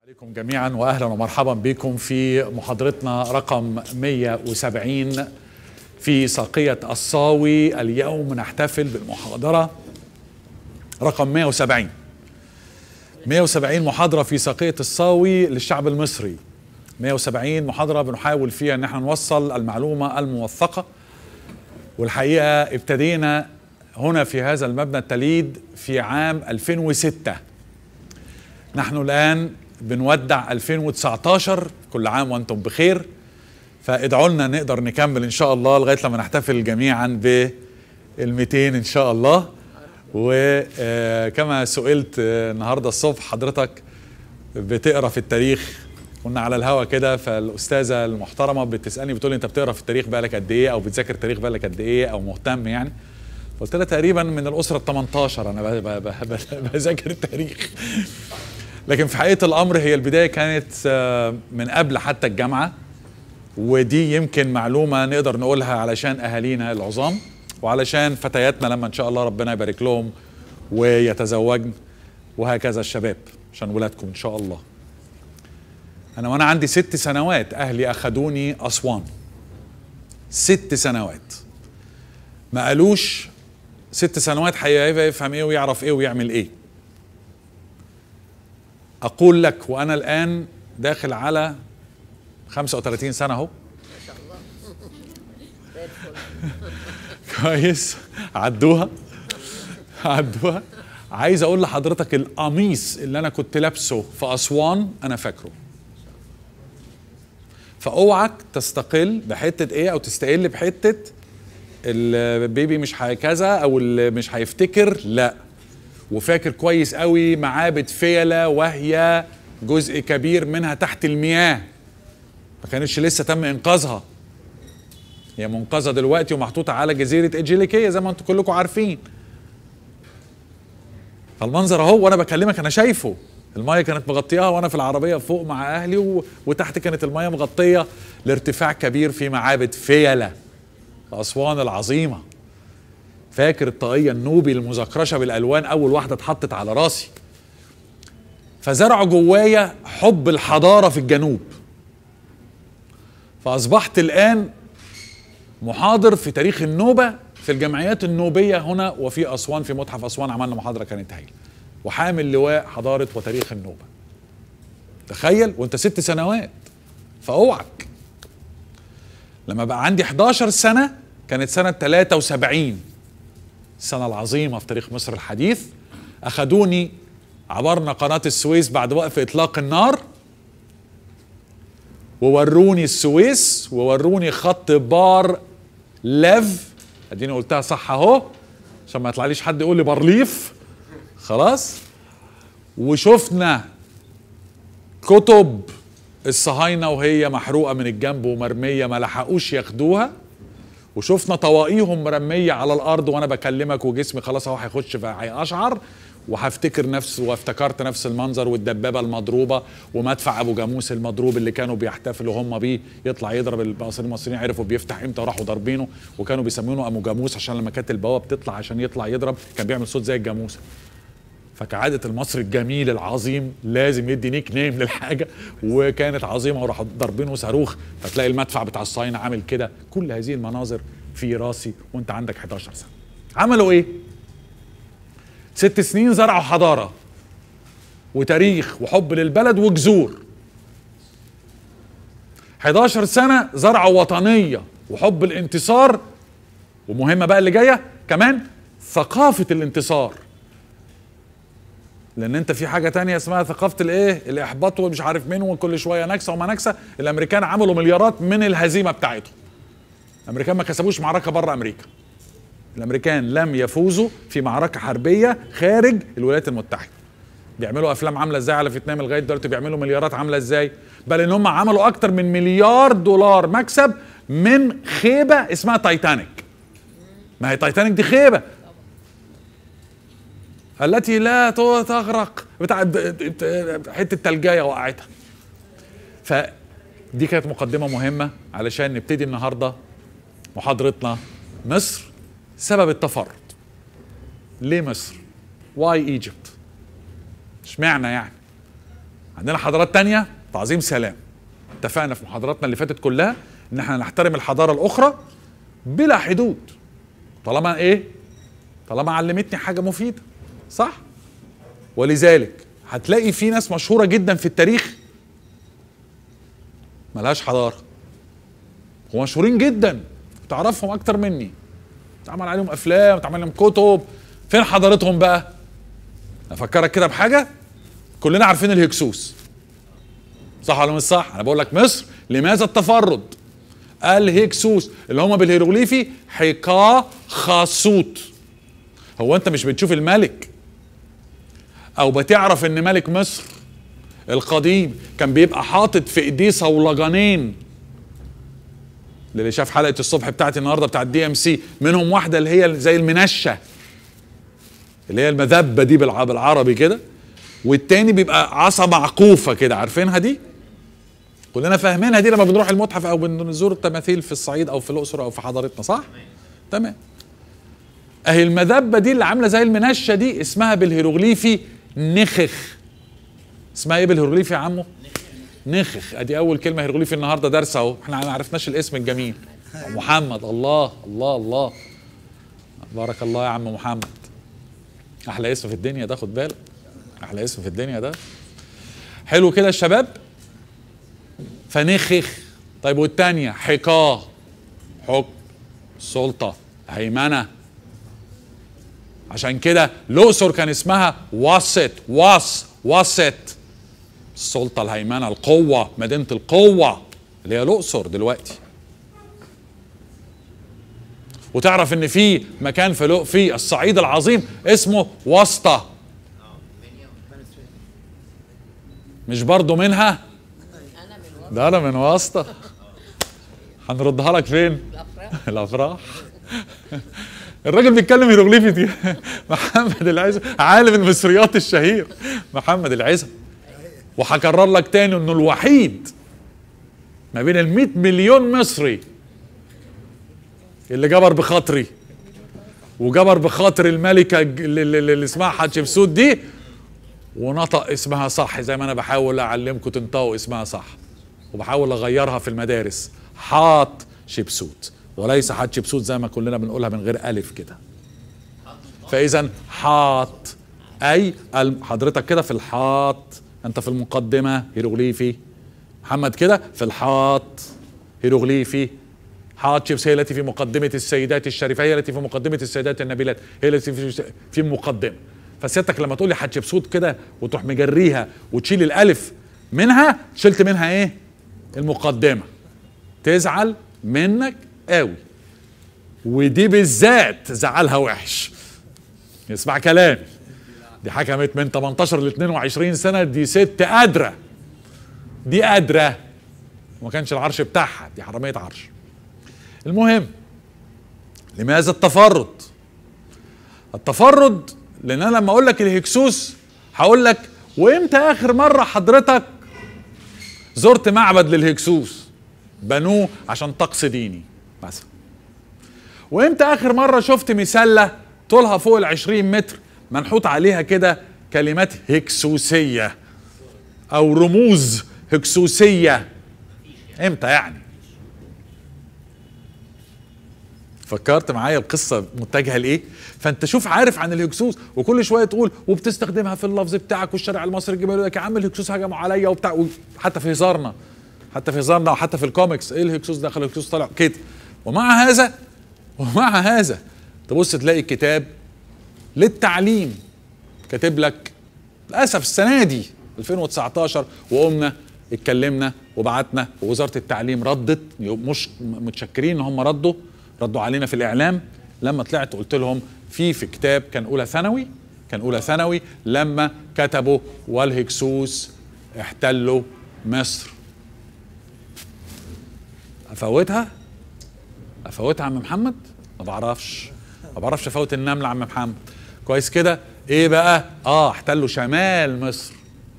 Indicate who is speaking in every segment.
Speaker 1: عليكم جميعا واهلا ومرحبا بكم في محاضرتنا رقم 170 في ساقية الصاوي اليوم نحتفل بالمحاضرة رقم 170 170 محاضرة في ساقية الصاوي للشعب المصري 170 محاضرة بنحاول فيها ان احنا نوصل المعلومة الموثقة والحقيقة ابتدينا هنا في هذا المبنى التليد في عام 2006 نحن الآن بنودع 2019 كل عام وانتم بخير فادعوا لنا نقدر نكمل ان شاء الله لغايه لما نحتفل جميعا بال 200 ان شاء الله وكما سئلت النهارده الصبح حضرتك بتقرا في التاريخ كنا على الهوا كده فالاستاذه المحترمه بتسالني بتقول لي انت بتقرا في التاريخ بقالك قد ايه او بتذاكر التاريخ بقالك قد ايه او مهتم يعني قلت لها تقريبا من الاسره ال 18 انا بذاكر التاريخ لكن في حقيقه الامر هي البدايه كانت من قبل حتى الجامعه ودي يمكن معلومه نقدر نقولها علشان اهالينا العظام وعلشان فتياتنا لما ان شاء الله ربنا يبارك لهم ويتزوجن وهكذا الشباب عشان ولادكم ان شاء الله انا وانا عندي ست سنوات اهلي اخدوني اسوان ست سنوات ما قالوش ست سنوات هيفهم ايه ويعرف ايه ويعمل ايه اقول لك وانا الان داخل على 35 سنه اهو كويس عدوها عدوها عايز اقول لحضرتك القميص اللي انا كنت لابسه في اسوان انا فاكره فاوعك تستقل بحته ايه او تستقل بحته البيبي مش كذا او اللي مش هيفتكر لا وفاكر كويس قوي معابد فيلة وهي جزء كبير منها تحت المياه ما كانتش لسه تم انقاذها هي منقذة دلوقتي ومحطوطة على جزيرة إيجيليكية زي ما انتم كلكم عارفين فالمنظر اهو وانا بكلمك انا شايفه المايه كانت مغطياها وانا في العربيه فوق مع اهلي و... وتحت كانت المايه مغطيه لارتفاع كبير في معابد فيلة اسوان العظيمه فاكر الطاقية النوبي المزكرشة بالألوان أول واحدة اتحطت على راسي فزرعوا جوايا حب الحضارة في الجنوب فأصبحت الآن محاضر في تاريخ النوبة في الجمعيات النوبية هنا وفي أسوان في متحف أسوان عملنا محاضرة كانت هايلة وحامل لواء حضارة وتاريخ النوبة تخيل وانت ست سنوات فاوعك لما بقى عندي 11 سنة كانت سنة 73 السنة العظيمة في تاريخ مصر الحديث أخدوني عبرنا قناة السويس بعد وقف إطلاق النار ووروني السويس ووروني خط بار ليف اديني قلتها صح اهو عشان ما يطلعليش حد يقول لي بارليف خلاص وشفنا كتب الصهاينة وهي محروقة من الجنب ومرمية ما لحقوش ياخدوها وشفنا طواقيهم مرميه على الارض وانا بكلمك وجسمي خلاص اهو هيخش هيقشعر وهفتكر نفس وافتكرت نفس المنظر والدبابه المضروبه ومدفع ابو جاموس المضروب اللي كانوا بيحتفلوا هم بيه يطلع يضرب المصريين المصريين عرفوا بيفتح امتى وراحوا ضاربينه وكانوا بيسمونه ابو جاموس عشان لما كانت البوابه بتطلع عشان يطلع يضرب كان بيعمل صوت زي الجاموسه فكعادة المصري الجميل العظيم لازم يدي نيك نيم للحاجة وكانت عظيمة وراحوا ضاربينه صاروخ فتلاقي المدفع بتاع الصهاينة عامل كده كل هذه المناظر في راسي وانت عندك 11 سنة عملوا ايه؟ ست سنين زرعوا حضارة وتاريخ وحب للبلد وجذور 11 سنة زرعوا وطنية وحب الانتصار ومهمة بقى اللي جاية كمان ثقافة الانتصار لان انت في حاجه تانية اسمها ثقافه الايه الاحباط ومش عارف مين وكل شويه نكسه وما نكسه الامريكان عملوا مليارات من الهزيمه بتاعتهم الامريكان ما كسبوش معركه بره امريكا الامريكان لم يفوزوا في معركه حربيه خارج الولايات المتحده بيعملوا افلام عامله ازاي على فيتنام لغايه دلوقتي بيعملوا مليارات عامله ازاي بل ان هم عملوا اكتر من مليار دولار مكسب من خيبه اسمها تايتانيك ما هي تايتانيك دي خيبه التي لا تغرق بتاع حته تلجايه وقعتها فدي كانت مقدمه مهمه علشان نبتدي النهارده محاضرتنا مصر سبب التفرد ليه مصر واي ايجيبت اشمعنى يعني عندنا حضارات تانية تعظيم سلام اتفقنا في محاضراتنا اللي فاتت كلها ان احنا نحترم الحضاره الاخرى بلا حدود طالما ايه طالما علمتني حاجه مفيده صح ولذلك هتلاقي في ناس مشهوره جدا في التاريخ ملهاش حضاره ومشهورين جدا تعرفهم اكتر مني اتعمل عليهم افلام اتعمل عليهم كتب فين حضارتهم بقى افكرك كده بحاجه كلنا عارفين الهكسوس صح ولا مش صح انا بقول لك مصر لماذا التفرد الهكسوس اللي هم بالهيروغليفي حكا خاصوت هو انت مش بتشوف الملك او بتعرف ان ملك مصر القديم كان بيبقى حاطط في ايديه صولجانين اللي شاف حلقه الصبح بتاعتي النهارده بتاعت دي ام سي منهم واحده اللي هي زي المنشه اللي هي المذبه دي بالع- بالعربي كده والتاني بيبقى عصا معقوفه كده عارفينها دي كلنا فاهمينها دي لما بنروح المتحف او بنزور التماثيل في الصعيد او في الاقصر او في حضارتنا صح تمام اهي المذبه دي اللي عامله زي المنشه دي اسمها بالهيروغليفي نخخ اسمها ايه بالهيروغليفي يا عمو نخخ ادي اول كلمه هيروغليفي النهارده درس اهو احنا ما عرفناش الاسم الجميل محمد الله الله الله بارك الله يا عم محمد احلى اسم في الدنيا ده خد بالك احلى اسم في الدنيا ده حلو كده الشباب فنخخ طيب والتانية حكاه حكم سلطة هيمنة عشان كده الأقصر كان اسمها واسط واس واسط السلطة الهيمنة القوة مدينة القوة اللي هي الأقصر دلوقتي وتعرف ان في مكان في لو- في الصعيد العظيم اسمه واسطة مش برضو منها
Speaker 2: انا من وسط
Speaker 1: ده انا من واسطة هنردها لك فين
Speaker 2: الافراح
Speaker 1: الافراح الراجل بيتكلم هيروغليفي دي محمد العزم عالم المصريات الشهير محمد العزم وهكرر لك تاني انه الوحيد ما بين ال 100 مليون مصري اللي جبر بخاطري وجبر بخاطر الملكه اللي, اللي, اللي اسمها حتشبسوت دي ونطق اسمها صح زي ما انا بحاول اعلمكم تنطقوا اسمها صح وبحاول اغيرها في المدارس حاط شبسوت وليس حات شبسوت زي ما كلنا بنقولها من غير الف كده فاذا حاط اي الم- حضرتك كده في الحاط انت في المقدمه هيروغليفي محمد كده في الحاط هيروغليفي حاتشبس هي التي في مقدمة السيدات الشريفة هي التي في مقدمة السيدات النبيلات هي التي في في مقدمة فسيادتك لما تقول لي حتشبسوت كده وتروح مجريها وتشيل الألف منها شلت منها إيه؟ المقدمة تزعل منك قوي ودي بالذات زعلها وحش اسمع كلامي دي حكمت من 18 ل 22 سنة دي ست قادرة دي قادرة وما كانش العرش بتاعها دي حرامية عرش المهم لماذا التفرد التفرد لان انا لما اقول لك الهكسوس هقول لك وامتى اخر مره حضرتك زرت معبد للهكسوس بنوه عشان طقس ديني مثلا وامتى اخر مره شفت مسله طولها فوق العشرين متر منحوت عليها كده كلمات هكسوسيه او رموز هكسوسيه امتى يعني فكرت معايا القصه متجهه لايه فانت شوف عارف عن الهكسوس وكل شويه تقول وبتستخدمها في اللفظ بتاعك والشارع المصري الجبال يقول لك يا عم الهكسوس هجموا عليا وبتاع حتى في هزارنا حتى في هزارنا وحتى في الكوميكس ايه الهكسوس دخل الهكسوس طلع كده ومع هذا ومع هذا تبص تلاقي كتاب للتعليم كاتب لك للاسف السنه دي 2019 وقمنا اتكلمنا وبعتنا ووزاره التعليم ردت مش متشكرين ان هم ردوا ردوا علينا في الاعلام لما طلعت قلت لهم في في كتاب كان اولى ثانوي كان اولى ثانوي لما كتبوا والهكسوس احتلوا مصر افوتها افوتها عم محمد ما بعرفش ما بعرفش افوت النمله عم محمد كويس كده ايه بقى اه احتلوا شمال مصر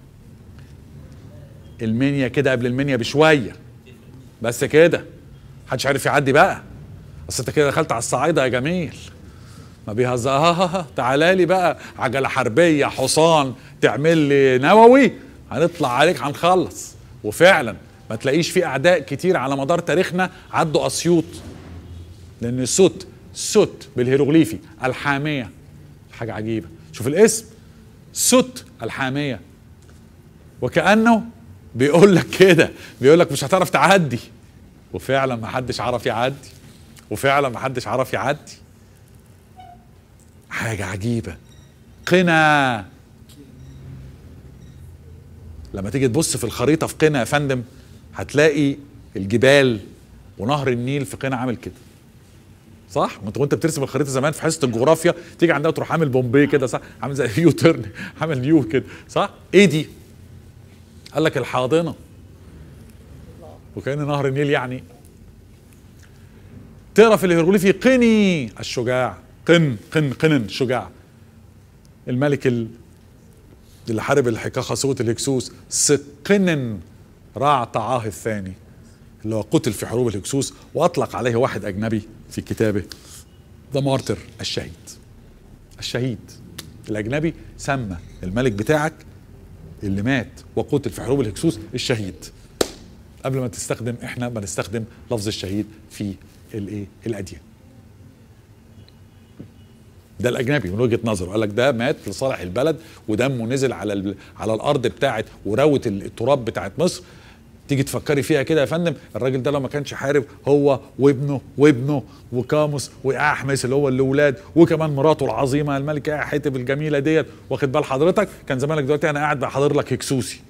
Speaker 1: المنيا كده قبل المنيا بشويه بس كده محدش عارف يعدي بقى اصل انت كده دخلت على الصعايده يا جميل ما بيهزر تعالى لي بقى عجله حربيه حصان تعمل لي نووي هنطلع عليك هنخلص وفعلا ما تلاقيش في اعداء كتير على مدار تاريخنا عدوا اسيوط لان سوت سوت بالهيروغليفي الحاميه حاجه عجيبه شوف الاسم سوت الحاميه وكانه بيقول لك كده بيقول لك مش هتعرف تعدي وفعلا ما حدش عرف يعدي وفعلا ما حدش عرف يعدي حاجه عجيبه قنا لما تيجي تبص في الخريطه في قنا يا فندم هتلاقي الجبال ونهر النيل في قنا عامل كده صح؟ وانت وانت بترسم الخريطه زمان في حصه الجغرافيا تيجي عندها تروح عامل بومبي كده صح؟ عامل زي يو ترن عامل يو كده صح؟ ايه دي؟ قال لك الحاضنه وكان نهر النيل يعني تقرا في الهيروغليفي قني الشجاع قن قن قنن شجاع الملك ال... اللي حارب الحكاخة صوت الهكسوس سقنن راع طعاه الثاني اللي هو قتل في حروب الهكسوس واطلق عليه واحد اجنبي في كتابه ذا مارتر الشهيد الشهيد الاجنبي سمى الملك بتاعك اللي مات وقتل في حروب الهكسوس الشهيد قبل ما تستخدم احنا بنستخدم لفظ الشهيد في الايه الاديان ده الاجنبي من وجهه نظره قال لك ده مات لصالح البلد ودمه نزل على ال... على الارض بتاعت وروت التراب بتاعت مصر تيجي تفكري فيها كده يا فندم الراجل ده لو ما كانش حارب هو وابنه وابنه وكاموس واحمس اللي هو الاولاد وكمان مراته العظيمه الملكه حتب الجميله ديت واخد بال حضرتك كان زمانك دلوقتي انا قاعد بحضر لك هكسوسي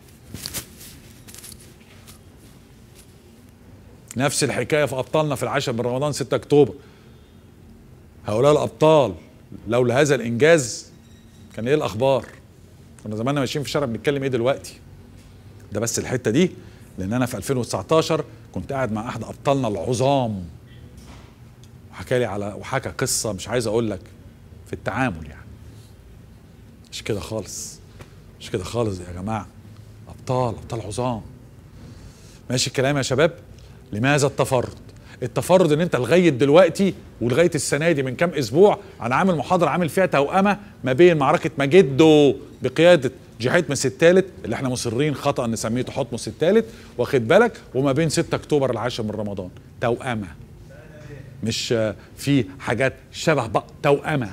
Speaker 1: نفس الحكايه في ابطالنا في العاشر من رمضان 6 اكتوبر هؤلاء الابطال لولا هذا الانجاز كان ايه الاخبار كنا زماننا ماشيين في الشارع بنتكلم ايه دلوقتي ده بس الحته دي لان انا في 2019 كنت قاعد مع احد ابطالنا العظام وحكى لي على وحكى قصه مش عايز اقول لك في التعامل يعني مش كده خالص مش كده خالص يا جماعه ابطال ابطال عظام ماشي الكلام يا شباب لماذا التفرد التفرد ان انت لغايه دلوقتي ولغايه السنه دي من كام اسبوع انا عامل محاضره عامل فيها توأمه ما بين معركه مجدو بقياده جحيتمس الثالث اللي احنا مصرين خطا نسميه تحتمس الثالث واخد بالك وما بين 6 اكتوبر العاشر من رمضان توأمه مش آه، في حاجات شبه بعض توأمه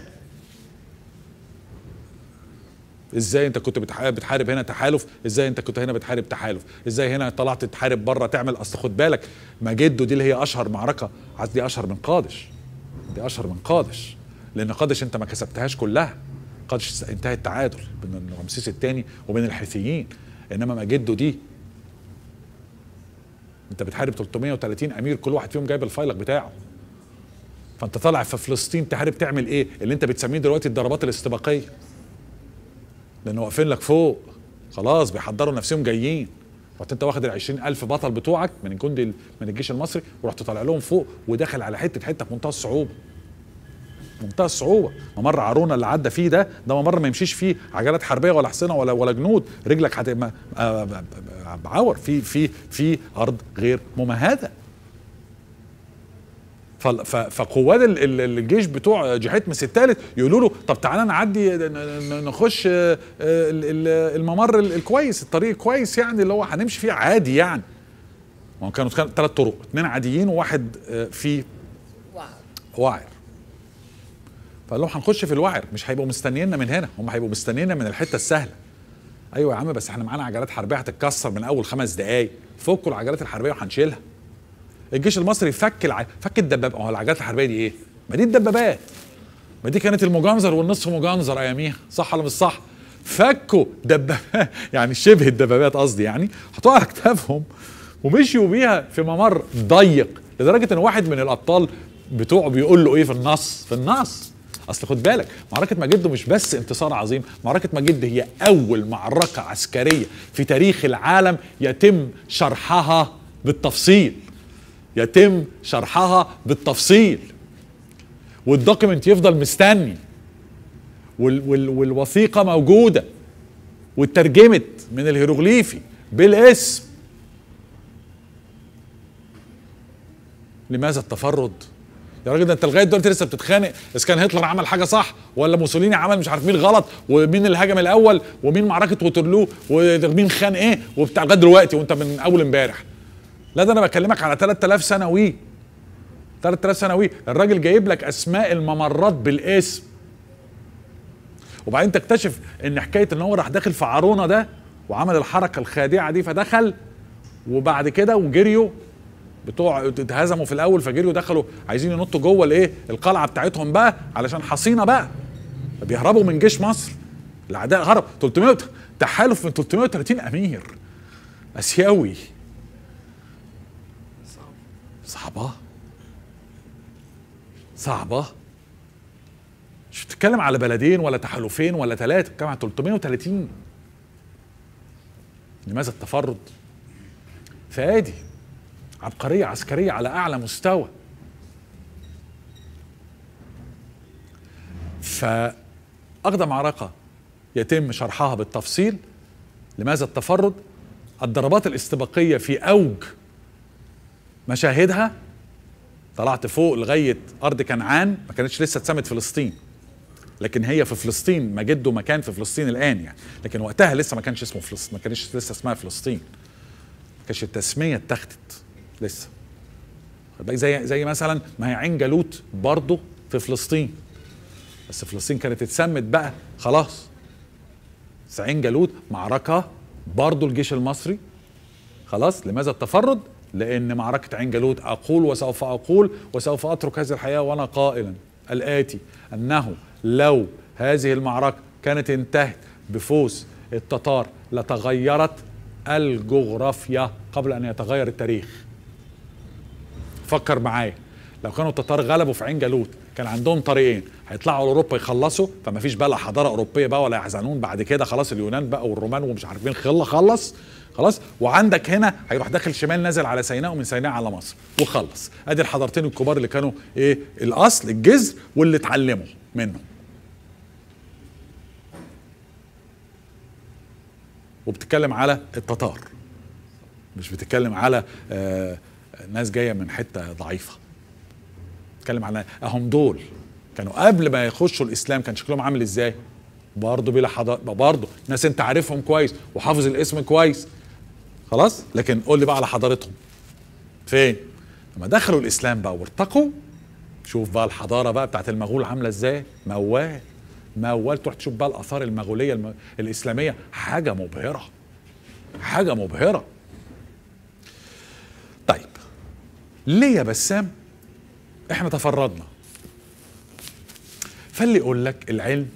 Speaker 1: ازاي انت كنت بتح- بتحارب هنا تحالف ازاي انت كنت هنا بتحارب تحالف ازاي هنا طلعت تحارب بره تعمل اصل خد بالك مجدو دي اللي هي اشهر معركه قصدي اشهر من قادش دي اشهر من قادش لان قادش انت ما كسبتهاش كلها قادش انتهى التعادل بين رمسيس الثاني وبين الحيثيين انما مجدو دي انت بتحارب 330 امير كل واحد فيهم جايب الفايلق بتاعه فانت طالع في فلسطين تحارب تعمل ايه اللي انت بتسميه دلوقتي الضربات الاستباقيه لانه واقفين لك فوق خلاص بيحضروا نفسهم جايين رحت انت واخد ال 20000 بطل بتوعك من الجندي من الجيش المصري ورحت طالع لهم فوق وداخل على حته حته في منتهى الصعوبه منتهى الصعوبه ممر عرونا اللي عدى فيه ده ده ممر ما يمشيش فيه عجلات حربيه ولا حصنه ولا ولا جنود رجلك هتبقى آه، ب- ب- بعور في في في ارض غير ممهده فال- ف- فقوات ال- ال- الجيش بتوع جحيتمس الثالث يقولوا له طب تعالى نعدي ن- ن- نخش آه، آه، ال- ال- الممر ال- الكويس الطريق الكويس يعني اللي هو هنمشي فيه عادي يعني ما هو كانوا ثلاث طرق اثنين عاديين وواحد آه، فيه
Speaker 2: واو
Speaker 1: وعر فقال لهم هنخش في الوعر مش هيبقوا مستنيينا من هنا هم هيبقوا مستنيينا من الحته السهله ايوه يا عم بس احنا معانا عجلات حربيه هتتكسر من اول خمس دقائق فكوا العجلات الحربيه وهنشيلها الجيش المصري فك الع... فك الدبابات هو العجلات الحربيه دي ايه؟ ما دي الدبابات ما دي كانت المجنزر والنصف مجنزر اياميها صح ولا مش صح؟ فكوا دبابات يعني شبه الدبابات قصدي يعني حطوها على اكتافهم ومشيوا بيها في ممر ضيق لدرجه ان واحد من الابطال بتوعه بيقول له ايه في النص في النص اصل خد بالك معركه مجد مش بس انتصار عظيم معركه مجد هي اول معركه عسكريه في تاريخ العالم يتم شرحها بالتفصيل يتم شرحها بالتفصيل والدوكيمنت يفضل مستني وال وال والوثيقه موجوده واترجمت من الهيروغليفي بالاسم لماذا التفرد يا راجل ده انت لغايه دلوقتي لسه بتتخانق اذا كان هتلر عمل حاجه صح ولا موسوليني عمل مش عارف مين غلط ومين اللي هاجم الاول ومين معركه ووترلو ومين خان ايه وبتاع لغايه دلوقتي وانت من اول امبارح لا ده انا بكلمك على 3000 سنه وي 3000 سنه وي الراجل جايب لك اسماء الممرات بالاسم وبعدين تكتشف ان حكايه ان هو راح داخل في عارونه ده وعمل الحركه الخادعه دي فدخل وبعد كده وجريوا بتوع اتهزموا في الاول فجريوا دخلوا عايزين ينطوا جوه الايه القلعه بتاعتهم بقى علشان حصينه بقى بيهربوا من جيش مصر الاعداء هرب 300 تحالف من 330 امير اسيوي صعبه صعبه مش بتتكلم على بلدين ولا تحالفين ولا ثلاثه بتتكلم على 330 لماذا التفرد فادي عبقرية عسكرية على أعلى مستوى فأقدم معركة يتم شرحها بالتفصيل لماذا التفرد الضربات الاستباقية في أوج مشاهدها طلعت فوق لغاية أرض كنعان ما كانتش لسه اتسمت فلسطين لكن هي في فلسطين مجده مكان في فلسطين الآن يعني لكن وقتها لسه ما كانش اسمه فلسطين ما كانش لسه اسمها فلسطين ما كانش التسمية اتخذت لسه زي زي مثلا ما هي عين جالوت برضه في فلسطين بس فلسطين كانت اتسمت بقى خلاص بس عين جالوت معركة برضه الجيش المصري خلاص لماذا التفرد؟ لأن معركة عين جالوت أقول وسوف أقول وسوف أترك هذه الحياة وأنا قائلا الآتي أنه لو هذه المعركة كانت انتهت بفوز التتار لتغيرت الجغرافيا قبل أن يتغير التاريخ فكر معايا لو كانوا التتار غلبوا في عين جالوت كان عندهم طريقين هيطلعوا لاوروبا يخلصوا فما فيش بقى لا حضاره اوروبيه بقى ولا يحزنون بعد كده خلاص اليونان بقى والرومان ومش عارفين خلا خلص خلاص وعندك هنا هيروح داخل شمال نازل على سيناء ومن سيناء على مصر وخلص ادي الحضارتين الكبار اللي كانوا ايه الاصل الجذر واللي اتعلموا منه وبتتكلم على التتار مش بتتكلم على آه ناس جايه من حته ضعيفه بتتكلم على اهم دول كانوا قبل ما يخشوا الاسلام كان شكلهم عامل ازاي برضه بلا حضاره برضه ناس انت عارفهم كويس وحافظ الاسم كويس خلاص لكن قول لي بقى على حضارتهم فين لما دخلوا الاسلام بقى وارتقوا شوف بقى الحضاره بقى بتاعت المغول عامله ازاي موال موال تروح تشوف بقى الاثار المغوليه الم... الاسلاميه حاجه مبهره حاجه مبهره طيب ليه يا بسام احنا تفردنا فاللي يقول لك العلم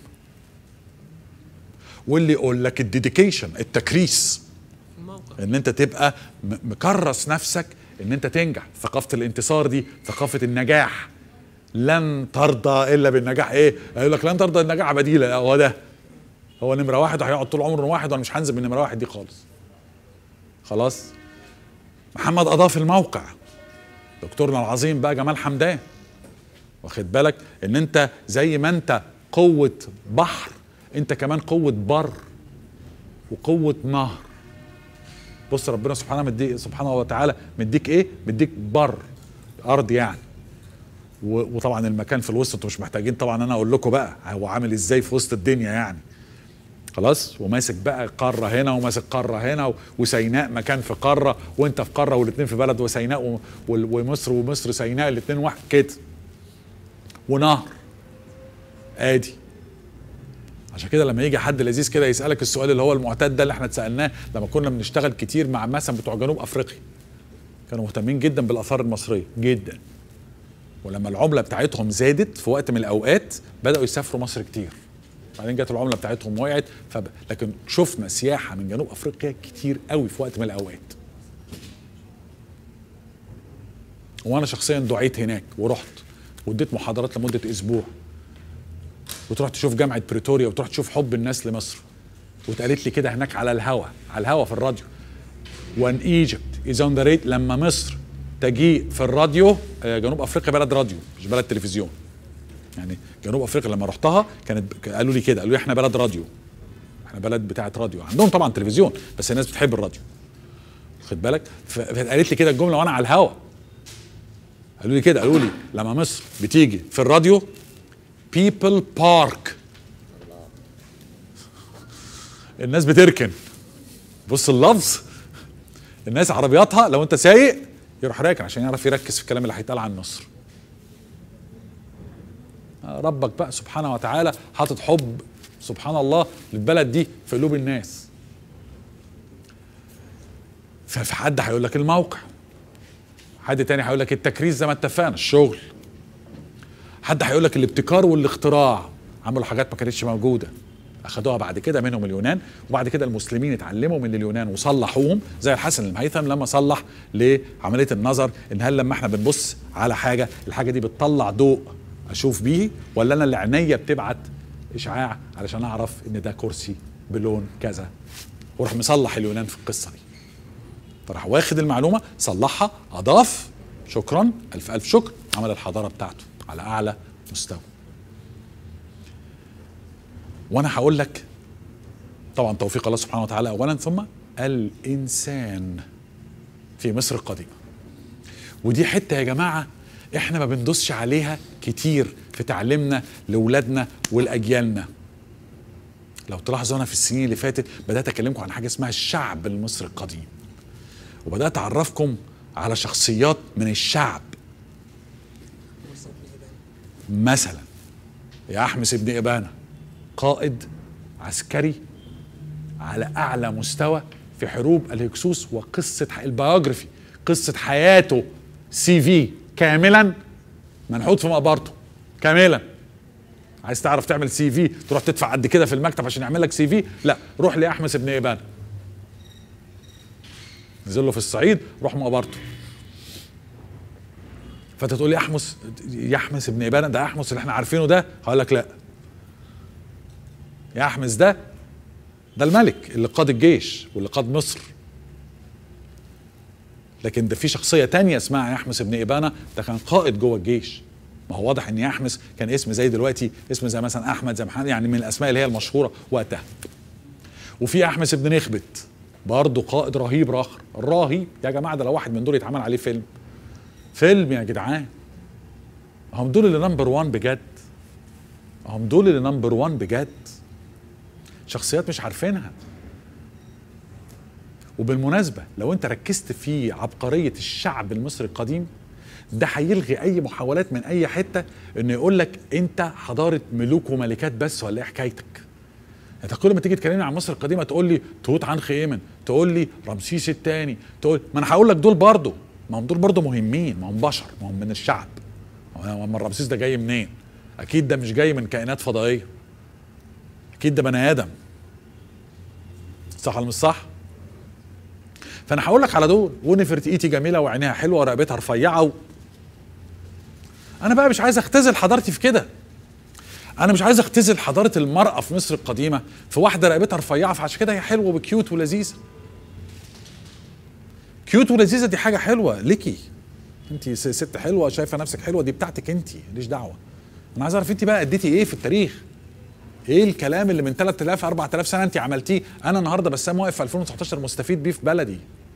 Speaker 1: واللي يقول لك الديديكيشن التكريس ان انت تبقى مكرس نفسك ان انت تنجح ثقافه الانتصار دي ثقافه النجاح لن ترضى الا بالنجاح ايه يقول لك لن ترضى النجاح بديله هو ده هو نمره واحد وهيقعد طول عمره واحد وانا مش هنزل من نمره واحد دي خالص خلاص محمد اضاف الموقع دكتورنا العظيم بقى جمال حمدان واخد بالك ان انت زي ما انت قوة بحر انت كمان قوة بر وقوة نهر بص ربنا سبحانه مديك سبحانه وتعالى مديك ايه مديك بر ارض يعني وطبعا المكان في الوسط انتوا مش محتاجين طبعا انا اقول لكم بقى هو عامل ازاي في وسط الدنيا يعني خلاص وماسك بقى قاره هنا وماسك قاره هنا وسيناء مكان في قاره وانت في قاره والاثنين في بلد وسيناء ومصر ومصر سيناء الاثنين واحد كده ونهر ادي عشان كده لما يجي حد لذيذ كده يسالك السؤال اللي هو المعتاد ده اللي احنا اتسالناه لما كنا بنشتغل كتير مع مثلا بتوع جنوب افريقيا كانوا مهتمين جدا بالاثار المصريه جدا ولما العمله بتاعتهم زادت في وقت من الاوقات بداوا يسافروا مصر كتير بعدين جت العمله بتاعتهم وقعت فب... لكن شفنا سياحه من جنوب افريقيا كتير قوي في وقت من الاوقات وانا شخصيا دعيت هناك ورحت واديت محاضرات لمده اسبوع وتروح تشوف جامعه بريتوريا وتروح تشوف حب الناس لمصر واتقالت لي كده هناك على الهوا على الهوا في الراديو وان ايجيبت از اون ذا ريت لما مصر تجيء في الراديو جنوب افريقيا بلد راديو مش بلد تلفزيون يعني جنوب افريقيا لما رحتها كانت قالوا لي كده قالوا لي احنا بلد راديو احنا بلد بتاعه راديو عندهم طبعا تلفزيون بس الناس بتحب الراديو خد بالك فقالت لي كده الجمله وانا على الهوا قالوا لي كده قالوا لي لما مصر بتيجي في الراديو بيبل بارك الناس بتركن بص اللفظ الناس عربياتها لو انت سايق يروح راكن عشان يعرف يركز في الكلام اللي هيتقال عن مصر ربك بقى سبحانه وتعالى حاطط حب سبحان الله للبلد دي في قلوب الناس ففي حد هيقول لك الموقع حد تاني هيقول لك التكريس زي ما اتفقنا الشغل حد هيقول لك الابتكار والاختراع عملوا حاجات ما كانتش موجوده اخدوها بعد كده منهم اليونان وبعد كده المسلمين اتعلموا من اليونان وصلحوهم زي الحسن المهيثم لما صلح لعمليه النظر ان هل لما احنا بنبص على حاجه الحاجه دي بتطلع ضوء اشوف بيه ولا انا اللي عينيا بتبعت اشعاع علشان اعرف ان ده كرسي بلون كذا وراح مصلح اليونان في القصه دي فراح واخد المعلومه صلحها اضاف شكرا الف الف شكر عمل الحضاره بتاعته على اعلى مستوى وانا هقول لك طبعا توفيق الله سبحانه وتعالى اولا ثم الانسان في مصر القديمه ودي حته يا جماعه احنا ما بندوسش عليها كتير في تعليمنا لاولادنا ولاجيالنا لو تلاحظوا انا في السنين اللي فاتت بدات اكلمكم عن حاجه اسمها الشعب المصري القديم وبدات اعرفكم على شخصيات من الشعب مثلا يا احمس ابن ابانه قائد عسكري على اعلى مستوى في حروب الهكسوس وقصه البيوجرافي قصه حياته سي في كاملا منحوت في مقبرته كاملا عايز تعرف تعمل سي في تروح تدفع قد كده في المكتب عشان يعمل لك سي في لا روح لاحمس ابن ابان نزل له في الصعيد روح مقبرته فانت تقول لي احمس يحمس ابن ابان ده احمس اللي احنا عارفينه ده هقول لك لا يا احمس ده ده الملك اللي قاد الجيش واللي قاد مصر لكن ده في شخصيه تانية اسمها يحمس ابن ابانه ده كان قائد جوه الجيش ما هو واضح ان يحمس كان اسم زي دلوقتي اسم زي مثلا احمد زي محمد يعني من الاسماء اللي هي المشهوره وقتها وفي احمس ابن نخبت برضه قائد رهيب راخر الراهي يا جماعه ده لو واحد من دول يتعمل عليه فيلم فيلم يا جدعان هم دول اللي نمبر 1 بجد هم دول اللي نمبر 1 بجد شخصيات مش عارفينها وبالمناسبة لو انت ركزت في عبقرية الشعب المصري القديم ده هيلغي اي محاولات من اي حتة انه يقول لك انت حضارة ملوك وملكات بس ولا ايه حكايتك انت كل ما تيجي تكلمني عن مصر القديمة تقول لي توت عنخ امن تقول لي رمسيس الثاني تقول ما انا هقول لك دول برضه ما هم دول برضه مهمين ما هم بشر ما هم من الشعب ما رمسيس ده جاي منين اكيد ده مش جاي من كائنات فضائية اكيد ده بني ادم صح ولا مش صح؟ فانا هقول لك على دول ونفرتقيتي جميله وعينيها حلوه ورقبتها رفيعه و... انا بقى مش عايز اختزل حضارتي في كده انا مش عايز اختزل حضاره المراه في مصر القديمه في واحده رقبتها رفيعه فعشان كده هي حلوه وكيوت ولذيذه كيوت ولذيذه دي حاجه حلوه ليكي انت ست حلوه شايفه نفسك حلوه دي بتاعتك انت ماليش دعوه انا عايز اعرف انت بقى اديتي ايه في التاريخ ايه الكلام اللي من 3000 4000 سنه انت عملتيه انا النهارده بسام واقف في 2019 مستفيد بيه في بلدي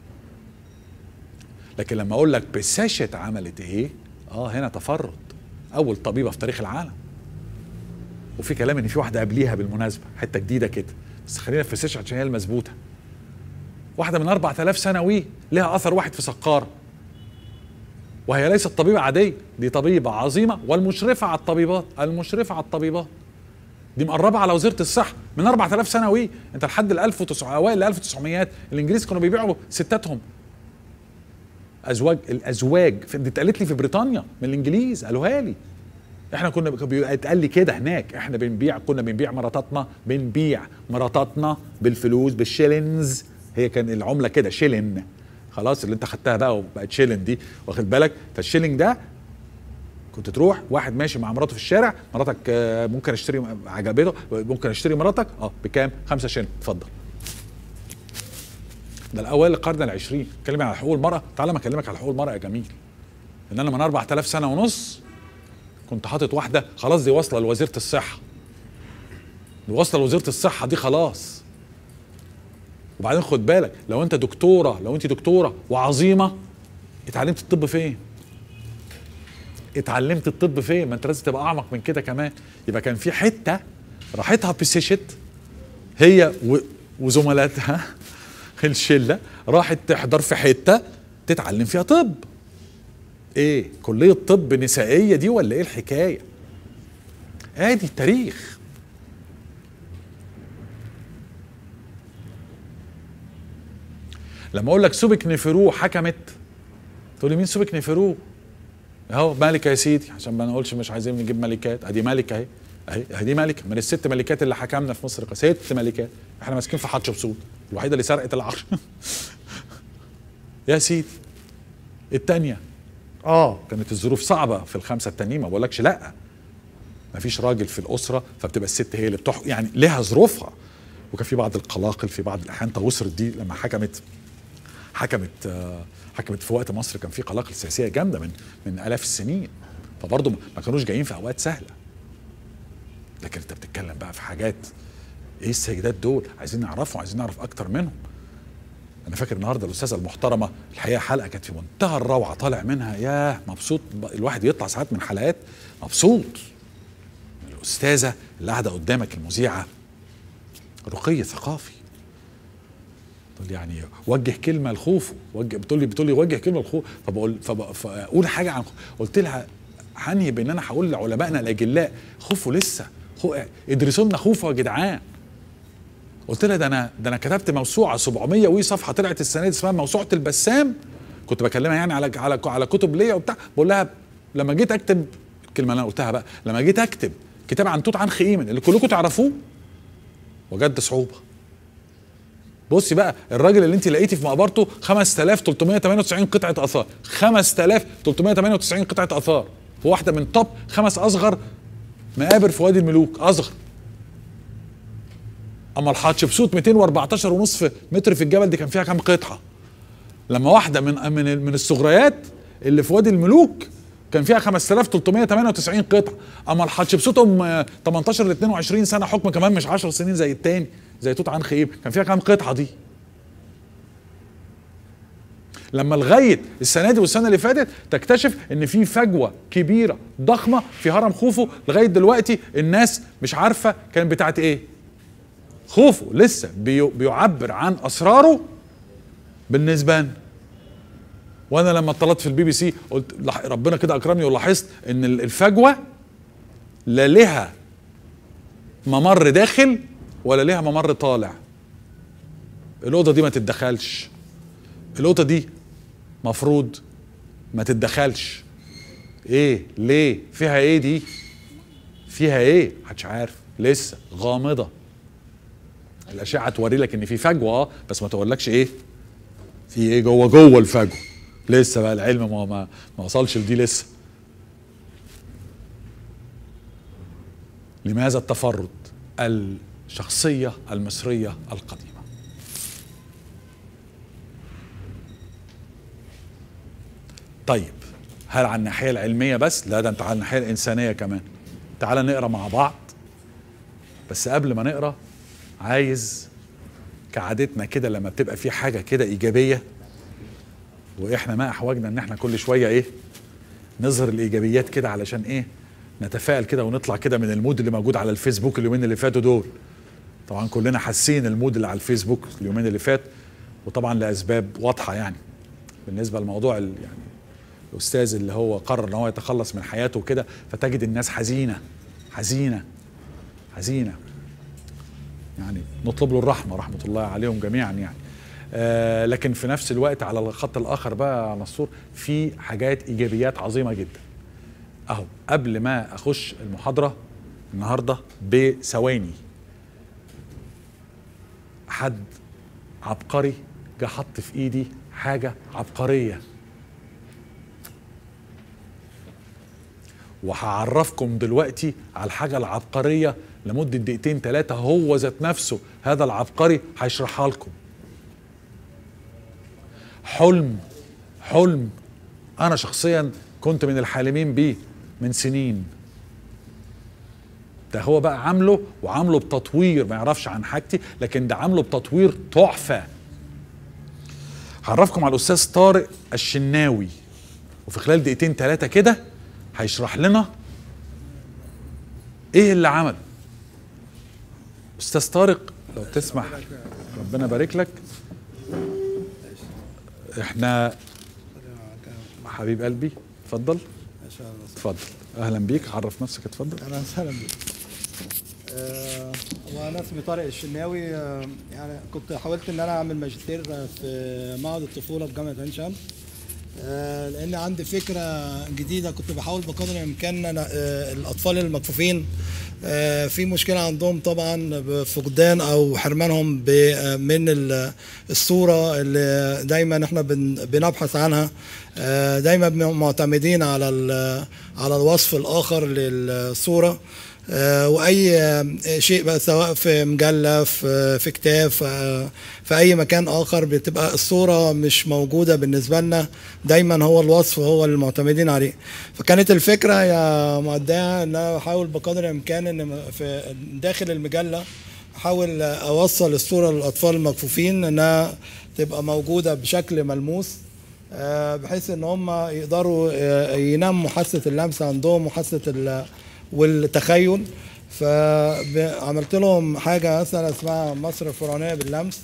Speaker 1: لكن لما اقول لك بساشت عملت ايه اه هنا تفرد اول طبيبه في تاريخ العالم وفي كلام ان في واحده قبليها بالمناسبه حته جديده كده بس خلينا في سيش عشان هي المظبوطه واحده من 4000 سنه وي لها اثر واحد في سقاره وهي ليست طبيبه عاديه دي طبيبه عظيمه والمشرفه على الطبيبات المشرفه على الطبيبات دي مقربه على وزيره الصحه من 4000 سنه وي انت لحد ال 1900 اوائل ال 1900 الانجليز كانوا بيبيعوا ستاتهم ازواج الازواج دي اتقالت لي في بريطانيا من الانجليز قالوها لي احنا كنا اتقال لي كده هناك احنا بنبيع كنا بنبيع مراتاتنا بنبيع مراتاتنا بالفلوس بالشيلنز هي كان العمله كده شيلن خلاص اللي انت خدتها بقى وبقت شيلن دي واخد بالك فالشيلنج ده كنت تروح واحد ماشي مع مراته في الشارع مراتك ممكن اشتري عجبته ممكن اشتري مراتك اه بكام؟ خمسة شيلن اتفضل ده الاول القرن العشرين اتكلم على حقوق المراه تعالى ما اكلمك على حقوق المراه يا جميل ان انا من 4000 سنه ونص كنت حاطط واحده خلاص دي واصله لوزيره الصحه دي واصله لوزيره الصحه دي خلاص وبعدين خد بالك لو انت دكتوره لو انت دكتوره وعظيمه اتعلمت الطب فين؟ اتعلمت الطب فين ما انت لازم تبقى اعمق من كده كمان يبقى كان في حته راحتها بسيشت هي و- وزملاتها الشله راحت تحضر في حته تتعلم فيها طب ايه كليه طب نسائيه دي ولا ايه الحكايه ادي التاريخ لما اقول لك سوبك نفرو حكمت تقول لي مين سوبك نفرو اهو مالكه يا سيدي عشان ما نقولش مش عايزين نجيب ملكات ادي ملكه اهي اهي اهي دي ملكه من الست ملكات اللي حكمنا في مصر ست ملكات احنا ماسكين في حتشبسوت الوحيده اللي سرقت العرش يا سيدي التانية اه كانت الظروف صعبة في الخمسة التانيين ما بقولكش لا مفيش راجل في الأسرة فبتبقى الست هي اللي بتح يعني لها ظروفها وكان في بعض القلاقل في بعض الأحيان توصرت دي لما حكمت حكمت آه، حكمت في وقت مصر كان في قلاقل سياسية جامدة من من آلاف السنين فبرضه ما كانوش جايين في أوقات سهلة لكن أنت بتتكلم بقى في حاجات إيه السيدات دول عايزين نعرفهم عايزين نعرف أكتر منهم انا فاكر النهارده الاستاذه المحترمه الحقيقه حلقه كانت في منتهى الروعه طالع منها ياه مبسوط ب- الواحد يطلع ساعات من حلقات مبسوط الاستاذه اللي قاعده قدامك المذيعه رقي ثقافي تقول لي يعني وجه كلمه لخوفه وجه بتقول لي بتقول لي وجه كلمه لخوفه فبقول فب- فاقول حاجه عن قلت لها هنهي بان انا هقول لعلمائنا الاجلاء خوفه لسه خو... ادرسوا لنا خوفه يا جدعان قلت لها ده انا ده انا كتبت موسوعه 700 وي صفحه طلعت السنه دي اسمها موسوعه البسام كنت بكلمها يعني على على على كتب ليا وبتاع بقول لها لما جيت اكتب الكلمه اللي انا قلتها بقى لما جيت اكتب كتاب عن توت عنخ امن اللي كلكم تعرفوه وجدت صعوبه بصي بقى الراجل اللي انت لقيتي في مقبرته 5398 قطعه اثار 5398 قطعه اثار في واحده من توب خمس اصغر مقابر في وادي الملوك اصغر اما الحتشبسوت 214 ونصف متر في الجبل دي كان فيها كام قطعه لما واحده من من من الصغريات اللي في وادي الملوك كان فيها 5398 قطعه اما الحتشبسوت ام 18 ل 22 سنه حكم كمان مش 10 سنين زي التاني زي توت عنخ امون كان فيها كام قطعه دي لما لغايه السنه دي والسنه اللي فاتت تكتشف ان في فجوه كبيره ضخمه في هرم خوفو لغايه دلوقتي الناس مش عارفه كانت بتاعت ايه خوفه لسه بي- بيعبر عن اسراره بالنسبه لنا وانا لما اطلعت في البي بي سي قلت لح- ربنا كده اكرمني ولاحظت ان ال- الفجوه لا لها ممر داخل ولا لها ممر طالع الاوضه دي ما تتدخلش الاوضه دي مفروض ما تتدخلش ايه ليه فيها ايه دي فيها ايه محدش عارف لسه غامضه الاشعه توري لك ان في فجوه اه بس ما تقولكش ايه في ايه جوه جوه الفجوه لسه بقى العلم ما ما, ما وصلش لدي لسه لماذا التفرد الشخصيه المصريه القديمه طيب هل على الناحيه العلميه بس لا ده انت على الناحيه الانسانيه كمان تعال نقرا مع بعض بس قبل ما نقرا عايز كعادتنا كده لما بتبقى في حاجه كده ايجابيه واحنا ما احوجنا ان احنا كل شويه ايه نظهر الايجابيات كده علشان ايه نتفائل كده ونطلع كده من المود اللي موجود على الفيسبوك اليومين اللي فاتوا دول طبعا كلنا حاسين المود اللي على الفيسبوك اليومين اللي فات وطبعا لاسباب واضحه يعني بالنسبه لموضوع ال- يعني الاستاذ اللي هو قرر ان هو يتخلص من حياته وكده فتجد الناس حزينه حزينه حزينه يعني نطلب له الرحمه رحمه الله عليهم جميعا يعني آه لكن في نفس الوقت على الخط الاخر بقى على السور في حاجات ايجابيات عظيمه جدا اهو قبل ما اخش المحاضره النهارده بثواني حد عبقري جه حط في ايدي حاجه عبقريه وهعرفكم دلوقتي على الحاجة العبقرية لمدة دقيقتين ثلاثة هو ذات نفسه هذا العبقري هيشرحها لكم حلم حلم أنا شخصيا كنت من الحالمين بيه من سنين ده هو بقى عامله وعامله بتطوير ما يعرفش عن حاجتي لكن ده عامله بتطوير تحفة هعرفكم على الأستاذ طارق الشناوي وفي خلال دقيقتين ثلاثة كده هيشرح لنا ايه اللي عمل استاذ طارق لو تسمح ربنا يبارك لك احنا حبيب قلبي اتفضل
Speaker 3: ما شاء الله
Speaker 1: اتفضل اهلا بيك عرف نفسك اتفضل
Speaker 3: اهلا وسهلا بك آه، وانا اسمي طارق الشناوي آه، يعني كنت حاولت ان انا اعمل ماجستير في معهد الطفوله في جامعه عين شمس آه، لان عندي فكره جديده كنت بحاول بقدر الامكان أنا آه، الاطفال المكفوفين آه، في مشكله عندهم طبعا بفقدان او حرمانهم ب- آه، من ال- الصوره اللي دايما احنا بن- بنبحث عنها آه، دايما بن- معتمدين على ال- على الوصف الاخر للصوره آه، واي آه، شيء بقى سواء في مجله في في كتاب في في اي مكان اخر بتبقى الصوره مش موجوده بالنسبه لنا دايما هو الوصف هو اللي معتمدين عليه فكانت الفكره يا مؤدية ان انا بحاول بقدر الامكان ان في داخل المجله احاول اوصل الصوره للاطفال المكفوفين انها تبقى موجوده بشكل ملموس آه، بحيث ان هم يقدروا آه، ينموا حاسه اللمس عندهم وحاسه ال- والتخيل فعملت لهم حاجه مثلا اسمها مصر الفرعونيه باللمس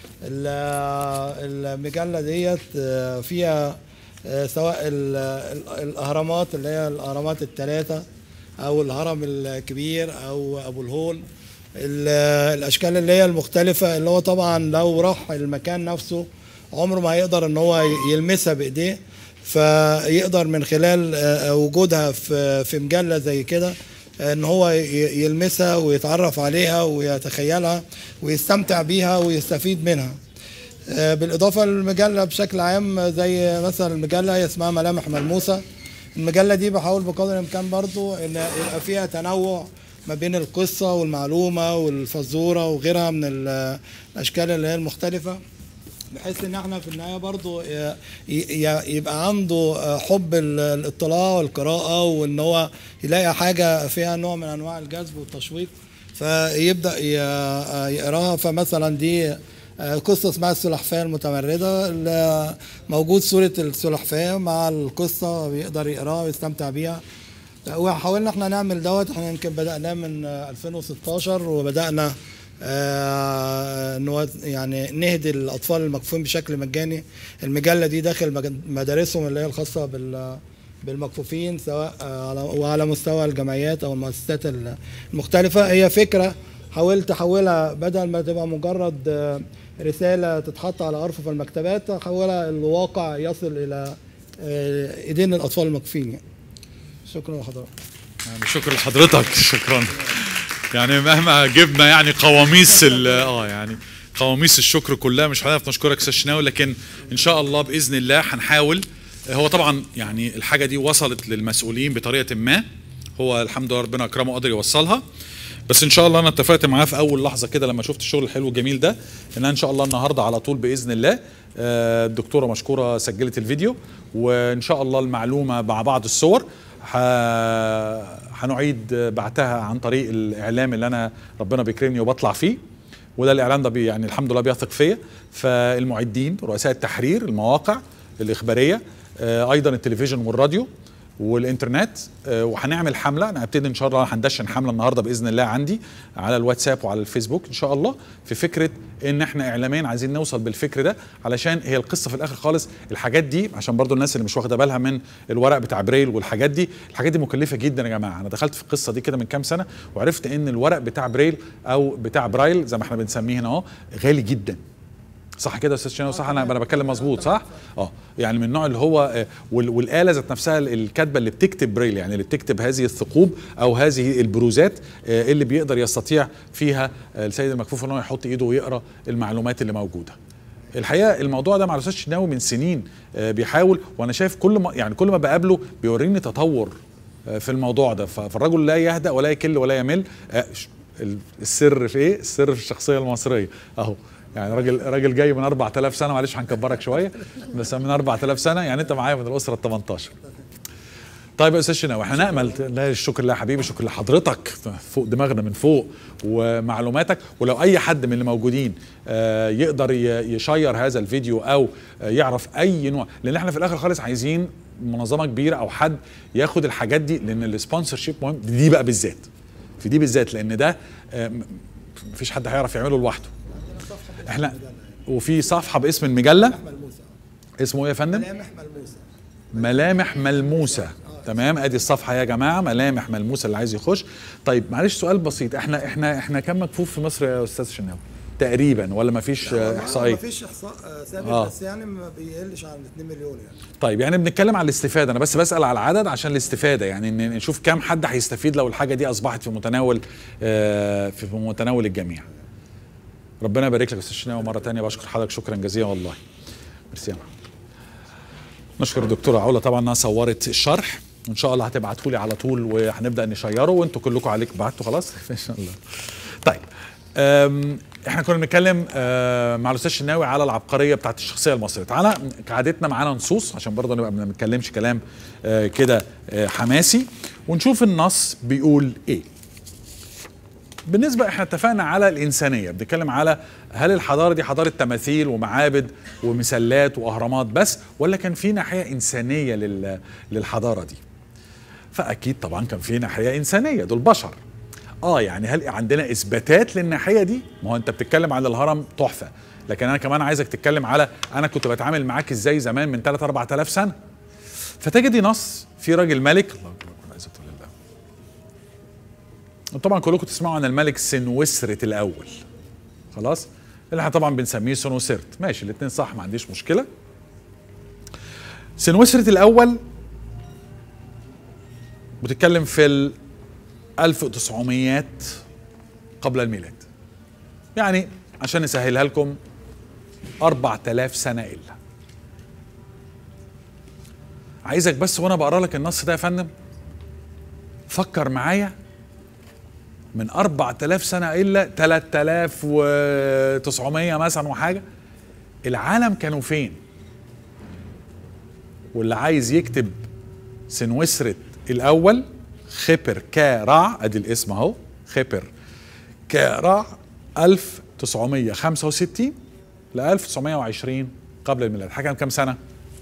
Speaker 3: ال- المجله ديت آه، فيها آه، سواء ال- ال- الاهرامات اللي هي الاهرامات الثلاثه او الهرم الكبير او ابو الهول ال- الاشكال اللي هي المختلفه اللي هو طبعا لو راح المكان نفسه عمره ما هيقدر ان هو يلمسها بايديه فيقدر من خلال آه، وجودها في في مجله زي كده ان هو ي- يلمسها ويتعرف عليها ويتخيلها ويستمتع بيها ويستفيد منها آه، بالاضافه للمجله بشكل عام زي مثلا المجله هي اسمها ملامح ملموسه المجله دي بحاول بقدر الامكان برضو ان يبقى فيها تنوع ما بين القصه والمعلومه والفزوره وغيرها من ال- الاشكال اللي هي المختلفه بحيث ان احنا في النهايه برضو ي- ي- يبقى عنده حب ال- الاطلاع والقراءه وان هو يلاقي حاجه فيها نوع من انواع الجذب والتشويق فيبدا ي- يقراها فمثلا دي قصة اسمها السلحفاة المتمردة اللي موجود صورة السلحفاة مع القصة بيقدر يقراها ويستمتع بيها وحاولنا احنا نعمل دوت احنا يمكن بدأناه من 2016 وبدأنا آه، نو- يعني نهدي الاطفال المكفوفين بشكل مجاني المجله دي داخل مج- مدارسهم اللي هي الخاصه بال بالمكفوفين سواء آه، على وعلى مستوى الجمعيات او المؤسسات المختلفه هي فكره حاولت احولها بدل ما تبقى مجرد آه، رساله تتحط على ارفف المكتبات احولها الواقع يصل الى آه، ايدين الاطفال المكفوفين يعني. شكرا لحضرتك
Speaker 1: يعني شكرا لحضرتك شكرا يعني مهما جبنا يعني قواميس ال- اه يعني قواميس الشكر كلها مش هنعرف نشكرك استاذ شناوي لكن ان شاء الله باذن الله هنحاول هو طبعا يعني الحاجه دي وصلت للمسؤولين بطريقه ما هو الحمد لله ربنا اكرمه قدر يوصلها بس ان شاء الله انا اتفقت معاه في اول لحظه كده لما شفت الشغل الحلو الجميل ده ان أنا ان شاء الله النهارده على طول باذن الله آه، الدكتوره مشكوره سجلت الفيديو وان شاء الله المعلومه مع بعض الصور ه- هنعيد بعتها عن طريق الاعلام اللي انا ربنا بيكرمني وبطلع فيه وده الاعلام ده بي يعني الحمد لله بيثق فيا فالمعدين رؤساء التحرير المواقع الاخباريه آه، ايضا التلفزيون والراديو والانترنت آه، وهنعمل حمله انا هبتدي ان شاء الله هندشن حمله النهارده باذن الله عندي على الواتساب وعلى الفيسبوك ان شاء الله في فكره ان احنا اعلاميا عايزين نوصل بالفكر ده علشان هي القصه في الاخر خالص الحاجات دي عشان برضو الناس اللي مش واخده بالها من الورق بتاع بريل والحاجات دي الحاجات دي مكلفه جدا يا جماعه انا دخلت في القصه دي كده من كام سنه وعرفت ان الورق بتاع بريل او بتاع برايل زي ما احنا بنسميه هنا اهو غالي جدا صح كده يا استاذ شناوي صح انا انا بتكلم مظبوط صح اه يعني من النوع اللي هو آه، وال- والاله ذات نفسها الكاتبه اللي بتكتب بريل يعني اللي بتكتب هذه الثقوب او هذه البروزات آه، اللي بيقدر يستطيع فيها آه، السيد المكفوف ان هو يحط ايده ويقرا المعلومات اللي موجوده الحقيقه الموضوع ده مع الاستاذ شناوي من سنين آه، بيحاول وانا شايف كل ما يعني كل ما بقابله بيوريني تطور آه، في الموضوع ده ف- فالرجل لا يهدأ ولا يكل ولا يمل آه، ش- ال- السر في ايه؟ السر في الشخصيه المصريه اهو يعني راجل راجل جاي من 4000 سنه معلش هنكبرك شويه بس من 4000 سنه يعني انت معايا من الاسره ال 18 طيب يا استاذ شناوي احنا نامل لا الشكر لله يا حبيبي شكر لحضرتك فوق دماغنا من فوق ومعلوماتك ولو اي حد من اللي موجودين آه، يقدر ي- يشير هذا الفيديو او آه، يعرف اي نوع لان احنا في الاخر خالص عايزين منظمه كبيره او حد ياخد الحاجات دي لان السبونسر شيب مهم دي بقى بالذات في دي بالذات لان ده آه، م- مفيش حد هيعرف يعمله لوحده احنا وفي صفحه باسم المجله
Speaker 3: ملموسه
Speaker 1: اسمه ايه يا فندم
Speaker 3: ملامح ملموسه
Speaker 1: ملامح ملموسه تمام ادي الصفحه يا جماعه ملامح ملموسه اللي عايز يخش طيب معلش سؤال بسيط احنا احنا احنا كم مكفوف في مصر يا استاذ شناوي تقريبا ولا ما فيش احصائيه
Speaker 3: ما فيش احصاء آه، ثابت
Speaker 1: آه.
Speaker 3: بس يعني ما بيقلش عن 2 مليون يعني
Speaker 1: طيب يعني بنتكلم على الاستفاده انا بس بسال على العدد عشان الاستفاده يعني ان نشوف كم حد هيستفيد لو الحاجه دي اصبحت في متناول آه، في متناول الجميع ربنا يبارك لك يا استاذ شناوي مره تانية بشكر حضرتك شكرا جزيلا والله ميرسي يا معلم. نشكر الدكتوره علا طبعا انها صورت الشرح وان شاء الله هتبعتوا لي على طول وهنبدا نشيره وانتوا كلكم عليك بعتوا خلاص ان شاء الله طيب أم، احنا كنا بنتكلم آه، مع الاستاذ شناوي على العبقريه بتاعت الشخصيه المصريه تعالى كعادتنا معانا نصوص عشان برضه نبقى ما بنتكلمش كلام آه، كده آه، حماسي ونشوف النص بيقول ايه بالنسبة احنا اتفقنا على الإنسانية بنتكلم على هل الحضارة دي حضارة تماثيل ومعابد ومسلات وأهرامات بس ولا كان في ناحية إنسانية لل- للحضارة دي فأكيد طبعا كان في ناحية إنسانية دول بشر اه يعني هل عندنا اثباتات للناحيه دي ما هو انت بتتكلم على الهرم تحفه لكن انا كمان عايزك تتكلم على انا كنت بتعامل معاك ازاي زمان من 3 4000 سنه فتجدي نص في راجل ملك الله اكبر والعزة لله وطبعا كلكم تسمعوا عن الملك سنوسرت الاول خلاص اللي احنا طبعا بنسميه سنوسرت ماشي الاثنين صح ما عنديش مشكله سنوسرت الاول بتتكلم في ال 1900 قبل الميلاد يعني عشان نسهلها لكم 4000 سنة إلا عايزك بس وانا بقرا لك النص ده يا فندم فكر معايا من 4000 سنة إلا 3900 مثلا وحاجة العالم كانوا فين واللي عايز يكتب سنوسرت الأول خبر كارع ادي الاسم اهو خبر كارع 1965 ل 1920 قبل الميلاد حكم كام سنه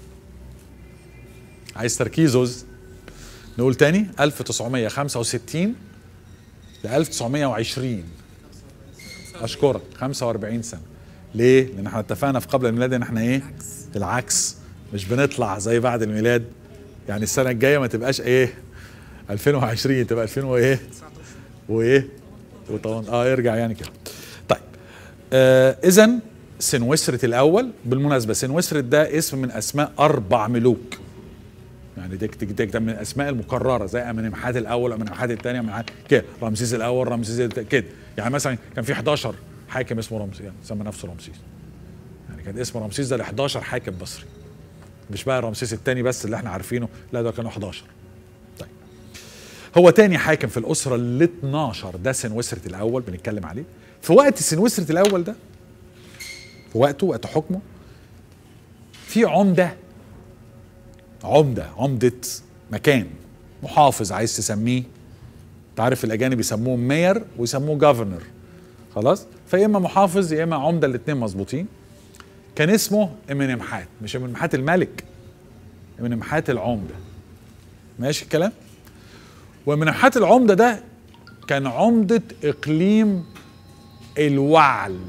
Speaker 1: عايز تركيزوز نقول تاني 1965 ل 1920 اشكرك 45 سنه ليه لان احنا اتفقنا في قبل الميلاد ان احنا ايه العكس مش بنطلع زي بعد الميلاد يعني السنه الجايه ما تبقاش ايه 2020 تبقى 2000 وايه وايه وطبعا اه يرجع يعني كده طيب آه اذا سنوسرت الاول بالمناسبه سنوسرت ده اسم من اسماء اربع ملوك يعني ديك ديك ديك ده من الاسماء المكرره زي امنمحات الاول امنمحات الثانيه امنمحات كده رمسيس الاول رمسيس الت- كده يعني مثلا كان في 11 حاكم اسمه رمسيس يعني سمى نفسه رمسيس يعني كان اسم رمسيس ده ل 11 حاكم مصري مش بقى رمسيس الثاني بس اللي احنا عارفينه لا ده كانوا 11 طيب هو تاني حاكم في الاسره ال 12 ده سنوسرت الاول بنتكلم عليه في وقت سنوسرت الاول ده في وقته وقت حكمه في عمده عمده عمده مكان محافظ عايز تسميه انت عارف الاجانب يسموه مير ويسموه جافرنر خلاص فيا اما محافظ يا اما عمده الاثنين مظبوطين كان اسمه امنمحات مش امنمحات الملك امنمحات العمده ماشي الكلام ومنحات العمده ده كان عمده اقليم الوعل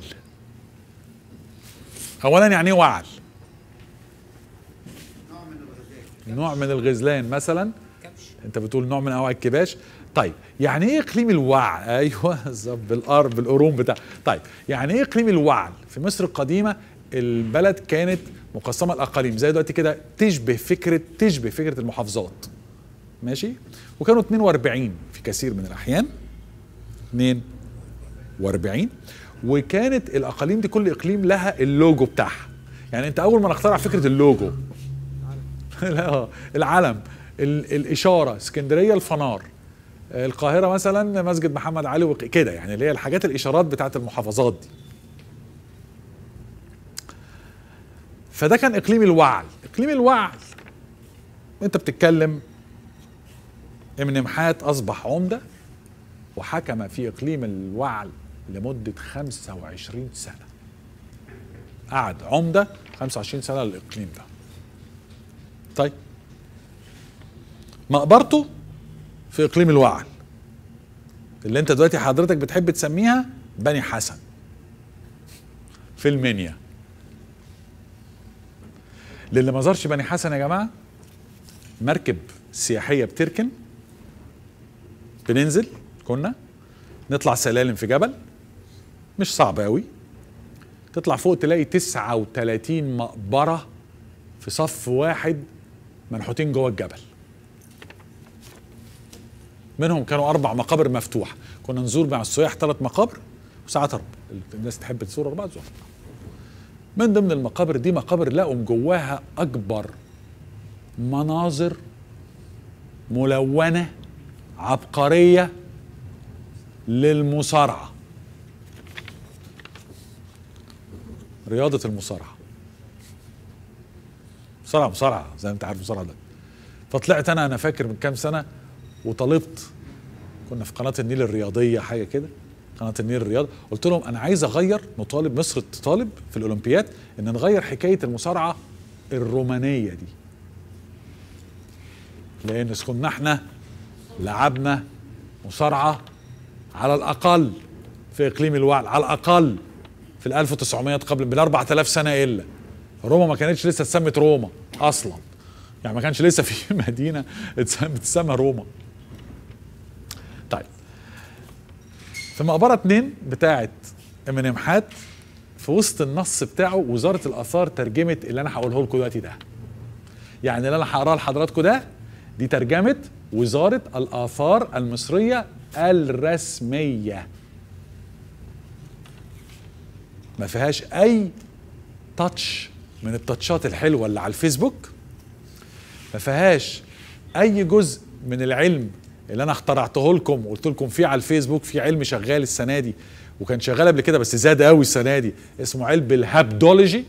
Speaker 1: اولا يعني ايه وعل نوع من الغزلان مثلا انت بتقول نوع من انواع الكباش طيب يعني ايه اقليم الوعل ايوه بالظبط بالارض بالقرون بتاع طيب يعني ايه اقليم الوعل في مصر القديمه البلد كانت مقسمه لاقاليم زي دلوقتي كده تشبه فكره تشبه فكره المحافظات ماشي وكانوا 42 في كثير من الاحيان 42 وكانت الاقاليم دي كل اقليم لها اللوجو بتاعها يعني انت اول ما نخترع فكره اللوجو لا العلم ال- الاشاره اسكندريه الفنار القاهره مثلا مسجد محمد علي وك- كده يعني اللي هي الحاجات الاشارات بتاعت المحافظات دي فده كان اقليم الوعل اقليم الوعل انت بتتكلم امنمحات اصبح عمده وحكم في اقليم الوعل لمده 25 سنه قعد عمده 25 سنه للاقليم ده طيب مقبرته في اقليم الوعل اللي انت دلوقتي حضرتك بتحب تسميها بني حسن في المنيا للي ما زارش بني حسن يا جماعه مركب سياحيه بتركن بننزل كنا نطلع سلالم في جبل مش صعب قوي تطلع فوق تلاقي 39 مقبره في صف واحد منحوتين جوه الجبل منهم كانوا اربع مقابر مفتوحه كنا نزور مع السياح ثلاث مقابر وساعات اربع الناس تحب تزور اربعه تزور من ضمن المقابر دي مقابر لقوا جواها اكبر مناظر ملونه عبقريه للمصارعه رياضه المصارعه مصارعه مصارعه زي ما انت عارف مصارعه ده فطلعت انا انا فاكر من كام سنه وطلبت كنا في قناه النيل الرياضيه حاجه كده قناه النيل الرياض قلت لهم انا عايز اغير نطالب مصر تطالب في الاولمبياد ان نغير حكايه المصارعه الرومانيه دي لان كنا احنا لعبنا مصارعه على الاقل في اقليم الوعل على الاقل في ال 1900 قبل بال 4000 سنه الا روما ما كانتش لسه اتسمت روما اصلا يعني ما كانش لسه في مدينه بتسمى روما طيب في مقبره اتنين بتاعه امنمحات في وسط النص بتاعه وزاره الاثار ترجمت اللي انا هقوله لكم دلوقتي ده يعني اللي انا هقراه لحضراتكم ده دي ترجمه وزاره الاثار المصريه الرسميه ما فيهاش اي تاتش من التاتشات الحلوه اللي على الفيسبوك ما فيهاش اي جزء من العلم اللي انا اخترعته لكم وقلت لكم فيه على الفيسبوك في علم شغال السنه دي وكان شغال قبل كده بس زاد قوي السنه دي اسمه علم الهابدولوجي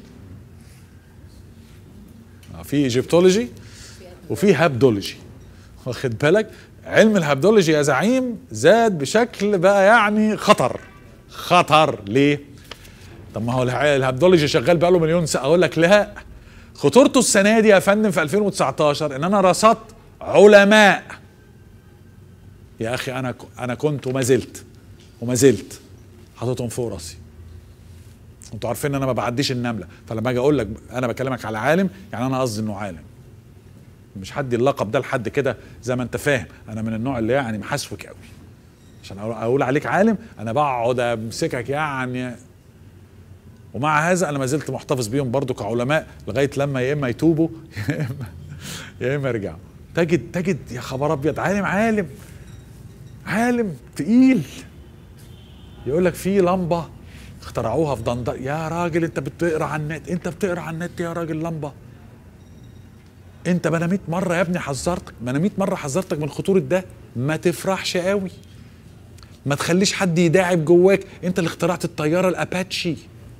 Speaker 1: في ايجيبتولوجي وفي هابدولوجي واخد بالك علم الهابدولوجي يا زعيم زاد بشكل بقى يعني خطر خطر ليه طب ما هو الهابدولوجي شغال بقى له مليون سنه اقول لك لا خطورته السنه دي يا فندم في 2019 ان انا رصدت علماء يا اخي انا انا كنت وما زلت وما زلت حاططهم فوق راسي انتوا عارفين ان انا ما بعديش النمله فلما اجي اقول لك انا بكلمك على عالم يعني انا قصدي انه عالم مش حد اللقب ده لحد كده زي ما انت فاهم انا من النوع اللي يعني محسوك قوي عشان اقول عليك عالم انا بقعد امسكك يعني ومع هذا انا ما زلت محتفظ بيهم برضو كعلماء لغايه لما يا اما يتوبوا يا اما يا اما يرجعوا تجد تجد يا خبر ابيض عالم عالم عالم تقيل يقول لك في لمبه اخترعوها في دندر يا راجل انت بتقرا على النت انت بتقرا على النت يا راجل لمبه انت ما انا 100 مره يا ابني حذرتك ما انا 100 مره حذرتك من خطوره ده ما تفرحش قوي ما تخليش حد يداعب جواك انت اللي اخترعت الطياره الاباتشي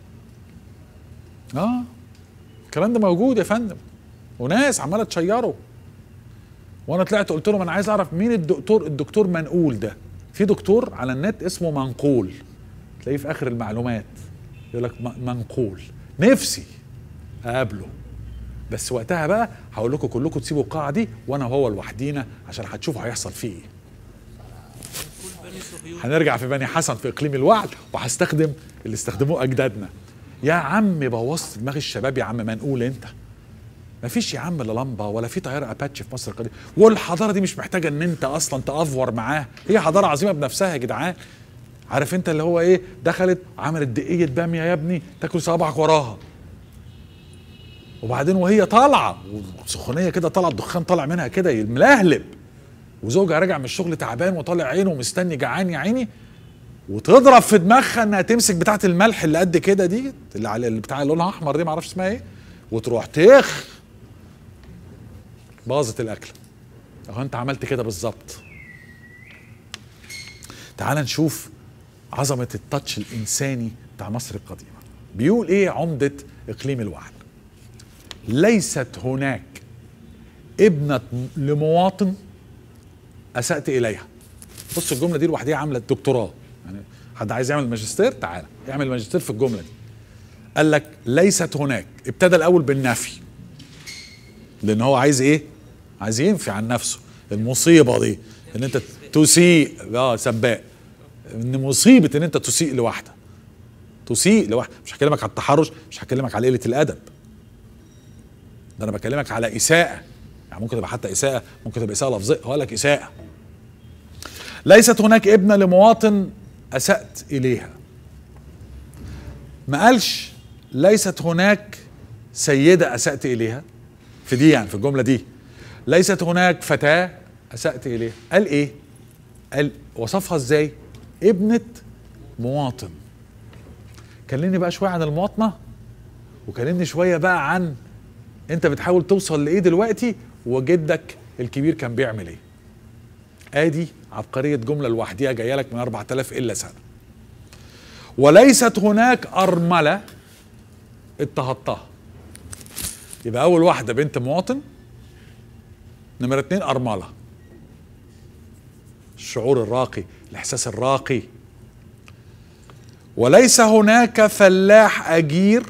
Speaker 1: اه الكلام ده موجود يا فندم وناس عماله تشيره وانا طلعت قلت لهم انا عايز اعرف مين الدكتور الدكتور منقول ده في دكتور على النت اسمه منقول تلاقيه في اخر المعلومات يقول لك منقول نفسي اقابله بس وقتها بقى هقول لكم كلكم تسيبوا القاعه دي وانا وهو لوحدينا عشان هتشوفوا هيحصل فيه ايه هنرجع في بني حسن في اقليم الوعد وهستخدم اللي استخدموه اجدادنا يا عم بوظت دماغ الشباب يا عم منقول انت مفيش يا عم لا لمبه ولا في طياره اباتشي في مصر القديمه والحضاره دي مش محتاجه ان انت اصلا تافور معاها هي حضاره عظيمه بنفسها يا جدعان عارف انت اللي هو ايه دخلت عملت دقيه باميه يا ابني تاكل صوابعك وراها وبعدين وهي طالعه وسخونيه كده طالعه الدخان طالع منها كده ملهلب وزوجها راجع من الشغل تعبان وطالع عينه ومستني جعان يا عيني وتضرب في دماغها انها تمسك بتاعه الملح اللي قد كده دي اللي على اللي بتاع لونها احمر دي معرفش اسمها ايه وتروح تخ باظت الاكله اهو انت عملت كده بالظبط تعال نشوف عظمه التاتش الانساني بتاع مصر القديمه بيقول ايه عمده اقليم الوعد ليست هناك ابنه لمواطن اسات اليها بص الجمله دي لوحدها عامله دكتوراه يعني حد عايز يعمل ماجستير تعالى اعمل ماجستير في الجمله دي قال لك ليست هناك ابتدى الاول بالنفي لان هو عايز ايه عايز ينفي عن نفسه المصيبه دي ان انت تسيء اه سباق ان مصيبه ان انت تسيء لواحده تسيء لواحده مش هكلمك على التحرش مش هكلمك على قله الادب ده انا بكلمك على اساءه يعني ممكن تبقى حتى اساءه ممكن تبقى اساءه لفظيه هقول لك اساءه ليست هناك ابنه لمواطن اسات اليها ما قالش ليست هناك سيده اسات اليها في دي يعني في الجمله دي ليست هناك فتاه اسات اليها قال ايه قال وصفها ازاي ابنه مواطن كلمني بقى شويه عن المواطنه وكلمني شويه بقى عن انت بتحاول توصل لايه دلوقتي وجدك الكبير كان بيعمل ايه ادي عبقريه جمله لوحديها جايه لك من 4000 الا سنه وليست هناك ارمله اضطهدتها يبقى اول واحده بنت مواطن نمرة اتنين ارمله الشعور الراقي الاحساس الراقي وليس هناك فلاح اجير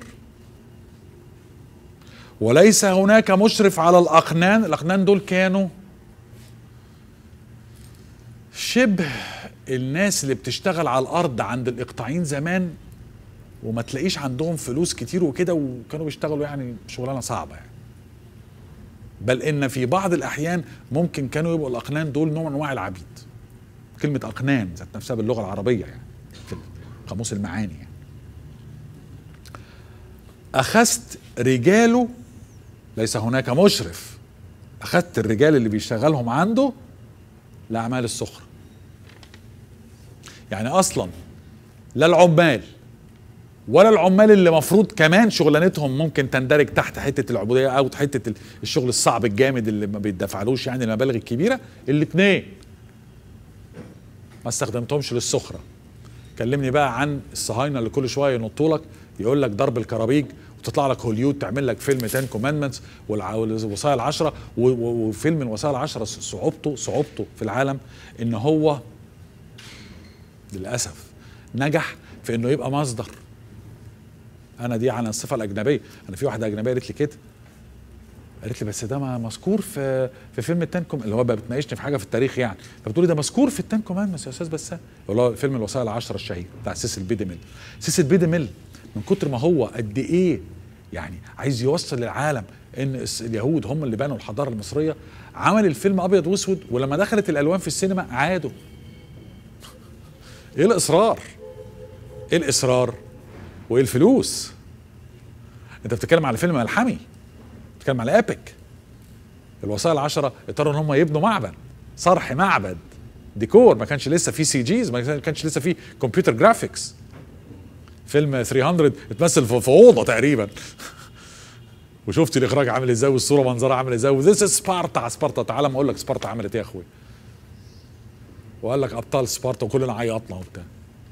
Speaker 1: وليس هناك مشرف على الاقنان الاقنان دول كانوا شبه الناس اللي بتشتغل على الارض عند الاقطاعين زمان وما تلاقيش عندهم فلوس كتير وكده وكانوا بيشتغلوا يعني شغلانه صعبه يعني بل ان في بعض الاحيان ممكن كانوا يبقوا الاقنان دول نوع من انواع العبيد كلمه اقنان ذات نفسها باللغه العربيه يعني في قاموس المعاني يعني. اخذت رجاله ليس هناك مشرف اخذت الرجال اللي بيشتغلهم عنده لاعمال السخره يعني اصلا لا العمال ولا العمال اللي مفروض كمان شغلانتهم ممكن تندرج تحت حته العبوديه او حته الشغل الصعب الجامد اللي ما بيدفعلوش يعني المبالغ الكبيره الاثنين ما استخدمتهمش للسخره كلمني بقى عن الصهاينه اللي كل شويه ينطوا لك يقول لك ضرب الكرابيج وتطلع لك هوليود تعمل لك فيلم 10 كوماندمنتس والوصايا العشره وفيلم الوصايا العشره صعوبته صعوبته في العالم ان هو للاسف نجح في انه يبقى مصدر انا دي عن الصفه الاجنبيه انا في واحده اجنبيه قالت لي كده قالت لي بس ده ما مذكور في في فيلم التن كوم اللي هو بتناقشني في حاجه في التاريخ يعني فبتقولي ده مذكور في التن كوماندمنتس يا استاذ بسام اللي هو فيلم الوصايا العشره الشهير بتاع سيسل بي ميل سيسل بي ميل من كتر ما هو قد ايه يعني عايز يوصل للعالم ان اليهود هم اللي بنوا الحضاره المصريه عمل الفيلم ابيض واسود ولما دخلت الالوان في السينما عادوا ايه الاصرار ايه الاصرار وايه الفلوس انت بتتكلم على فيلم ملحمي بتتكلم على ايبك الوصايا العشرة اضطروا ان هم يبنوا معبد صرح معبد ديكور ما كانش لسه في سي جيز ما كانش لسه في كمبيوتر جرافيكس فيلم 300 اتمثل في اوضه تقريبا وشفت الاخراج عامل ازاي والصوره منظرها عامل ازاي وذيس سبارتا سبارتا تعالى ما اقول لك سبارتا عملت ايه يا اخويا وقال لك ابطال سبارتا وكلنا عيطنا وبتاع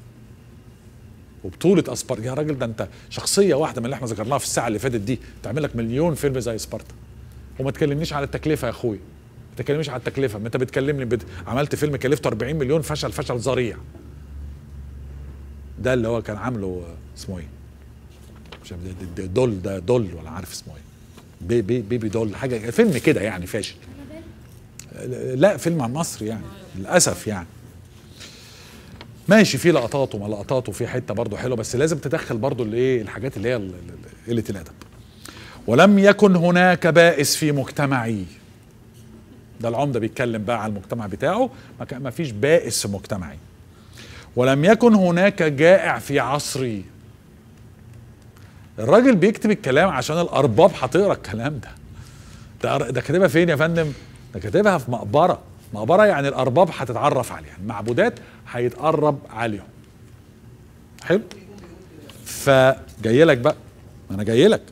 Speaker 1: وبطولة اسبارتا يا راجل ده انت شخصية واحدة من اللي احنا ذكرناها في الساعة اللي فاتت دي تعمل لك مليون فيلم زي سبارتا وما تكلمنيش على التكلفة يا اخويا ما تكلمنيش على التكلفة ما انت بتكلمني بت... عملت فيلم كلفته 40 مليون فشل فشل ذريع ده اللي هو كان عامله اسمه ايه مش عارف دول ده دول ولا عارف اسمه ايه بي بي بيبي دول حاجة فيلم كده يعني فاشل لا فيلم عن مصر يعني للاسف يعني ماشي في لقطات وما لقطات وفي حته برضه حلوه بس لازم تدخل برضه الايه الحاجات اللي هي قله الادب ولم يكن هناك بائس في مجتمعي ده العمده بيتكلم بقى على المجتمع بتاعه ما فيش بائس في مجتمعي ولم يكن هناك جائع في عصري الراجل بيكتب الكلام عشان الارباب هتقرا الكلام ده ده ده كاتبها فين يا فندم ده كاتبها في مقبره مقبره يعني الارباب هتتعرف عليها المعبودات هيتقرب عليهم حلو فجاي لك بقى ما انا جاي لك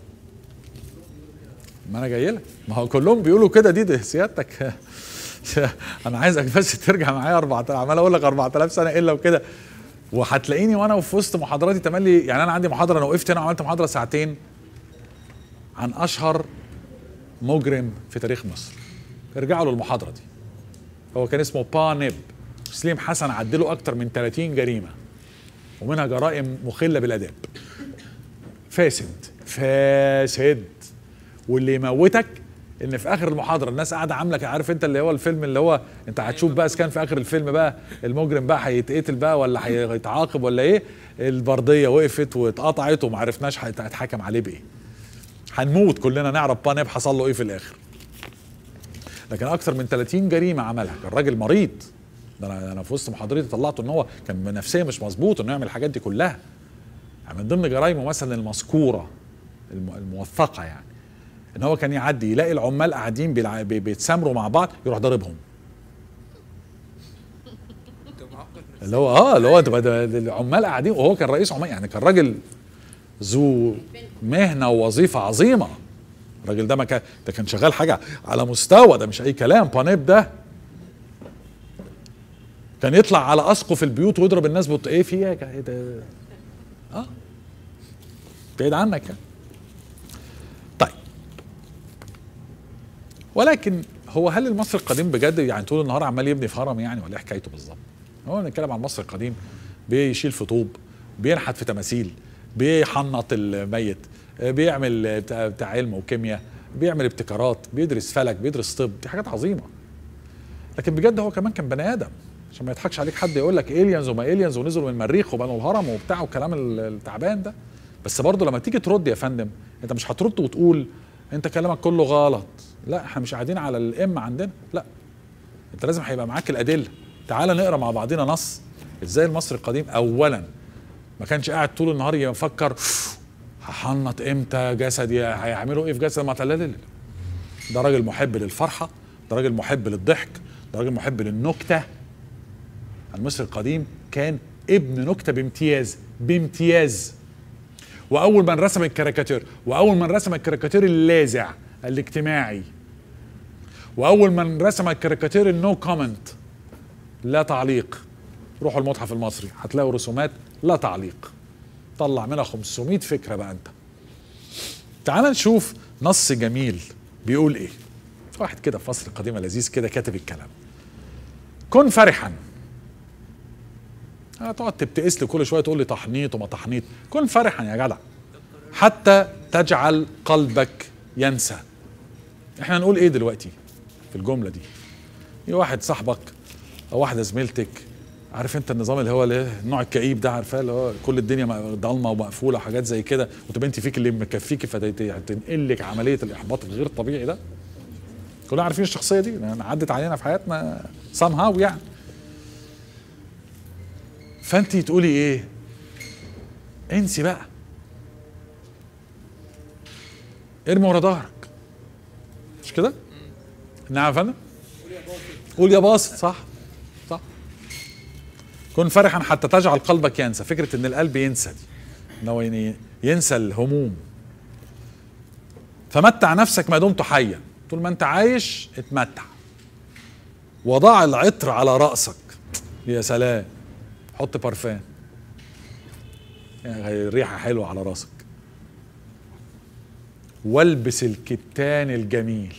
Speaker 1: ما انا جاي لك ما هو كلهم بيقولوا كده دي, دي سيادتك انا عايزك بس ترجع معايا 4000 عمال اقول لك 4000 سنه الا وكده وهتلاقيني وانا في وسط محاضراتي تملي يعني انا عندي محاضره انا وقفت هنا وعملت محاضره ساعتين عن اشهر مجرم في تاريخ مصر ارجعوا للمحاضره دي هو كان اسمه بانب سليم حسن عدله اكتر من 30 جريمه ومنها جرائم مخله بالاداب فاسد فاسد واللي يموتك ان في اخر المحاضره الناس قاعده عامله عارف انت اللي هو الفيلم اللي هو انت هتشوف بقى اذا كان في اخر الفيلم بقى المجرم بقى هيتقتل بقى ولا هيتعاقب ولا ايه البرديه وقفت واتقطعت وما عرفناش هيتحكم عليه بايه هنموت كلنا نعرف بانيب حصل له ايه في الاخر لكن اكثر من 30 جريمه عملها كان راجل مريض ده انا انا في وسط محاضرتي طلعته ان هو كان نفسيا مش مظبوط انه يعمل الحاجات دي كلها يعني من ضمن جرايمه مثلا المذكوره الم- الموثقه يعني ان هو كان يعدي يلاقي العمال قاعدين بيلع- بي- بيتسامروا مع بعض يروح ضاربهم اللي هو اه اللي هو ده- ده- ده العمال قاعدين وهو كان رئيس عمال يعني كان راجل ذو مهنه ووظيفه عظيمه الراجل ده ما كان ده كان شغال حاجه على مستوى ده مش اي كلام بانيب ده كان يطلع على اسقف البيوت ويضرب الناس بط ايه في ايه إيه ده اه بعيد عنك يعني طيب ولكن هو هل المصري القديم بجد يعني طول النهار عمال يبني في هرم يعني ولا ايه حكايته بالظبط؟ هو بنتكلم عن المصري القديم بيشيل في طوب بينحت في تماثيل بيحنط الميت بيعمل بتاع, بتاع علم وكيمياء بيعمل ابتكارات بيدرس فلك بيدرس طب دي حاجات عظيمه لكن بجد هو كمان كان بني ادم عشان ما يضحكش عليك حد يقول لك الينز وما الينز ونزلوا من المريخ وبنوا الهرم وبتاع والكلام ال- التعبان ده بس برضه لما تيجي ترد يا فندم انت مش هترد وتقول انت كلامك كله غلط لا احنا مش قاعدين على الام عندنا لا انت لازم هيبقى معاك الادله تعال نقرا مع بعضنا نص ازاي المصري القديم اولا ما كانش قاعد طول النهار يفكر هحنط امتى جسدي هيعملوا ايه في جسدي ما لا لا لا ده راجل محب للفرحه ده راجل محب للضحك ده راجل محب للنكته المصري القديم كان ابن نكته بامتياز بامتياز واول من رسم الكاريكاتير واول من رسم الكاريكاتير اللاذع الاجتماعي واول من رسم الكاريكاتير النو كومنت لا تعليق روحوا المتحف المصري هتلاقوا رسومات لا تعليق طلع منها 500 فكره بقى انت تعال نشوف نص جميل بيقول ايه في واحد كده في مصر القديمه لذيذ كده كاتب الكلام كن فرحا هتقعد تبتئس لي كل شويه تقول لي تحنيط وما تحنيط كن فرحا يا جدع حتى تجعل قلبك ينسى احنا نقول ايه دلوقتي في الجمله دي في واحد صاحبك او واحده زميلتك عارف انت النظام اللي هو الايه النوع الكئيب ده عارفاه اللي هو كل الدنيا م- ضلمه ومقفوله وحاجات زي كده وتبقى انت فيك اللي مكفيكي فتنقل لك عمليه الاحباط الغير طبيعي ده كلنا عارفين الشخصيه دي لان عدت علينا في حياتنا سام هاو يعني فانت تقولي ايه انسي بقى ارمي ورا ظهرك مش كده نعم يا فندم قول يا باسط صح صح كن فرحا حتى تجعل قلبك ينسى فكره ان القلب ينسى دي ان هو يعني ينسى الهموم فمتع نفسك ما دمت حيا طول ما انت عايش اتمتع وضع العطر على راسك يا سلام حط بارفان يعني الريحه حلوه على راسك والبس الكتان الجميل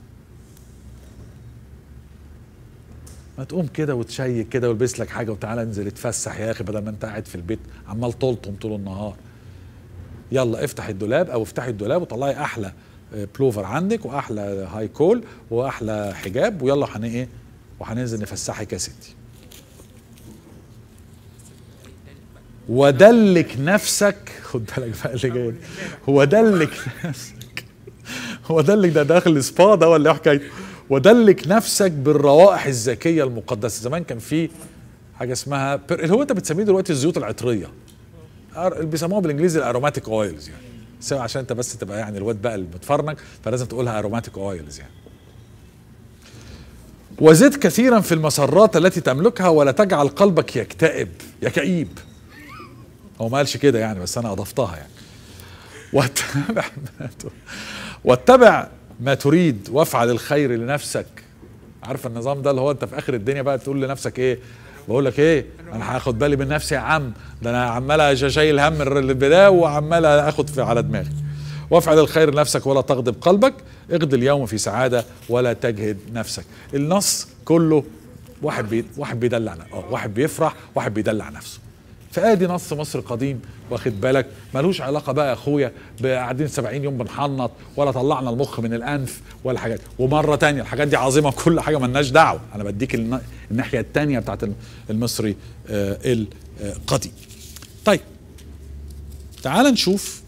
Speaker 1: ما تقوم كده وتشيك كده والبس لك حاجه وتعالى انزل اتفسح يا اخي بدل ما انت قاعد في البيت عمال تلطم طول النهار يلا افتح الدولاب او افتحي الدولاب وطلعي احلى آه، بلوفر عندك واحلى هاي كول واحلى حجاب ويلا هن ايه وهننزل نفسحك يا ستي ودلك نفسك خد بالك بقى اللي جاي ودلك نفسك هو دلك ده داخل سبا ده ولا ايه حكايته ودلك نفسك بالروائح الزكيه المقدسه زمان كان في حاجه اسمها بر... اللي هو انت بتسميه دلوقتي الزيوت العطريه أر- اللي بيسموها بالانجليزي الاروماتيك اويلز يعني سواء عشان انت بس تبقى يعني الواد بقى المتفرنج فلازم تقولها اروماتيك اويلز يعني وزد كثيرا في المسرات التي تملكها ولا تجعل قلبك يكتئب يا كئيب هو ما قالش كده يعني بس انا اضفتها يعني واتبع ما ت- واتبع ما تريد وافعل الخير لنفسك عارف النظام ده اللي هو انت في اخر الدنيا بقى تقول لنفسك ايه بقول لك ايه انا هاخد بالي من نفسي يا عم ده انا عمال أج- شايل هم البدايه وعمال اخد في على دماغي وافعل الخير لنفسك ولا تغضب قلبك اغض اليوم في سعاده ولا تجهد نفسك النص كله واحد بي واحد بيدلع ن- اه واحد بيفرح واحد بيدلع نفسه فادي نص مصر القديم واخد بالك ملوش علاقه بقى يا اخويا قاعدين 70 يوم بنحنط ولا طلعنا المخ من الانف ولا حاجات ومره تانية الحاجات دي عظيمه كل حاجه ملناش دعوه انا بديك الن- الناحيه التانية بتاعت الم- المصري آه القديم طيب تعال نشوف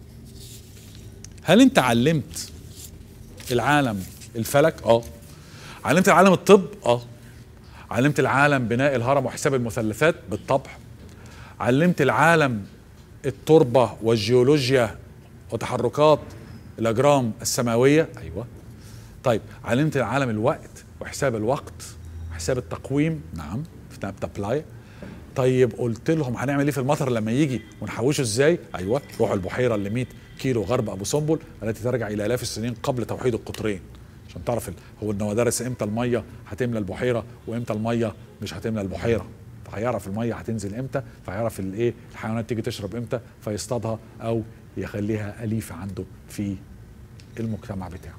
Speaker 1: هل انت علمت العالم الفلك اه علمت العالم الطب اه علمت العالم بناء الهرم وحساب المثلثات بالطبع علمت العالم التربة والجيولوجيا وتحركات الأجرام السماوية أيوة طيب علمت العالم الوقت وحساب الوقت وحساب التقويم نعم في بتابلاي طيب قلت لهم هنعمل ايه في المطر لما يجي ونحوشه ازاي ايوه روحوا البحيره اللي 100 كيلو غرب ابو سمبل التي ترجع الى الاف السنين قبل توحيد القطرين عشان تعرف ال- هو انه درس امتى الميه هتملى البحيره وامتى الميه مش هتملى البحيره فهيعرف الميه هتنزل امتى فهيعرف الايه الحيوانات تيجي تشرب امتى فيصطادها او يخليها اليفه عنده في المجتمع بتاعه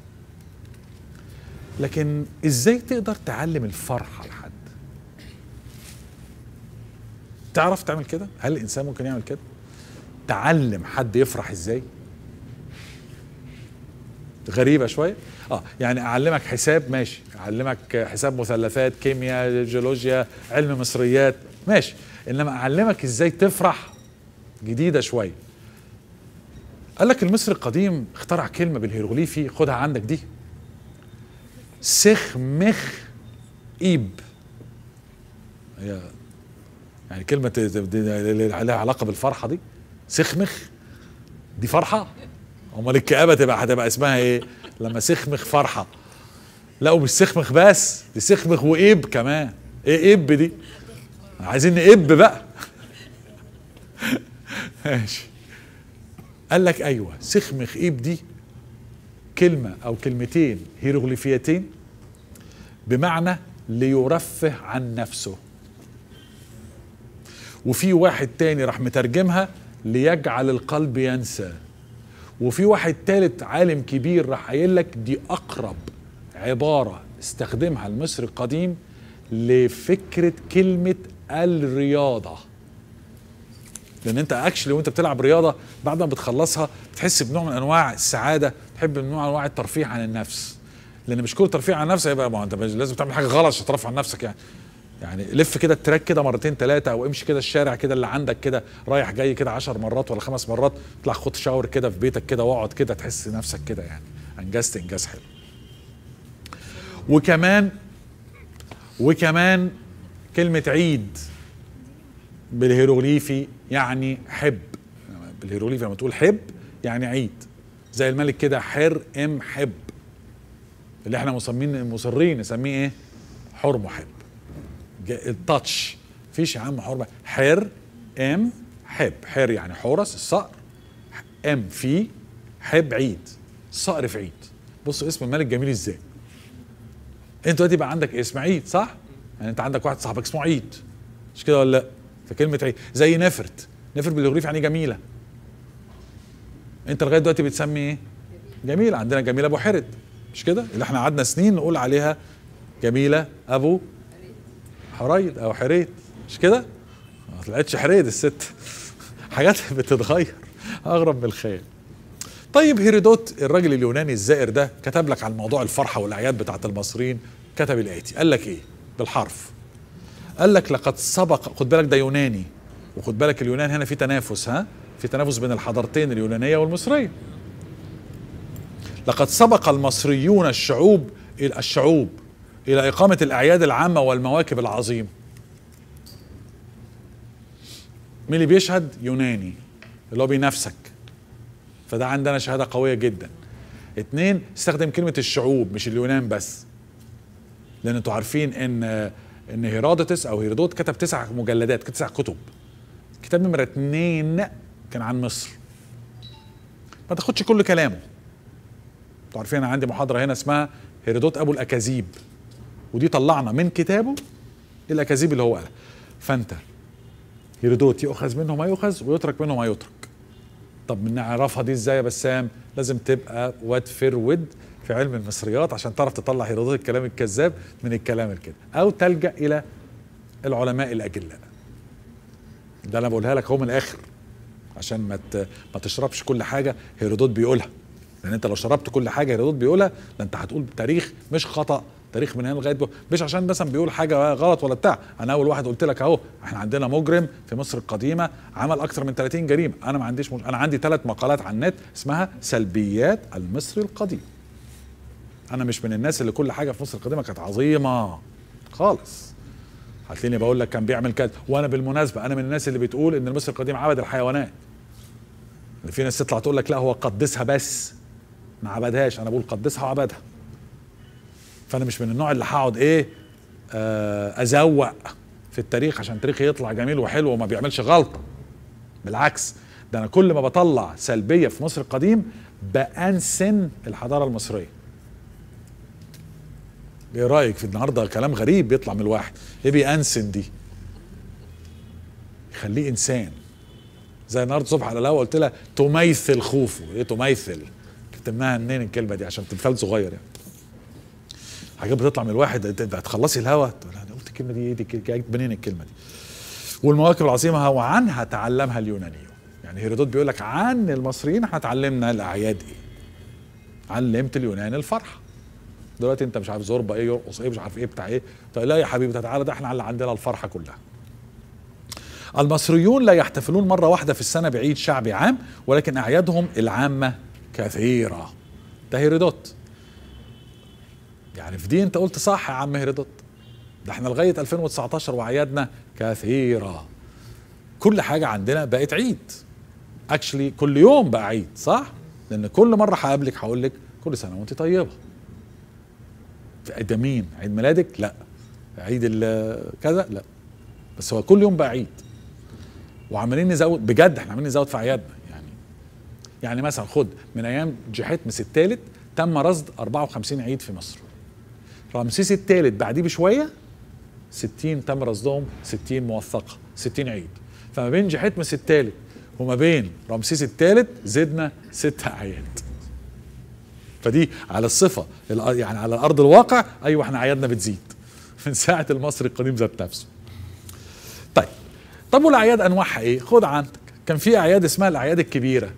Speaker 1: لكن ازاي تقدر تعلم الفرحه لحد تعرف تعمل كده هل الانسان ممكن يعمل كده تعلم حد يفرح ازاي غريبه شويه اه يعني اعلمك حساب ماشي اعلمك حساب مثلثات كيمياء جيولوجيا علم مصريات ماشي انما اعلمك ازاي تفرح جديده شويه قال لك المصري القديم اخترع كلمه بالهيروغليفي خدها عندك دي سخمخ ايب هي يعني كلمة ت- ت- دي- لها علاقة بالفرحة دي سخمخ دي فرحة امال الكآبة تبقى هتبقى اسمها ايه لما سخمخ فرحة لا ومش سخمخ بس دي سخمخ وإب كمان ايه إب دي عايزين نقب بقى ماشي قال لك ايوه سخمخ إب دي كلمة او كلمتين هيروغليفيتين بمعنى ليرفه عن نفسه وفي واحد تاني راح مترجمها ليجعل القلب ينسى وفي واحد تالت عالم كبير راح قايل لك دي اقرب عباره استخدمها المصري القديم لفكره كلمه الرياضه لان انت اكشلي وانت بتلعب رياضه بعد ما بتخلصها بتحس بنوع من انواع السعاده تحب نوع من انواع الترفيه عن النفس لان مش كل ترفيه عن النفس هيبقى ما انت لازم تعمل حاجه غلط عشان ترفع عن نفسك يعني يعني لف كده التراك كده مرتين ثلاثه او امشي كده الشارع كده اللي عندك كده رايح جاي كده عشر مرات ولا خمس مرات اطلع خد شاور كده في بيتك كده واقعد كده تحس نفسك كده يعني انجزت انجاز حلو وكمان وكمان كلمة عيد بالهيروغليفي يعني حب بالهيروغليفي لما تقول حب يعني عيد زي الملك كده حر ام حب اللي احنا مصممين مصرين نسميه ايه حر محب ج- التاتش فيش يا عم حر حر ام حب حر يعني حورس الصقر ام في حب عيد الصقر في عيد بصوا اسم الملك جميل ازاي انت دلوقتي بقى عندك اسم عيد صح يعني انت عندك واحد صاحبك اسمه عيد مش كده ولا لا فكلمه عيد زي نفرت نفرت بالهيروغليفي يعني جميله انت لغايه دلوقتي بتسمي ايه جميله عندنا جميله ابو حرد مش كده اللي احنا قعدنا سنين نقول عليها جميله ابو حريد او حريد مش كده ما طلعتش حريد الست حاجات بتتغير اغرب من الخيال طيب هيرودوت الراجل اليوناني الزائر ده كتب لك عن موضوع الفرحه والاعياد بتاعت المصريين كتب الاتي قال لك ايه بالحرف قال لك لقد سبق خد بالك ده يوناني وخد بالك اليونان هنا في تنافس ها في تنافس بين الحضارتين اليونانيه والمصريه لقد سبق المصريون الشعوب الى الشعوب الى اقامه الاعياد العامه والمواكب العظيمه مين اللي بيشهد يوناني اللي هو بينافسك فده عندنا شهاده قويه جدا اتنين استخدم كلمه الشعوب مش اليونان بس لان انتوا عارفين ان ان هيرودوتس او هيرودوت كتب تسع مجلدات تسع كتب كتاب نمره اتنين كان عن مصر ما تاخدش كل كلامه انتوا عارفين انا عندي محاضره هنا اسمها هيرودوت ابو الاكاذيب ودي طلعنا من كتابه الاكاذيب اللي هو قالها فانت هيرودوت يؤخذ منه ما يؤخذ ويترك منه ما يترك طب من نعرفها دي ازاي يا بسام لازم تبقى واد فرود في في علم المصريات عشان تعرف تطلع هيرودوت الكلام الكذاب من الكلام الكده او تلجا الى العلماء الاجلاء ده انا بقولها لك اهو من الاخر عشان ما ت- ما تشربش كل حاجه هيرودوت بيقولها لان انت لو شربت كل حاجه هيرودوت بيقولها ده انت هتقول تاريخ مش خطا تاريخ من هنا لغايه بو- مش عشان مثلا بيقول حاجه غلط ولا بتاع انا اول واحد قلت لك اهو احنا عندنا مجرم في مصر القديمه عمل اكثر من 30 جريمه انا ما عنديش مش... انا عندي ثلاث مقالات على النت اسمها سلبيات المصري القديم انا مش من الناس اللي كل حاجه في مصر القديمه كانت عظيمه خالص هتلاقيني بقول لك كان بيعمل كذا وانا بالمناسبه انا من الناس اللي بتقول ان المصري القديم عبد الحيوانات اللي في ناس تطلع تقول لك لا هو قدسها بس ما عبدهاش انا بقول قدسها وعبدها فانا مش من النوع اللي هقعد ايه آه، ازوق في التاريخ عشان تاريخي يطلع جميل وحلو وما بيعملش غلطه بالعكس ده انا كل ما بطلع سلبيه في مصر القديم بانسن الحضاره المصريه ايه رايك في النهارده كلام غريب بيطلع من الواحد ايه بيأنسن دي يخليه انسان زي النهارده الصبح على الهوا قلت لها تميثل خوفه ايه تميثل كتبناها منين الكلمه دي عشان تمثال صغير يعني حاجات بتطلع من الواحد انت انت هتخلصي الهوا تقول انا قلت الكلمه دي ايه دي جاية منين الكلمه دي والمواكب العظيمه هو عنها تعلمها اليونانيون يعني هيرودوت بيقول لك عن المصريين احنا اتعلمنا الاعياد ايه علمت اليونان الفرحه دلوقتي انت مش عارف زوربا ايه يرقص ايه مش عارف ايه بتاع ايه طيب لا يا حبيبي تعالى ده احنا اللي عندنا الفرحه كلها المصريون لا يحتفلون مرة واحدة في السنة بعيد شعبي عام ولكن أعيادهم العامة كثيرة ده هيرودوت يعني في دي انت قلت صح يا عم هيرودوت ده احنا لغاية 2019 وأعيادنا كثيرة كل حاجة عندنا بقت عيد اكشلي كل يوم بقى عيد صح؟ لأن كل مرة هقابلك هقول لك كل سنة وأنت طيبة ده مين؟ عيد ميلادك؟ لا عيد ال- كذا؟ لا بس هو كل يوم بقى عيد وعمالين نزود بجد احنا عمالين نزود في اعيادنا يعني يعني مثلا خد من ايام جحتمس الثالث تم رصد 54 عيد في مصر رمسيس الثالث بعديه بشويه 60 تم رصدهم 60 موثقه 60 عيد فما بين جحتمس الثالث وما بين رمسيس الثالث زدنا ست اعياد فدي على الصفه الأ- يعني على ارض الواقع ايوه احنا اعيادنا بتزيد من ساعه المصري القديم ذات نفسه طيب طب والاعياد انواعها ايه خد عندك كان في اعياد اسمها الاعياد الكبيره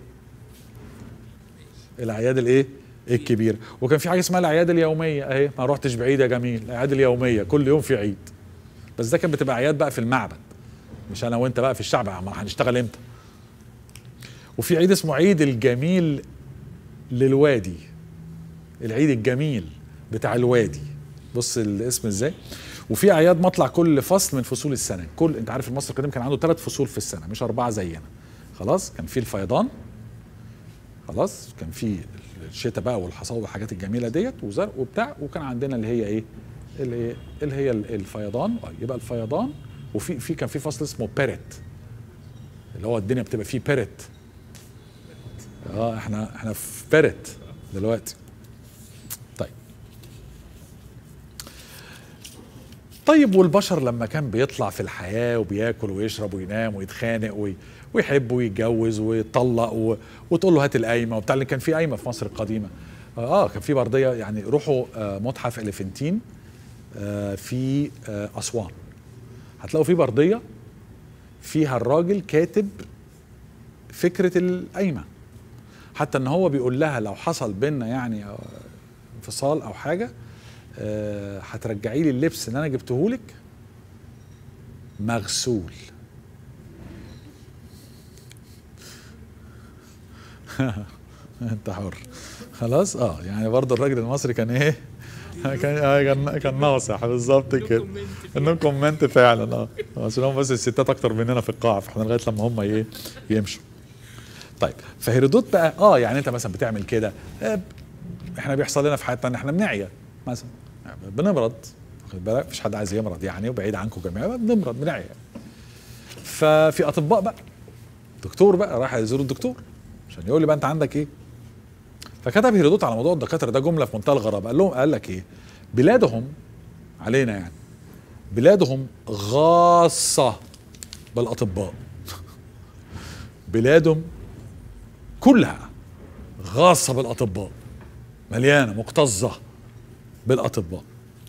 Speaker 1: الاعياد الايه الكبيره وكان في حاجه اسمها الاعياد اليوميه اهي ما رحتش بعيد يا جميل الاعياد اليوميه كل يوم في عيد بس ده كانت بتبقى اعياد بقى في المعبد مش انا وانت بقى في الشعب ما هنشتغل امتى وفي عيد اسمه عيد الجميل للوادي العيد الجميل بتاع الوادي بص الاسم ازاي وفي اعياد مطلع كل فصل من فصول السنه كل انت عارف المصري القديم كان عنده ثلاث فصول في السنه مش اربعه زينا خلاص كان في الفيضان خلاص كان في الشتاء بقى والحصاد والحاجات الجميله ديت وزرع وبتاع وكان عندنا اللي هي ايه اللي هي اللي هي الفيضان آه، يبقى الفيضان وفي في كان في فصل اسمه بيرت اللي هو الدنيا بتبقى فيه بيرت اه احنا احنا في بيرت دلوقتي طيب طيب والبشر لما كان بيطلع في الحياة وبياكل ويشرب وينام ويتخانق وي ويحب ويتجوز ويطلق و... وتقول له هات القايمة وبتاع اللي كان في قايمة في مصر القديمة اه كان في بردية يعني روحوا آه متحف اليفنتين آه في آه أسوان هتلاقوا في بردية فيها الراجل كاتب فكرة القايمة حتى ان هو بيقول لها لو حصل بينا يعني آه، انفصال او حاجه آه، هترجعي لي اللبس اللي انا جبته لك مغسول انت حر خلاص اه يعني برضه الراجل المصري كان ايه كان آه، كان كان ناصح بالظبط كده انه كومنت فعلا اه عشان هم بس الستات اكتر مننا في القاعه فاحنا لغايه لما هم ايه يمشوا طيب فهيرودوت بقى اه يعني انت مثلا بتعمل كده آه، احنا بيحصل لنا في حياتنا ان احنا بنعيا مثلا يعني بنمرض واخد بالك مفيش حد عايز يمرض يعني وبعيد عنكم جميعا بنمرض بنعيا ففي اطباء بقى دكتور بقى راح يزور الدكتور عشان يقول لي بقى انت عندك ايه فكتب هيرودوت على موضوع الدكاتره ده جمله في منتهى الغرابه قال لهم قال لك ايه بلادهم علينا يعني بلادهم غاصه بالاطباء بلادهم كلها غاصه بالاطباء مليانه مكتظه بالاطباء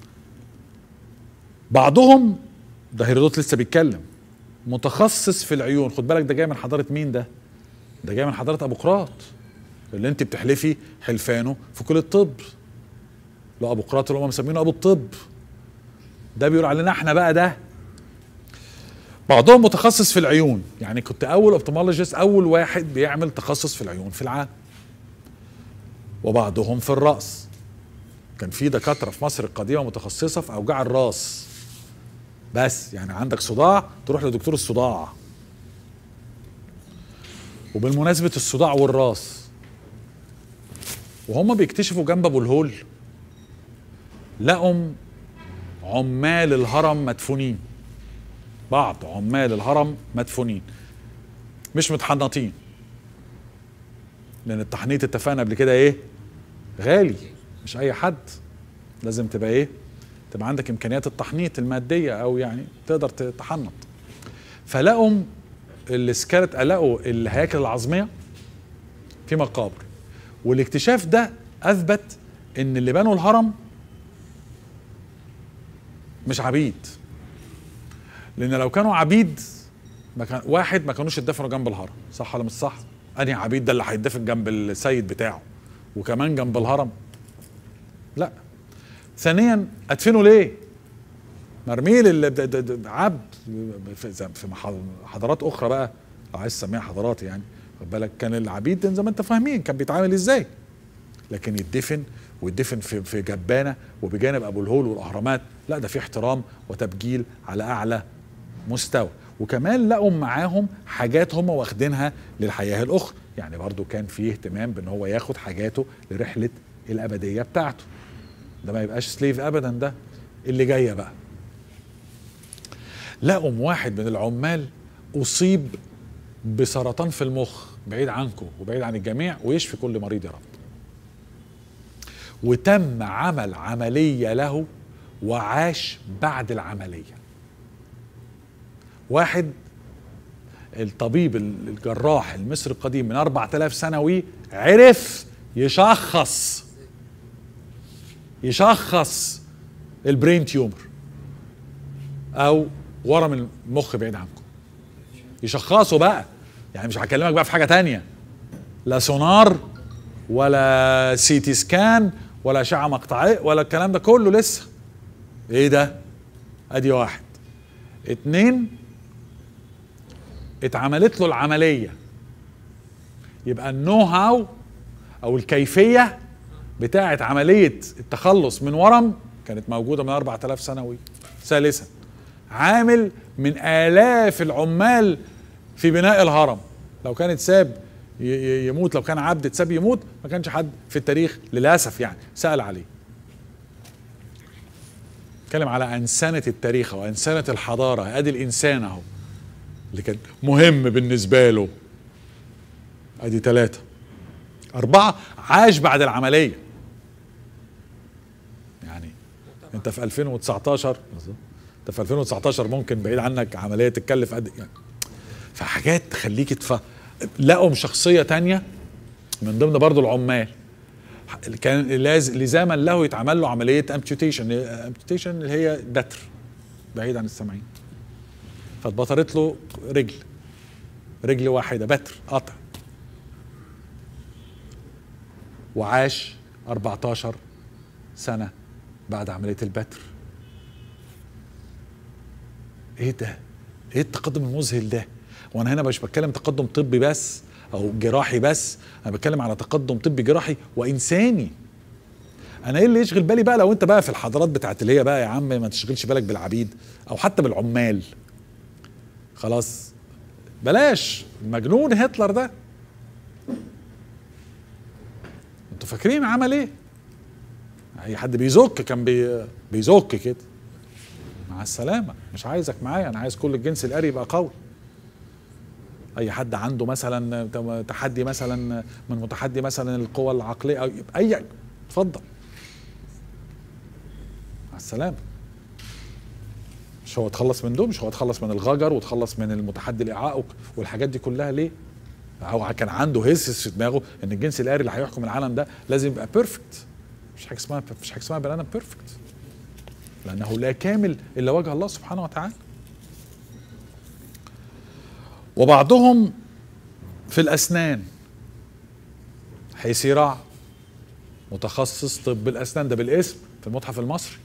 Speaker 1: بعضهم ده هيرودوت لسه بيتكلم متخصص في العيون خد بالك ده جاي من حضاره مين ده ده جاي من حضاره ابو قراط اللي انت بتحلفي حلفانه في كل الطب لا ابو قراط اللي هم مسمينه ابو الطب ده بيقول علينا احنا بقى ده بعضهم متخصص في العيون يعني كنت اول اوبتمولوجيست اول واحد بيعمل تخصص في العيون في العالم وبعضهم في الراس كان في دكاتره في مصر القديمه متخصصه في اوجاع الراس بس يعني عندك صداع تروح لدكتور الصداع وبالمناسبه الصداع والراس وهم بيكتشفوا جنب ابو الهول لقوا عمال الهرم مدفونين بعض عمال الهرم مدفونين مش متحنطين لان التحنيط اتفقنا قبل كده ايه غالي مش اي حد لازم تبقى ايه تبقى عندك امكانيات التحنيط الماديه او يعني تقدر تتحنط فلقوا السكالت لقوا الهياكل العظميه في مقابر والاكتشاف ده اثبت ان اللي بنوا الهرم مش عبيد لان لو كانوا عبيد ما كان واحد ما كانوش اتدفنوا جنب الهرم صح ولا مش صح انهي عبيد ده اللي هيتدفن جنب السيد بتاعه وكمان جنب الهرم لا ثانيا ادفنه ليه مرميه لل عبد في في حضارات اخرى بقى لو عايز تسميها حضارات يعني خد بالك كان العبيد زي ما انت فاهمين كان بيتعامل ازاي لكن يدفن ويدفن في في جبانه وبجانب ابو الهول والاهرامات لا ده في احترام وتبجيل على اعلى مستوى وكمان لقوا معاهم حاجات هم واخدينها للحياه الاخرى يعني برضو كان فيه اهتمام بان هو ياخد حاجاته لرحله الابديه بتاعته ده ما يبقاش سليف ابدا ده اللي جايه بقى لقوا واحد من العمال اصيب بسرطان في المخ بعيد عنكم وبعيد عن الجميع ويشفي كل مريض يا رب وتم عمل عملية له وعاش بعد العملية واحد الطبيب الجراح المصري القديم من 4000 سنوي عرف يشخص يشخص البرين تيومر او ورم المخ بعيد عنكم يشخصه بقى يعني مش هكلمك بقى في حاجه تانية لا سونار ولا سي تي سكان ولا اشعه مقطعيه ولا الكلام ده كله لسه ايه ده ادي واحد اتنين اتعملت له العمليه يبقى النو هاو او الكيفيه بتاعه عمليه التخلص من ورم كانت موجوده من 4000 سنوي ثالثا عامل من الاف العمال في بناء الهرم لو كانت ساب يموت لو كان عبد اتساب يموت ما كانش حد في التاريخ للاسف يعني سال عليه اتكلم على انسنه التاريخ او انسنه الحضاره ادي الانسان اهو اللي كان مهم بالنسبه له ادي ثلاثه اربعه عاش بعد العمليه يعني انت في 2019 انت في 2019 ممكن بعيد عنك عمليه تتكلف قد يعني فحاجات تخليك تف لقوا شخصيه تانية من ضمن برضو العمال كان لزاما له يتعمل له عمليه امبيوتيشن امبيوتيشن اللي هي بتر بعيد عن السامعين فاتبطرت له رجل رجل واحده بتر قطع وعاش 14 سنه بعد عمليه البتر ايه ده ايه التقدم المذهل ده وانا هنا مش بتكلم تقدم طبي بس او جراحي بس انا بتكلم على تقدم طبي جراحي وانساني انا ايه اللي يشغل بالي بقى لو انت بقى في الحضارات بتاعت اللي هي بقى يا عم ما تشغلش بالك بالعبيد او حتى بالعمال خلاص بلاش مجنون هتلر ده انتوا فاكرين عمل ايه اي حد بيزك كان بي بيزك كده مع السلامه مش عايزك معايا انا عايز كل الجنس الاري يبقى قوي اي حد عنده مثلا تحدي مثلا من متحدي مثلا القوى العقليه او اي اتفضل مع السلامه مش هو اتخلص من دول مش هو اتخلص من الغجر وتخلص من المتحدي الاعاء والحاجات دي كلها ليه هو كان عنده هسس في دماغه ان الجنس الاري اللي هيحكم العالم ده لازم يبقى بيرفكت مش حاجه اسمها مفيش حاجه اسمها بني ادم بيرفكت لانه لا كامل الا وجه الله سبحانه وتعالى وبعضهم في الاسنان حيث رع متخصص طب الاسنان ده بالاسم في المتحف المصري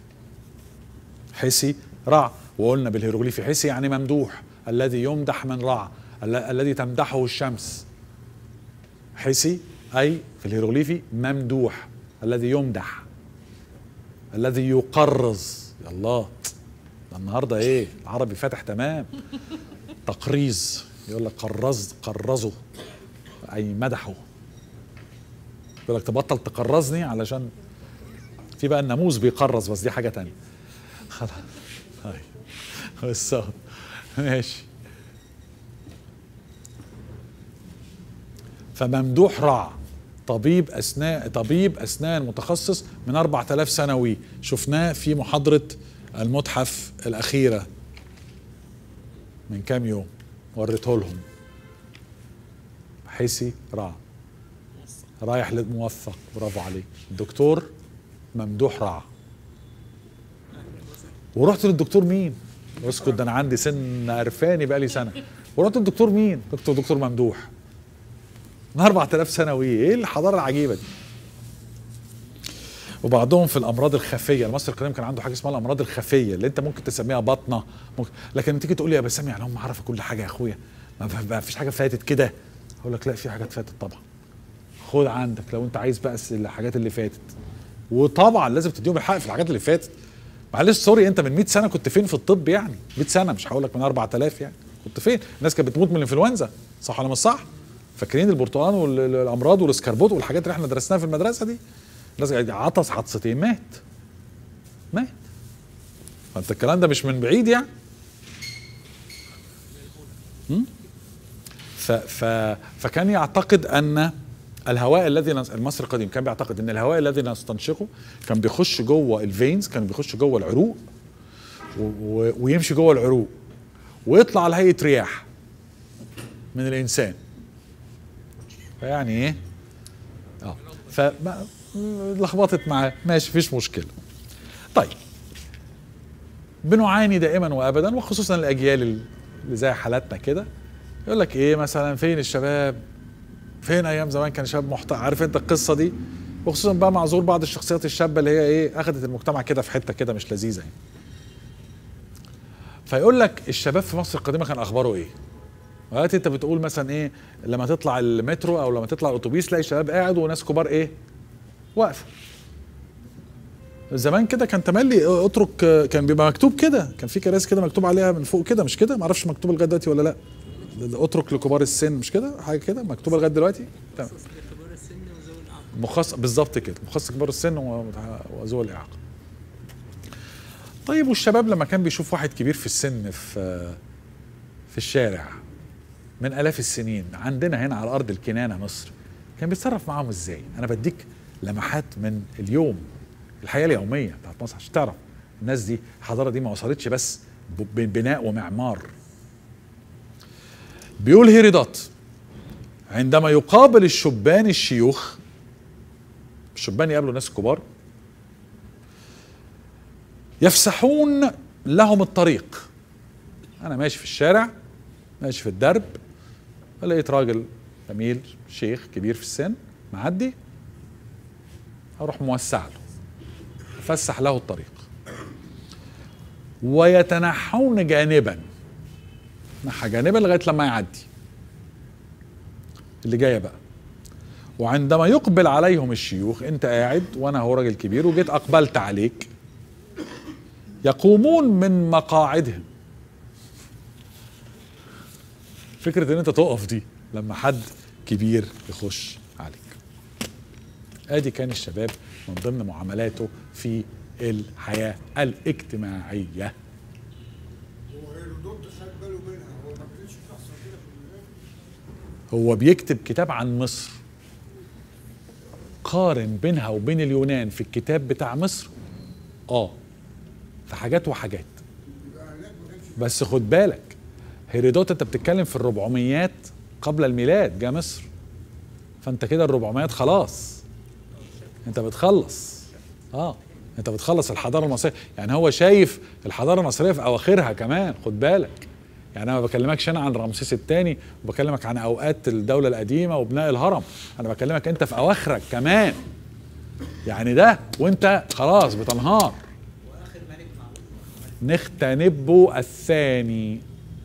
Speaker 1: حسي رع وقلنا بالهيروغليفي حسي يعني ممدوح الذي يمدح من رع ال- الذي تمدحه الشمس حسي اي في الهيروغليفي ممدوح الذي يمدح الذي يقرز يا الله ده النهارده ايه العربي فاتح تمام تقريز يقول لك قرز قرزه اي مدحه يقول لك تبطل تقرزني علشان في بقى الناموس بيقرز بس دي حاجه تانية خلاص طيب بس أهو. ماشي فممدوح رع طبيب اسنان طبيب اسنان متخصص من 4000 سنوي شفناه في محاضره المتحف الاخيره من كام يوم وريته لهم حسي رع رايح للموثق برافو عليك الدكتور ممدوح رع ورحت للدكتور مين اسكت ده انا عندي سن قرفاني بقالي سنه ورحت للدكتور مين دكتور دكتور ممدوح من 4000 سنوي ايه الحضاره العجيبه دي وبعضهم في الامراض الخفيه المصري القديم كان عنده حاجه اسمها الامراض الخفيه اللي انت ممكن تسميها بطنه ممكن لكن تيجي تقول لي يا بسام يعني هم عارفه كل حاجه يا اخويا ما ف- ما فيش حاجه فاتت كده اقول لك لا في حاجات فاتت طبعا خد عندك لو انت عايز بقى الحاجات اللي فاتت وطبعا لازم تديهم الحق في الحاجات اللي فاتت معلش سوري انت من 100 سنه كنت فين في الطب يعني 100 سنه مش هقول لك من 4000 يعني كنت فين الناس كانت بتموت من الانفلونزا صح ولا مش صح فاكرين البرتقال والامراض والاسكربوت والحاجات اللي احنا درسناها في المدرسه دي الناس عطس عطستين مات مات فانت الكلام ده مش من بعيد يعني م? ف ف فكان يعتقد ان الهواء الذي نس- المصري القديم كان بيعتقد ان الهواء الذي نستنشقه كان بيخش جوه الفينز كان بيخش جوه العروق و- و- ويمشي جوه العروق ويطلع على هيئه رياح من الانسان فيعني ايه اه فما لخبطت معاه ماشي فيش مشكله طيب بنعاني دائما وابدا وخصوصا الاجيال اللي زي حالاتنا كده يقول لك ايه مثلا فين الشباب فين ايام زمان كان شباب محترم عارف انت القصه دي وخصوصا بقى مع ظهور بعض الشخصيات الشابه اللي هي ايه اخذت المجتمع كده في حته كده مش لذيذه يعني فيقول لك الشباب في مصر القديمه كان اخباره ايه دلوقتي انت بتقول مثلا ايه لما تطلع المترو او لما تطلع الاتوبيس تلاقي شباب قاعد وناس كبار ايه واقفه زمان كده كان تملي اترك كان بيبقى مكتوب كده كان في كراسي كده مكتوب عليها من فوق كده مش كده معرفش مكتوب لغايه دلوقتي ولا لا اترك لكبار السن مش كده حاجه كده مكتوبه لغايه دلوقتي تمام مخصص بالظبط كده مخصص كبار السن و- وذوي الاعاقه طيب والشباب لما كان بيشوف واحد كبير في السن في في الشارع من الاف السنين عندنا هنا على ارض الكنانه مصر كان بيتصرف معاهم ازاي انا بديك لمحات من اليوم الحياه اليوميه بتاعت مصر عشان تعرف الناس دي الحضاره دي ما وصلتش بس ب- ببناء ومعمار بيقول هيرودوت عندما يقابل الشبان الشيوخ الشبان يقابلوا ناس كبار يفسحون لهم الطريق انا ماشي في الشارع ماشي في الدرب لقيت راجل جميل شيخ كبير في السن معدي اروح موسع له افسح له الطريق ويتنحون جانبا نحى جانبا لغايه لما يعدي اللي جايه بقى وعندما يقبل عليهم الشيوخ انت قاعد وانا هو راجل كبير وجيت اقبلت عليك يقومون من مقاعدهم فكره ان انت تقف دي لما حد كبير يخش عليك ادي كان الشباب من ضمن معاملاته في الحياه الاجتماعيه
Speaker 4: هو هيرودوت خد باله منها هو ما كانش بتحصل كده في البلاد
Speaker 1: هو بيكتب كتاب عن مصر قارن بينها وبين اليونان في الكتاب بتاع مصر اه في حاجات وحاجات بس خد بالك هيرودوت انت بتتكلم في الربعميات قبل الميلاد جاء مصر فانت كده الربعميات خلاص انت بتخلص اه انت بتخلص الحضاره المصريه يعني هو شايف الحضاره المصريه في اواخرها كمان خد بالك يعني انا ما بكلمكش انا عن رمسيس الثاني وبكلمك عن اوقات الدوله القديمه وبناء الهرم انا بكلمك انت في اواخرك كمان يعني ده وانت خلاص بتنهار نختنبو الثاني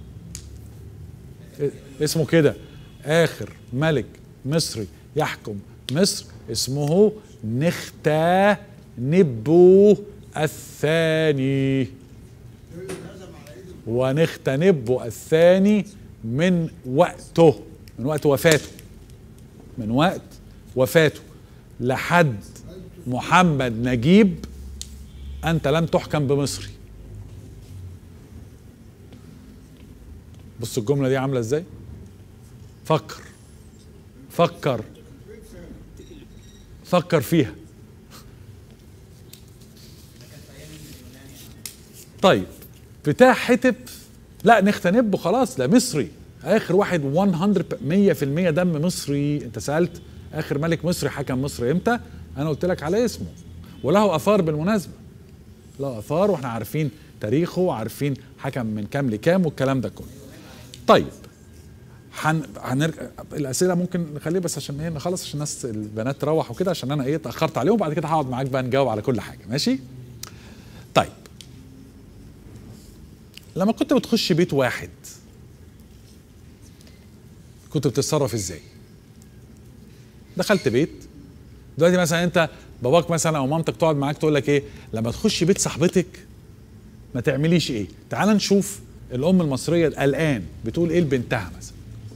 Speaker 1: اسمه كده اخر ملك مصري يحكم مصر اسمه نختنبو الثاني ونختنبو الثاني من وقته من وقت وفاته من وقت وفاته لحد محمد نجيب انت لم تحكم بمصري بص الجمله دي عامله ازاي فكر فكر فكر فيها طيب بتاع حتب لا نختنبه خلاص ده مصري اخر واحد 100 100% دم مصري انت سالت اخر ملك مصري حكم مصر امتى انا قلت لك على اسمه وله اثار بالمناسبه له اثار واحنا عارفين تاريخه وعارفين حكم من كام لكام والكلام ده كله طيب هن... هنرجع الاسئله ممكن نخليه بس عشان ايه نخلص عشان الناس البنات تروح وكده عشان انا ايه اتاخرت عليهم وبعد كده هقعد معاك بقى نجاوب على كل حاجه ماشي طيب لما كنت بتخش بيت واحد كنت بتتصرف ازاي دخلت بيت دلوقتي مثلا انت باباك مثلا او مامتك تقعد معاك تقول لك ايه لما تخش بيت صاحبتك ما تعمليش ايه تعال نشوف الام المصريه الان بتقول ايه لبنتها مثلا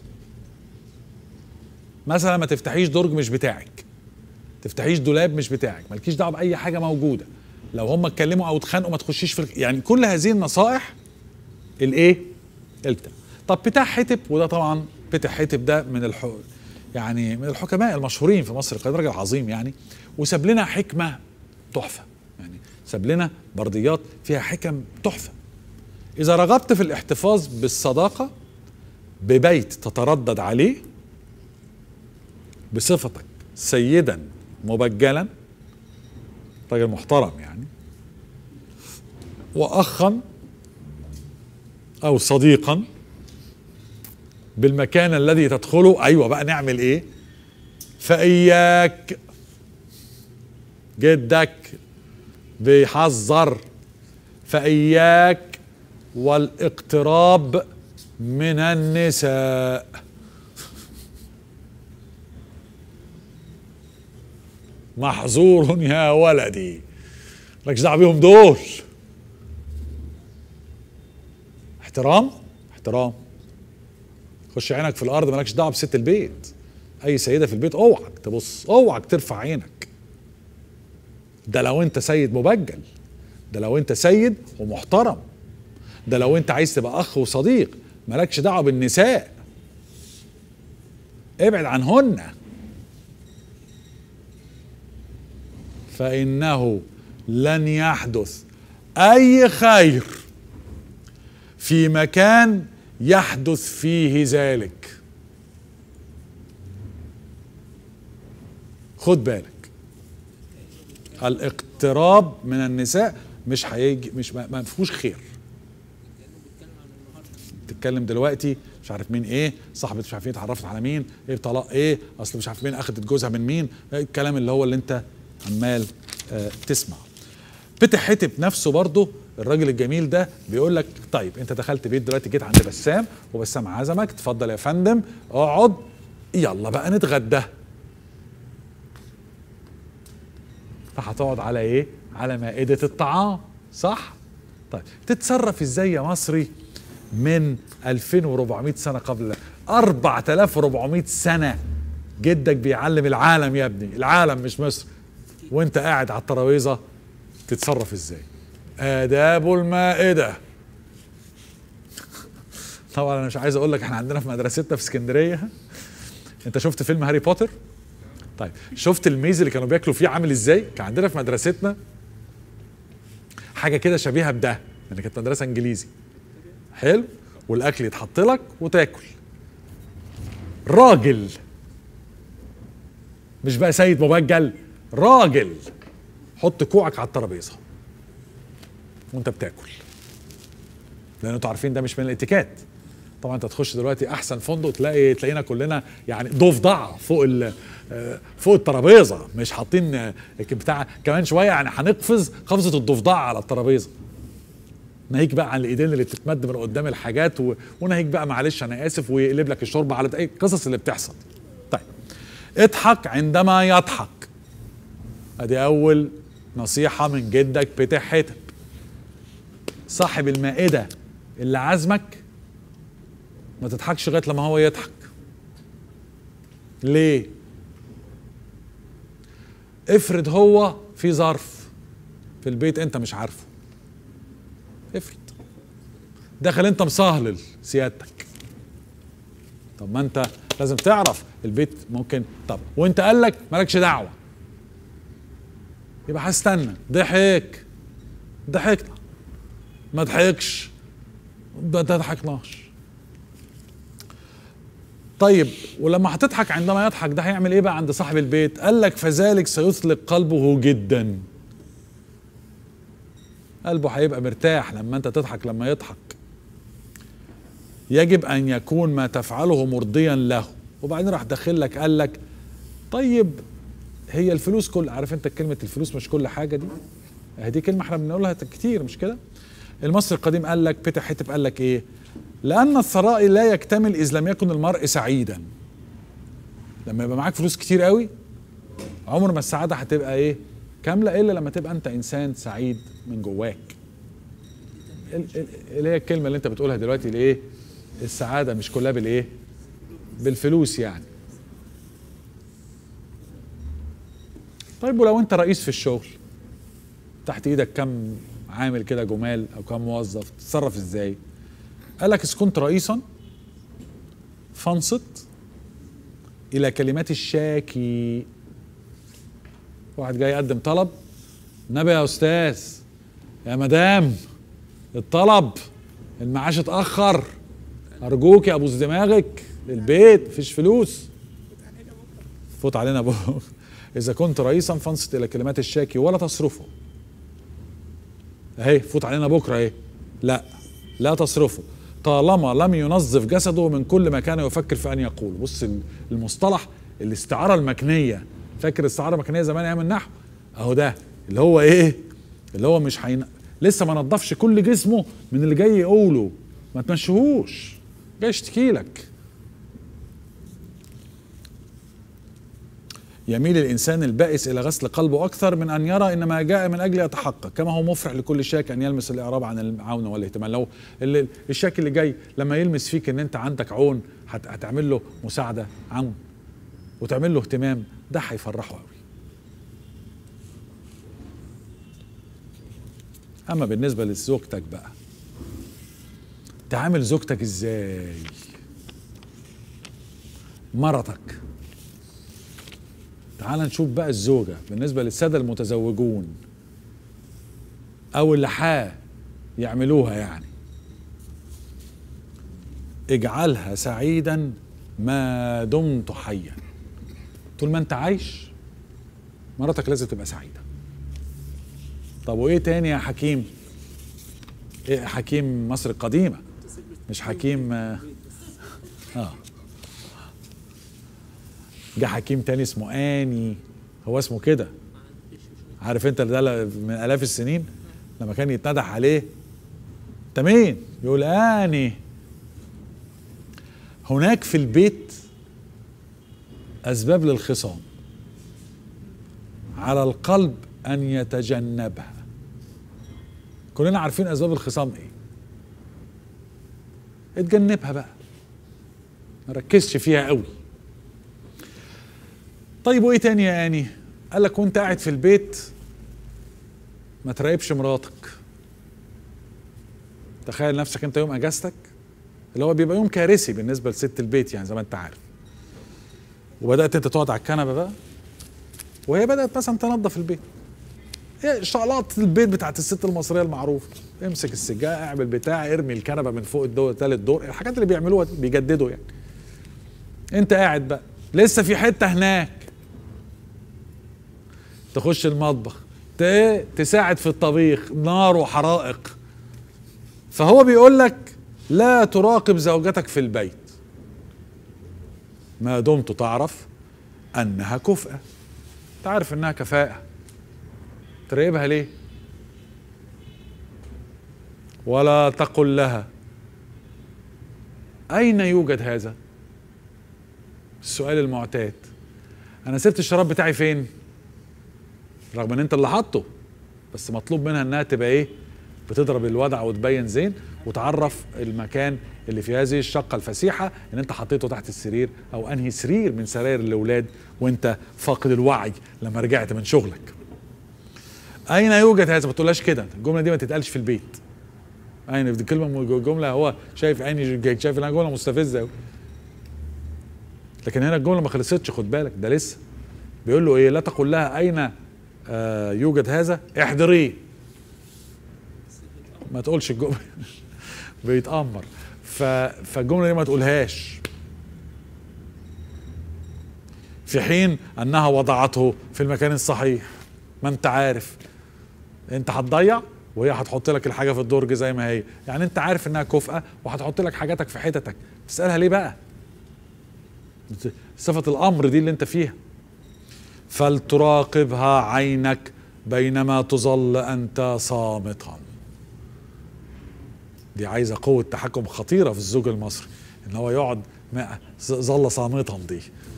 Speaker 1: مثلا ما تفتحيش درج مش بتاعك تفتحيش دولاب مش بتاعك مالكيش دعوه باي حاجه موجوده لو هم اتكلموا او اتخانقوا ما تخشيش في الخ- يعني كل هذه النصائح الايه البتاع طب بتاع حتب وده طبعا بتاع حتب ده من الح... يعني من الحكماء المشهورين في مصر كان راجل عظيم يعني وساب لنا حكمه تحفه يعني ساب لنا برديات فيها حكم تحفه اذا رغبت في الاحتفاظ بالصداقه ببيت تتردد عليه بصفتك سيدا مبجلا راجل محترم يعني واخا او صديقا بالمكان الذي تدخله ايوه بقى نعمل ايه فاياك جدك بيحذر فاياك والاقتراب من النساء محظور يا ولدي مالكش دعوه بيهم دول احترام احترام خش عينك في الارض مالكش دعوه بست البيت اي سيده في البيت اوعك تبص اوعك ترفع عينك ده لو انت سيد مبجل ده لو انت سيد ومحترم ده لو انت عايز تبقى اخ وصديق مالكش دعوه بالنساء ابعد عنهن فانه لن يحدث اي خير في مكان يحدث فيه ذلك خد بالك الاقتراب من النساء مش هيجي مش ما ما فيهوش خير تتكلم دلوقتي مش عارف مين ايه صاحبة مش عارف مين اتعرفت على مين ايه طلاق ايه اصل مش عارف مين اخدت جوزها من مين إيه الكلام اللي هو اللي انت عمال آه تسمع بتح حتب نفسه برضه الراجل الجميل ده بيقول لك طيب انت دخلت بيت دلوقتي جيت عند بسام وبسام عزمك اتفضل يا فندم اقعد يلا بقى نتغدى فهتقعد على ايه على مائدة الطعام صح طيب تتصرف ازاي يا مصري من 2400 سنة قبل 4400 سنة جدك بيعلم العالم يا ابني العالم مش مصر وانت قاعد على الترابيزة تتصرف ازاي آداب المائدة طبعا انا مش عايز اقول لك احنا عندنا في مدرستنا في اسكندرية انت شفت فيلم هاري بوتر طيب شفت الميز اللي كانوا بياكلوا فيه عامل ازاي كان عندنا في مدرستنا حاجه كده شبيهه بده يعني كانت مدرسه انجليزي حلو والاكل يتحط لك وتاكل راجل مش بقى سيد مبجل راجل حط كوعك على الترابيزه وانت بتاكل لان انتوا عارفين ده مش من الاتيكات طبعا انت تخش دلوقتي احسن فندق تلاقي تلاقينا كلنا يعني ضفدع فوق ال آه، فوق الترابيزه مش حاطين آه، بتاع كمان شويه يعني هنقفز قفزه الضفدع على الترابيزه ناهيك بقى عن الايدين اللي بتتمد من قدام الحاجات و... وناهيك بقى معلش انا اسف ويقلب لك الشوربه على اي القصص اللي بتحصل طيب اضحك عندما يضحك ادي اول نصيحه من جدك بتاع حتب صاحب المائده اللي عازمك ما تضحكش لغايه لما هو يضحك ليه افرض هو في ظرف في البيت انت مش عارفه افرض داخل انت مصهلل سيادتك طب ما انت لازم تعرف البيت ممكن طب وانت قال لك مالكش دعوه يبقى هستنى ضحك ضحكنا ما ضحكش ما ضحكناش طيب ولما هتضحك عندما يضحك ده هيعمل ايه بقى عند صاحب البيت قال لك فذلك سيثلق قلبه جدا قلبه هيبقى مرتاح لما انت تضحك لما يضحك يجب ان يكون ما تفعله مرضيا له وبعدين راح داخل لك قال لك طيب هي الفلوس كل عارف انت كلمه الفلوس مش كل حاجه دي اهي دي كلمه احنا بنقولها كتير مش كده المصري القديم قال لك بيتر حتب قال لك ايه لان الثراء لا يكتمل اذ لم يكن المرء سعيدا لما يبقى معاك فلوس كتير قوي عمر ما السعاده هتبقى ايه كامله الا لما تبقى انت انسان سعيد من جواك ال- ال- اللي هي الكلمه اللي انت بتقولها دلوقتي الايه السعاده مش كلها بالايه بالفلوس يعني طيب ولو انت رئيس في الشغل تحت ايدك كم عامل كده جمال او كم موظف تتصرف ازاي قال لك اذا كنت رئيسا فانصت الى كلمات الشاكي واحد جاي يقدم طلب نبي يا استاذ يا مدام الطلب المعاش اتاخر ارجوك يا ابوس دماغك البيت مفيش فلوس فوت علينا بكره اذا كنت رئيسا فانصت الى كلمات الشاكي ولا تصرفه اهي فوت علينا بكره اهي لا لا تصرفه طالما لم ينظف جسده من كل ما كان يفكر في ان يقول بص المصطلح الاستعاره المكنيه فاكر الاستعاره المكنيه زمان ايام النحو اهو ده اللي هو ايه اللي هو مش حين... لسه ما نضفش كل جسمه من اللي جاي يقوله ما تمشيهوش جاي يشتكي لك يميل الانسان البائس الى غسل قلبه اكثر من ان يرى ان ما جاء من اجل يتحقق كما هو مفرح لكل شاك ان يلمس الاعراب عن العون والاهتمام لو ال- الشاك اللي جاي لما يلمس فيك ان انت عندك عون هت- هتعمل له مساعده عون وتعمل له اهتمام ده هيفرحه قوي اما بالنسبه لزوجتك بقى تعامل زوجتك ازاي مرتك تعال نشوف بقى الزوجة بالنسبة للسادة المتزوجون أو اللي حا يعملوها يعني اجعلها سعيدا ما دمت حيا طول ما انت عايش مراتك لازم تبقى سعيدة طب وايه تاني يا حكيم إيه حكيم مصر القديمة مش حكيم اه, آه. جه حكيم تاني اسمه اني هو اسمه كده عارف انت ده من الاف السنين لما كان يتندح عليه انت مين يقول اني هناك في البيت اسباب للخصام على القلب ان يتجنبها كلنا عارفين اسباب الخصام ايه اتجنبها بقى ما ركزش فيها قوي طيب وايه تاني يا اني قال لك وانت قاعد في البيت ما تراقبش مراتك تخيل نفسك انت يوم اجازتك اللي هو بيبقى يوم كارثي بالنسبه لست البيت يعني زي ما انت عارف وبدات انت تقعد على الكنبه بقى وهي بدات مثلا تنظف البيت هي شغلات البيت بتاعت الست المصريه المعروفه امسك السجاده اعمل بتاع ارمي الكنبه من فوق الدور ثالث دور الحاجات اللي بيعملوها دي بيجددوا يعني انت قاعد بقى لسه في حته هناك تخش المطبخ ت- تساعد في الطبيخ نار وحرائق فهو بيقول لك لا تراقب زوجتك في البيت ما دمت تعرف انها كفءه تعرف انها كفاءه تراقبها ليه ولا تقل لها اين يوجد هذا السؤال المعتاد انا سبت الشراب بتاعي فين رغم ان انت اللي حاطه بس مطلوب منها انها تبقى ايه بتضرب الوضع وتبين زين وتعرف المكان اللي في هذه الشقه الفسيحه ان انت حطيته تحت السرير او انهي سرير من سراير الاولاد وانت فاقد الوعي لما رجعت من شغلك اين يوجد هذا ما تقولهاش كده الجمله دي ما تتقالش في البيت اين دي كلمه جمله هو شايف عيني شايف انها جمله مستفزه قوي لكن هنا الجمله ما خلصتش خد بالك ده لسه بيقول له ايه لا تقل لها اين آه يوجد هذا احضريه ما تقولش الجمله بيتامر ف... فالجمله دي ما تقولهاش في حين انها وضعته في المكان الصحيح ما انت عارف انت هتضيع وهي هتحط لك الحاجه في الدرج زي ما هي يعني انت عارف انها كفءه وهتحط لك حاجاتك في حتتك تسالها ليه بقى صفه الامر دي اللي انت فيها فلتراقبها عينك بينما تظل انت صامتا دي عايزه قوه تحكم خطيره في الزوج المصري ان هو يقعد ما- ظل صامتا دي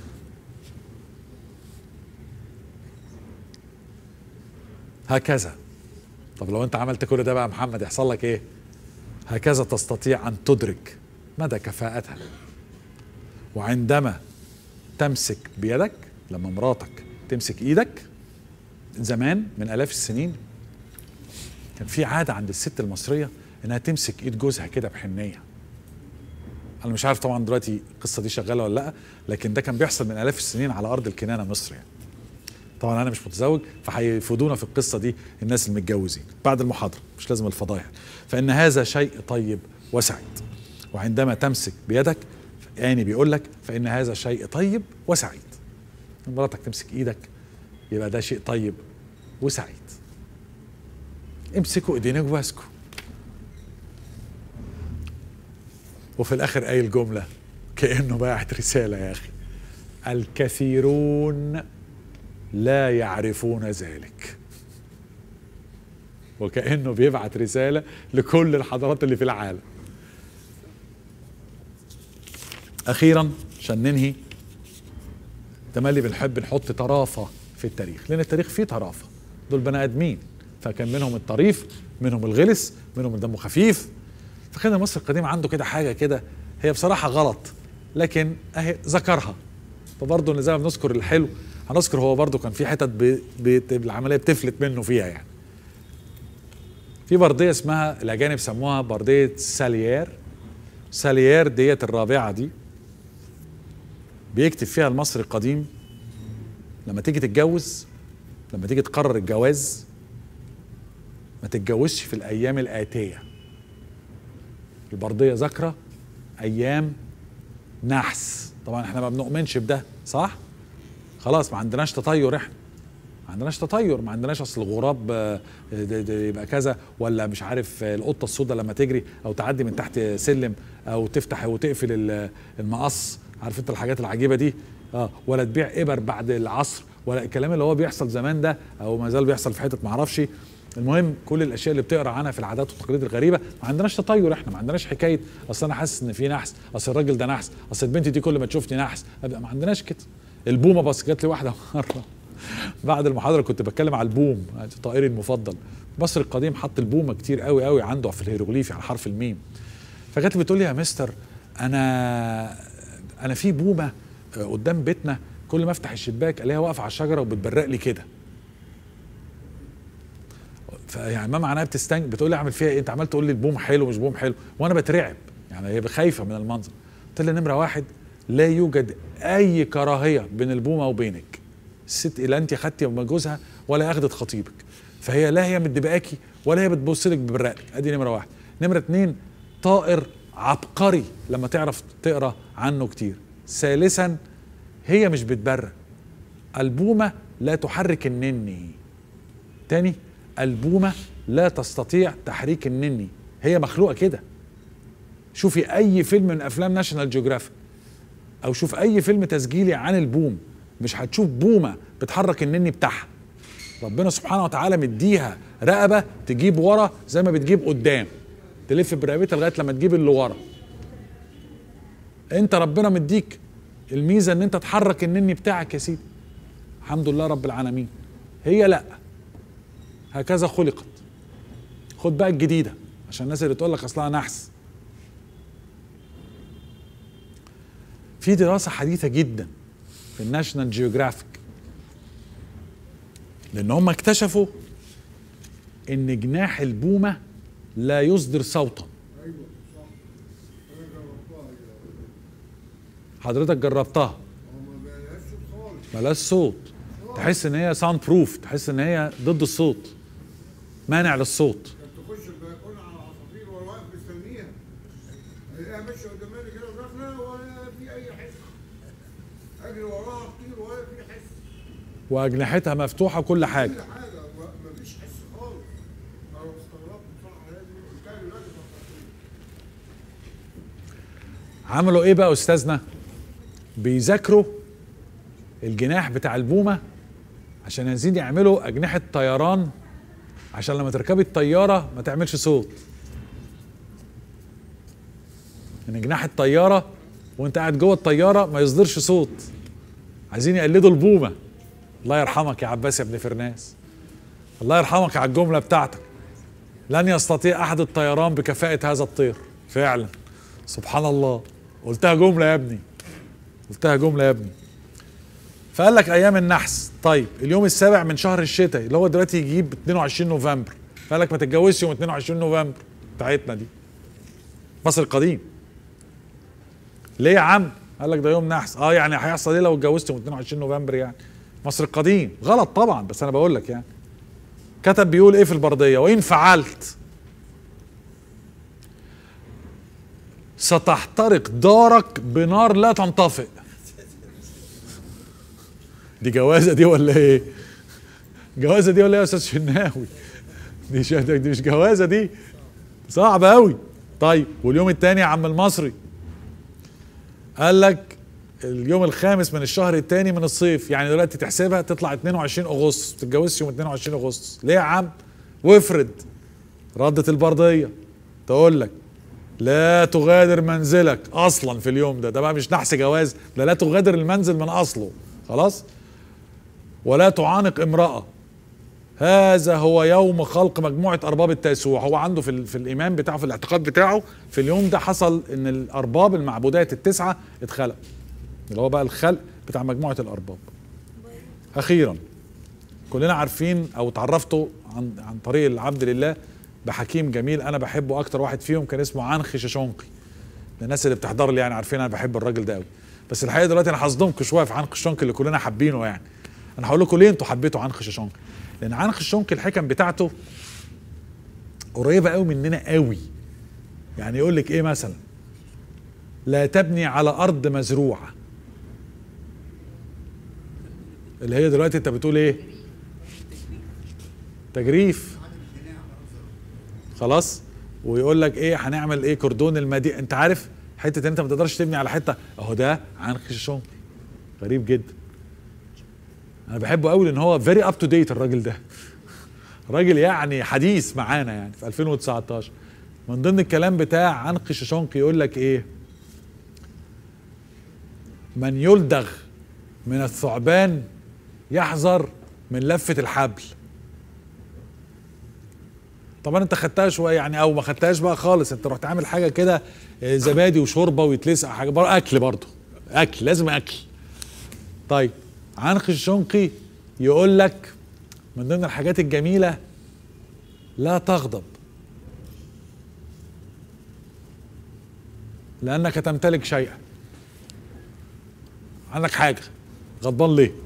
Speaker 1: هكذا طب لو انت عملت كل ده بقى يا محمد يحصل لك ايه هكذا تستطيع ان تدرك مدى كفاءتها وعندما تمسك بيدك لما مراتك تمسك ايدك زمان من الاف السنين كان في عاده عند الست المصريه انها تمسك ايد جوزها كده بحنيه انا مش عارف طبعا دلوقتي القصه دي شغاله ولا لا لكن ده كان بيحصل من الاف السنين على ارض الكنانه مصر يعني طبعا انا مش متزوج فهيفيدونا في القصه دي الناس المتجوزين بعد المحاضره مش لازم الفضايح فان هذا شيء طيب وسعيد وعندما تمسك بيدك يعني بيقول لك فان هذا شيء طيب وسعيد مراتك تمسك ايدك يبقى ده شيء طيب وسعيد امسكوا ايدينا جوازكم وفي الاخر قايل جمله كانه باعت رساله يا اخي الكثيرون لا يعرفون ذلك وكانه بيبعت رساله لكل الحضارات اللي في العالم اخيرا عشان ننهي تملي بنحب نحط طرافه في التاريخ لان التاريخ فيه طرافه دول بني ادمين فكان منهم الطريف منهم الغلس منهم الدم خفيف فكان مصر القديم عنده كده حاجه كده هي بصراحه غلط لكن اهي ذكرها فبرضه زي ما بنذكر الحلو هنذكر هو برضه كان في حتت ب... ب... العمليه بتفلت منه فيها يعني في برديه اسمها الاجانب سموها برديه ساليير ساليير ديت الرابعه دي بيكتب فيها المصري القديم لما تيجي تتجوز لما تيجي تقرر الجواز ما تتجوزش في الايام الاتيه البرديه ذاكره ايام نحس طبعا احنا ما بنؤمنش بده صح خلاص ما عندناش تطير احنا ما عندناش تطير ما عندناش اصل الغراب آه، ده- ده يبقى كذا ولا مش عارف آه، القطه السوداء لما تجري او تعدي من تحت سلم او تفتح وتقفل ال- المقص عارف انت الحاجات العجيبه دي اه ولا تبيع ابر بعد العصر ولا الكلام اللي هو بيحصل زمان ده او ما زال بيحصل في حتت ما اعرفش المهم كل الاشياء اللي بتقرا عنها في العادات والتقاليد الغريبه ما عندناش تطير احنا ما عندناش حكايه اصل انا حاسس ان في نحس اصل الراجل ده نحس اصل البنت دي كل ما تشوفني نحس أبقى ما عندناش كده البومه بس جات لي واحده مره بعد المحاضره كنت بتكلم على البوم طائري المفضل مصر القديم حط البومه كتير قوي قوي عنده في الهيروغليفي على حرف الميم فجات لي بتقول لي يا مستر انا انا في بومه آه، قدام بيتنا كل ما افتح الشباك الاقيها واقفه على الشجره وبتبرق لي كده فيعني ما معناها بتستنج بتقول لي اعمل فيها ايه انت عمال تقول لي البوم حلو مش بوم حلو وانا بترعب يعني هي خايفه من المنظر قلت لها نمره واحد لا يوجد اي كراهيه بين البومه وبينك الست لا انت خدتي من جوزها ولا اخدت خطيبك فهي لا هي مدبقاكي ولا هي بتبص لك ببرقلك ادي نمره واحد نمره اتنين طائر عبقري لما تعرف تقرا عنه كتير ثالثا هي مش بتبرق البومه لا تحرك النني تاني البومة لا تستطيع تحريك النني هي مخلوقة كده شوفي اي فيلم من افلام ناشونال جيوغرافيك او شوف اي فيلم تسجيلي عن البوم مش هتشوف بومة بتحرك النني بتاعها ربنا سبحانه وتعالى مديها رقبة تجيب ورا زي ما بتجيب قدام تلف برقبتها لغاية لما تجيب اللي ورا انت ربنا مديك الميزة ان انت تحرك النني بتاعك يا سيدي الحمد لله رب العالمين هي لا هكذا خلقت خد بقى الجديدة عشان الناس اللي تقول لك اصلها نحس في دراسة حديثة جدا في الناشونال جيوغرافيك لان هم اكتشفوا ان جناح البومة لا يصدر صوتا
Speaker 4: ايوه صح انا جربتها كده
Speaker 1: حضرتك جربتها
Speaker 4: هو ما بقالهاش صوت خالص
Speaker 1: ملاش صوت تحس ان هي ساوند بروف تحس ان هي ضد الصوت مانع للصوت
Speaker 4: كانت تخش البلكونه على العصافير وانا واقف مستنيها الاقيها ماشيه قدامي كده وداخله ولا في اي حس اجري وراها كتير ولا في حس
Speaker 1: واجنحتها مفتوحه وكل حاجه
Speaker 4: كل حاجه ما- مفيش حس خالص انا استغربت بصراحه لازم قلت له لازم أفكر.
Speaker 1: عملوا ايه بقى استاذنا بيذاكروا الجناح بتاع البومه عشان عايزين يعملوا اجنحه طيران عشان لما تركبي الطياره ما تعملش صوت ان جناح الطياره وانت قاعد جوه الطياره ما يصدرش صوت عايزين يقلدوا البومه الله يرحمك يا عباس يا ابن فرناس الله يرحمك على الجمله بتاعتك لن يستطيع احد الطيران بكفاءه هذا الطير فعلا سبحان الله قلتها جمله يا ابني قلتها جمله يا ابني فقال لك ايام النحس طيب اليوم السابع من شهر الشتاء اللي هو دلوقتي يجيب 22 نوفمبر فقال لك ما تتجوزش يوم 22 نوفمبر بتاعتنا دي مصر القديم ليه يا عم قال لك ده يوم نحس اه يعني هيحصل ايه لو اتجوزت يوم 22 نوفمبر يعني مصر القديم غلط طبعا بس انا بقول لك يعني كتب بيقول ايه في البرديه وان فعلت ستحترق دارك بنار لا تنطفئ دي جوازه دي ولا ايه جوازه دي ولا ايه يا استاذ شناوي دي, ش... دي مش جوازه دي صعبه قوي طيب واليوم الثاني يا عم المصري قال لك اليوم الخامس من الشهر الثاني من الصيف يعني دلوقتي تحسبها تطلع 22 اغسطس ما تتجوزش يوم 22 اغسطس ليه يا عم وافرض ردت البرديه تقول لك لا تغادر منزلك اصلا في اليوم ده ده بقى مش نحس جواز ده لا تغادر المنزل من اصله خلاص ولا تعانق امراه هذا هو يوم خلق مجموعه ارباب التاسوع هو عنده في, ال- في الايمان بتاعه في الاعتقاد بتاعه في اليوم ده حصل ان الارباب المعبودات التسعه اتخلق اللي هو بقى الخلق بتاع مجموعه الارباب اخيرا كلنا عارفين او تعرفتوا عن عن طريق العبد لله بحكيم جميل انا بحبه اكتر واحد فيهم كان اسمه عنخ شاشونقي الناس اللي بتحضر لي يعني عارفين انا بحب الراجل ده قوي بس الحقيقه دلوقتي انا هصدمكم شويه في عنخ شاشونقي اللي كلنا حابينه يعني انا هقول لكم ليه انتوا حبيتوا عنخ شاشونقي لان عنخ شاشونقي الحكم بتاعته قريبه قوي مننا قوي يعني يقول لك ايه مثلا لا تبني على ارض مزروعه اللي هي دلوقتي انت بتقول ايه تجريف خلاص ويقول لك ايه هنعمل ايه كردون المدينه انت عارف حته ان انت ما تقدرش تبني على حته اهو ده عنخ شاشونقي غريب جدا انا بحبه قوي لان هو فيري اب تو ديت الراجل ده راجل يعني حديث معانا يعني في 2019 من ضمن الكلام بتاع عنخ شاشونقي يقول لك ايه من يلدغ من الثعبان يحذر من لفة الحبل طبعا انت خدتها شويه يعني او ما خدتهاش بقى خالص انت رحت عامل حاجه كده آه، زبادي وشوربه ويتلسع حاجه برضه اكل برضه اكل لازم اكل طيب عنخ الشنقي يقول لك من ضمن الحاجات الجميله لا تغضب لانك تمتلك شيئا عندك حاجه غضبان ليه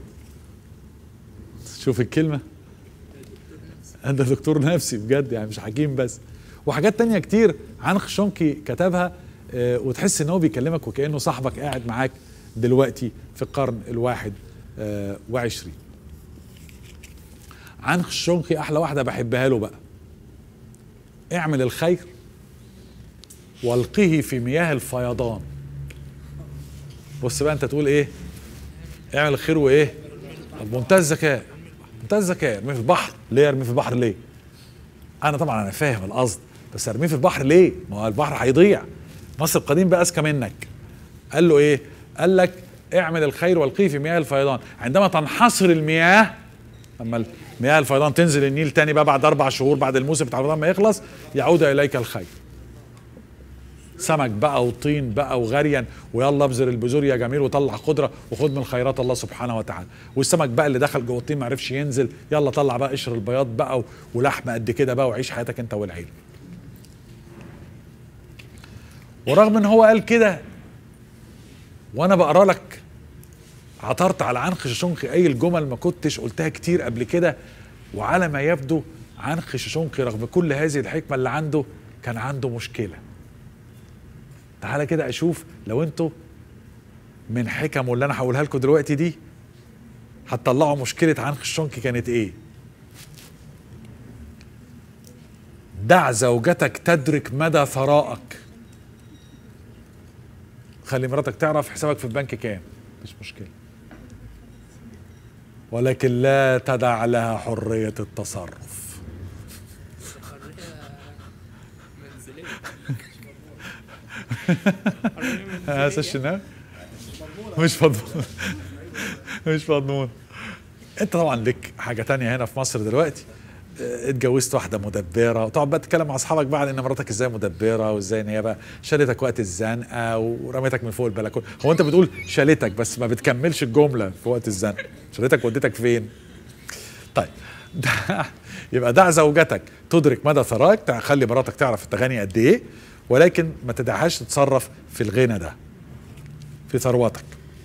Speaker 1: شوف الكلمه انت دكتور نفسي بجد يعني مش حكيم بس وحاجات تانية كتير عنخ شونكي كتبها آه، وتحس ان هو بيكلمك وكانه صاحبك قاعد معاك دلوقتي في القرن الواحد آه، وعشرين عنخ الشنقي احلى واحده بحبها له بقى اعمل الخير والقه في مياه الفيضان بص بقى انت تقول ايه اعمل الخير وايه بمنتهى الذكاء منتهى الذكاء ارميه في البحر ليه ارميه في البحر ليه انا طبعا انا فاهم القصد بس ارميه في البحر ليه ما هو البحر هيضيع مصر القديم بقى اذكى منك قال له ايه قال لك اعمل الخير والقيه في مياه الفيضان عندما تنحصر المياه لما مياه الفيضان تنزل النيل تاني بقى بعد اربع شهور بعد الموسم بتاع الفيضان ما يخلص يعود اليك الخير سمك بقى وطين بقى وغريا ويلا ابذر البذور يا جميل وطلع خضره وخد من خيرات الله سبحانه وتعالى والسمك بقى اللي دخل جوه الطين ما عرفش ينزل يلا طلع بقى قشر البياض بقى و- ولحمه قد كده بقى وعيش حياتك انت والعيله ورغم ان هو قال كده وانا بقرا لك عثرت على عنخ ششونقي اي الجمل ما كنتش قلتها كتير قبل كده وعلى ما يبدو عنخ ششونقي رغم كل هذه الحكمه اللي عنده كان عنده مشكله تعالى كده اشوف لو انتوا من حكمه اللي انا هقولها لكم دلوقتي دي هتطلعوا مشكله عنخ الشنقي كانت ايه دع زوجتك تدرك مدى ثرائك خلي مراتك تعرف حسابك في البنك كام مش مشكله ولكن لا تدع لها حريه التصرف يا استاذ شناب مش مضمون مش مضمون انت طبعا لك حاجه تانية هنا في مصر دلوقتي اه، اتجوزت واحده مدبره وتقعد بقى تتكلم مع اصحابك بقى عن ان مراتك ازاي مدبره وازاي ان هي بقى شالتك وقت الزنقه ورميتك من فوق البلكونه هو انت بتقول شالتك بس ما بتكملش الجمله في وقت الزنقه شالتك وديتك فين طيب ده يبقى دع زوجتك تدرك مدى ثرائك تع- خلي مراتك تعرف انت غني قد ايه ولكن ما تدعهاش تتصرف في الغنى ده في ثروتك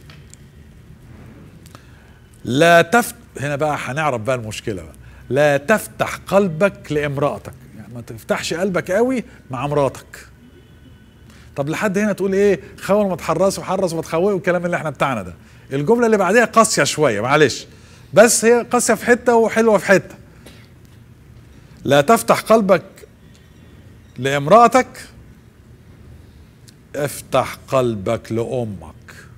Speaker 1: لا تفت هنا بقى هنعرف بقى المشكله بقى لا تفتح قلبك لامرأتك يعني ما تفتحش قلبك قوي مع مراتك طب لحد هنا تقول ايه خون ما تحرص وحرص وما تخوي والكلام اللي احنا بتاعنا ده الجمله اللي بعديها قاسيه شويه معلش بس هي قاسيه في حته وحلوه في حته لا تفتح قلبك لامرأتك افتح قلبك لأمك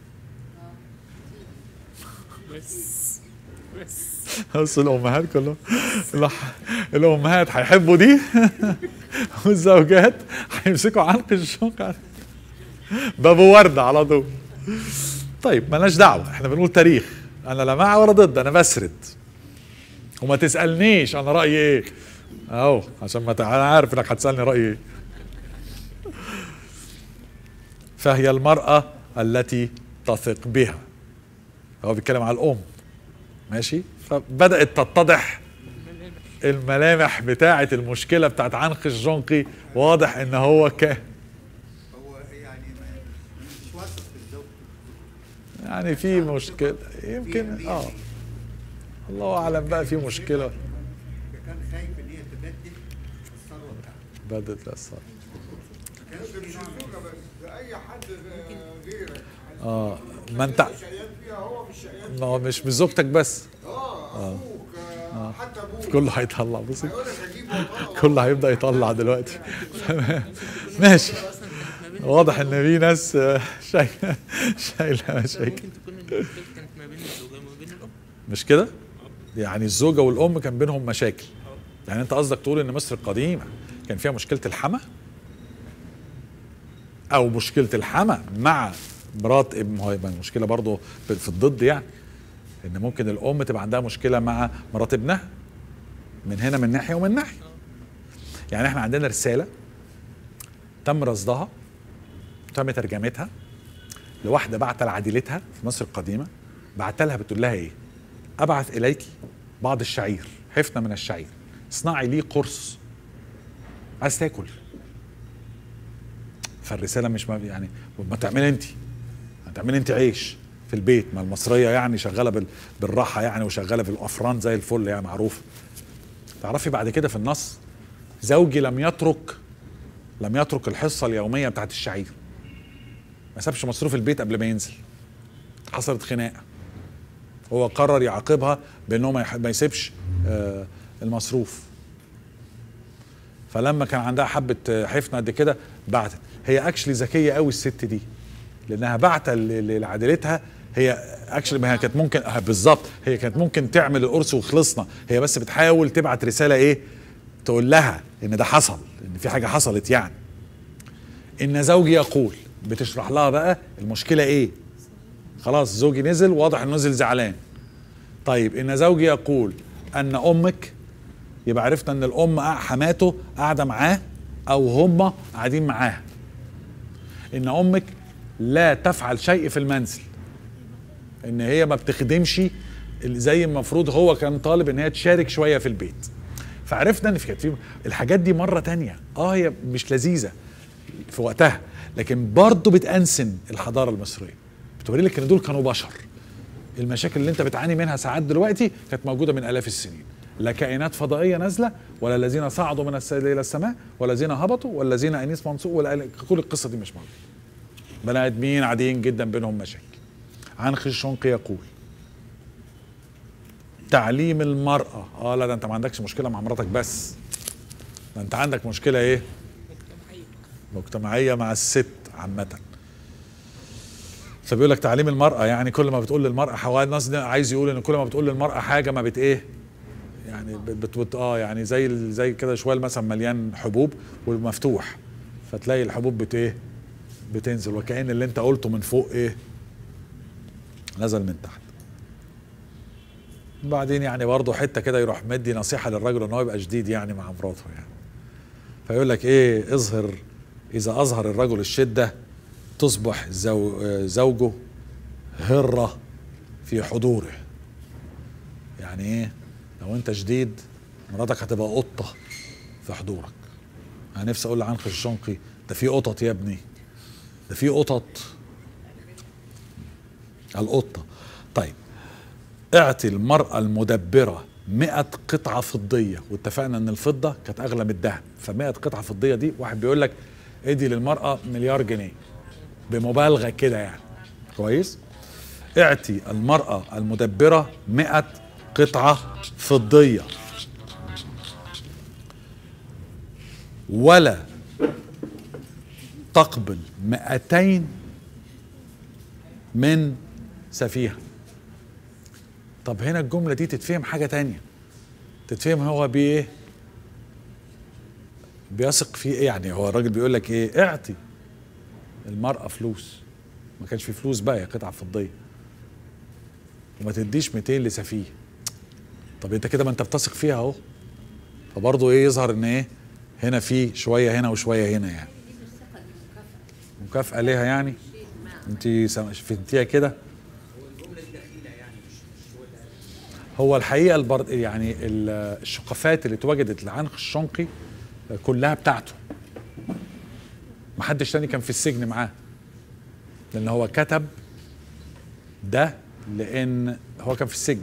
Speaker 1: بس الأمهات كلهم الأح- الأمهات هيحبوا دي والزوجات هيمسكوا عنق الشوق باب وردة على طول طيب مالناش دعوة احنا بنقول تاريخ أنا لا مع ولا ضد أنا بسرد وما تسألنيش أنا رأيي إيه أهو عشان ما تع- أنا عارف إنك هتسألني رأيي إيه فهي المرأة التي تثق بها هو بيتكلم على الأم ماشي فبدأت تتضح الملامح بتاعة المشكلة بتاعت عنخ الجنقي واضح ان هو كان
Speaker 5: هو يعني ما- مش واثق في الزوج
Speaker 1: يعني في مشكلة يمكن اه الله اعلم بقى في مشكلة
Speaker 5: كان خايف ان هي تبدل الثروه بتاعته
Speaker 1: بدت الأسرار
Speaker 4: مش الزوجة بس ده أي حد غيرك
Speaker 1: اه ما انت
Speaker 4: شقيان فيها هو مش شقيان
Speaker 1: ما هو مش بزوجتك بس
Speaker 4: اه أخوك آه، حتى أبوك
Speaker 1: كله هيطلع بصي
Speaker 4: يقول لك أجيب وأطلع
Speaker 1: كله هيبدأ يطلع دلوقتي ماشي واضح ان في ناس آه، شايله شايله مشاكل
Speaker 6: ممكن تكون المشكله كانت ما بين الزوجين وما بين الاب
Speaker 1: مش كده؟ يعني الزوجة والأم كان بينهم مشاكل يعني أنت قصدك تقول إن مصر القديمة كان فيها مشكلة الحما أو مشكلة الحما مع مرات ابن هو يبقى المشكلة برضه في الضد يعني إن ممكن الأم تبقى عندها مشكلة مع مرات ابنها من هنا من ناحية ومن ناحية يعني احنا عندنا رسالة تم رصدها تم ترجمتها لواحدة بعت لعديلتها في مصر القديمة بعت لها بتقول لها ايه ابعث اليك بعض الشعير حفنه من الشعير اصنعي لي قرص عايز تاكل فالرساله مش ما يعني ما تعملي انت هتعملي انت عيش في البيت ما المصريه يعني شغاله بال- بالراحه يعني وشغاله بالافران زي الفل يعني معروفه تعرفي بعد كده في النص زوجي لم يترك لم يترك الحصه اليوميه بتاعت الشعير ما سابش مصروف البيت قبل ما ينزل حصلت خناقه هو قرر يعاقبها بانه ما يح- ما يسيبش آه، المصروف فلما كان عندها حبه آه، حفنه قد كده بعتت هي اكشلي ذكيه قوي الست دي لانها بعت لعائلتها هي اكشلي ما هي كانت ممكن آه، بالظبط هي كانت ممكن تعمل القرص وخلصنا هي بس بتحاول تبعت رساله ايه تقول لها ان ده حصل ان في حاجه حصلت يعني ان زوجي يقول بتشرح لها بقى المشكله ايه خلاص زوجي نزل واضح انه نزل زعلان طيب ان زوجي يقول ان امك يبقى عرفنا ان الام حماته قاعده معاه او هم قاعدين معاها ان امك لا تفعل شيء في المنزل ان هي ما بتخدمش ال- زي المفروض هو كان طالب ان هي تشارك شويه في البيت فعرفنا ان في كانت في الحاجات دي مره تانية اه هي مش لذيذه في وقتها لكن برضه بتأنسن الحضاره المصريه بتوري لك ان دول كانوا بشر المشاكل اللي انت بتعاني منها ساعات دلوقتي كانت موجوده من الاف السنين لا كائنات فضائيه نازله ولا الذين صعدوا من الس- الى السماء ولا الذين هبطوا ولا الذين انيس منصور ولا كل القصه دي مش موجوده بني ادمين عاديين جدا بينهم مشاكل عن خشونق يقول تعليم المرأة اه لا ده انت ما عندكش مشكلة مع مراتك بس ده انت عندك مشكلة ايه مجتمعية مع الست عامة فبيقول لك تعليم المرأة يعني كل ما بتقول للمرأة حوالي الناس ده عايز يقول ان كل ما بتقول للمرأة حاجة ما بت ايه يعني بت بت اه يعني زي ال- زي كده شوال مثلا مليان حبوب ومفتوح فتلاقي الحبوب بت ايه بتنزل وكأن اللي انت قلته من فوق ايه نزل من تحت بعدين يعني برضه حته كده يروح مدي نصيحه للرجل ان هو يبقى شديد يعني مع مراته يعني فيقول لك ايه اظهر اذا اظهر الرجل الشده تصبح زو زوجه هره في حضوره يعني ايه لو انت شديد مراتك هتبقى قطه في حضورك انا نفسي اقول لعنخ الشنقي ده في قطط يا ابني ده في قطط القطه طيب اعطي المرأة المدبرة 100 قطعة فضية واتفقنا ان الفضة كانت اغلى من الذهب ف100 قطعة فضية دي واحد بيقول لك ادي للمرأة مليار جنيه بمبالغة كده يعني كويس اعطي المرأة المدبرة 100 قطعة فضية ولا تقبل 200 من سفيهة طب هنا الجملة دي تتفهم حاجة تانية تتفهم هو بإيه بيثق في إيه يعني هو الراجل بيقول لك إيه اعطي المرأة فلوس ما كانش في فلوس بقى يا قطعة فضية وما تديش 200 لسفيه طب انت كده ما انت بتثق فيها اهو فبرضه ايه يظهر ان ايه هنا في شويه هنا وشويه هنا يعني مكافأة ليها يعني انت سم- فهمتيها كده هو الحقيقه البر... يعني ال- الشقفات اللي اتوجدت لعنخ الشنقي كلها بتاعته محدش تاني كان في السجن معاه لان هو كتب ده لان هو كان في السجن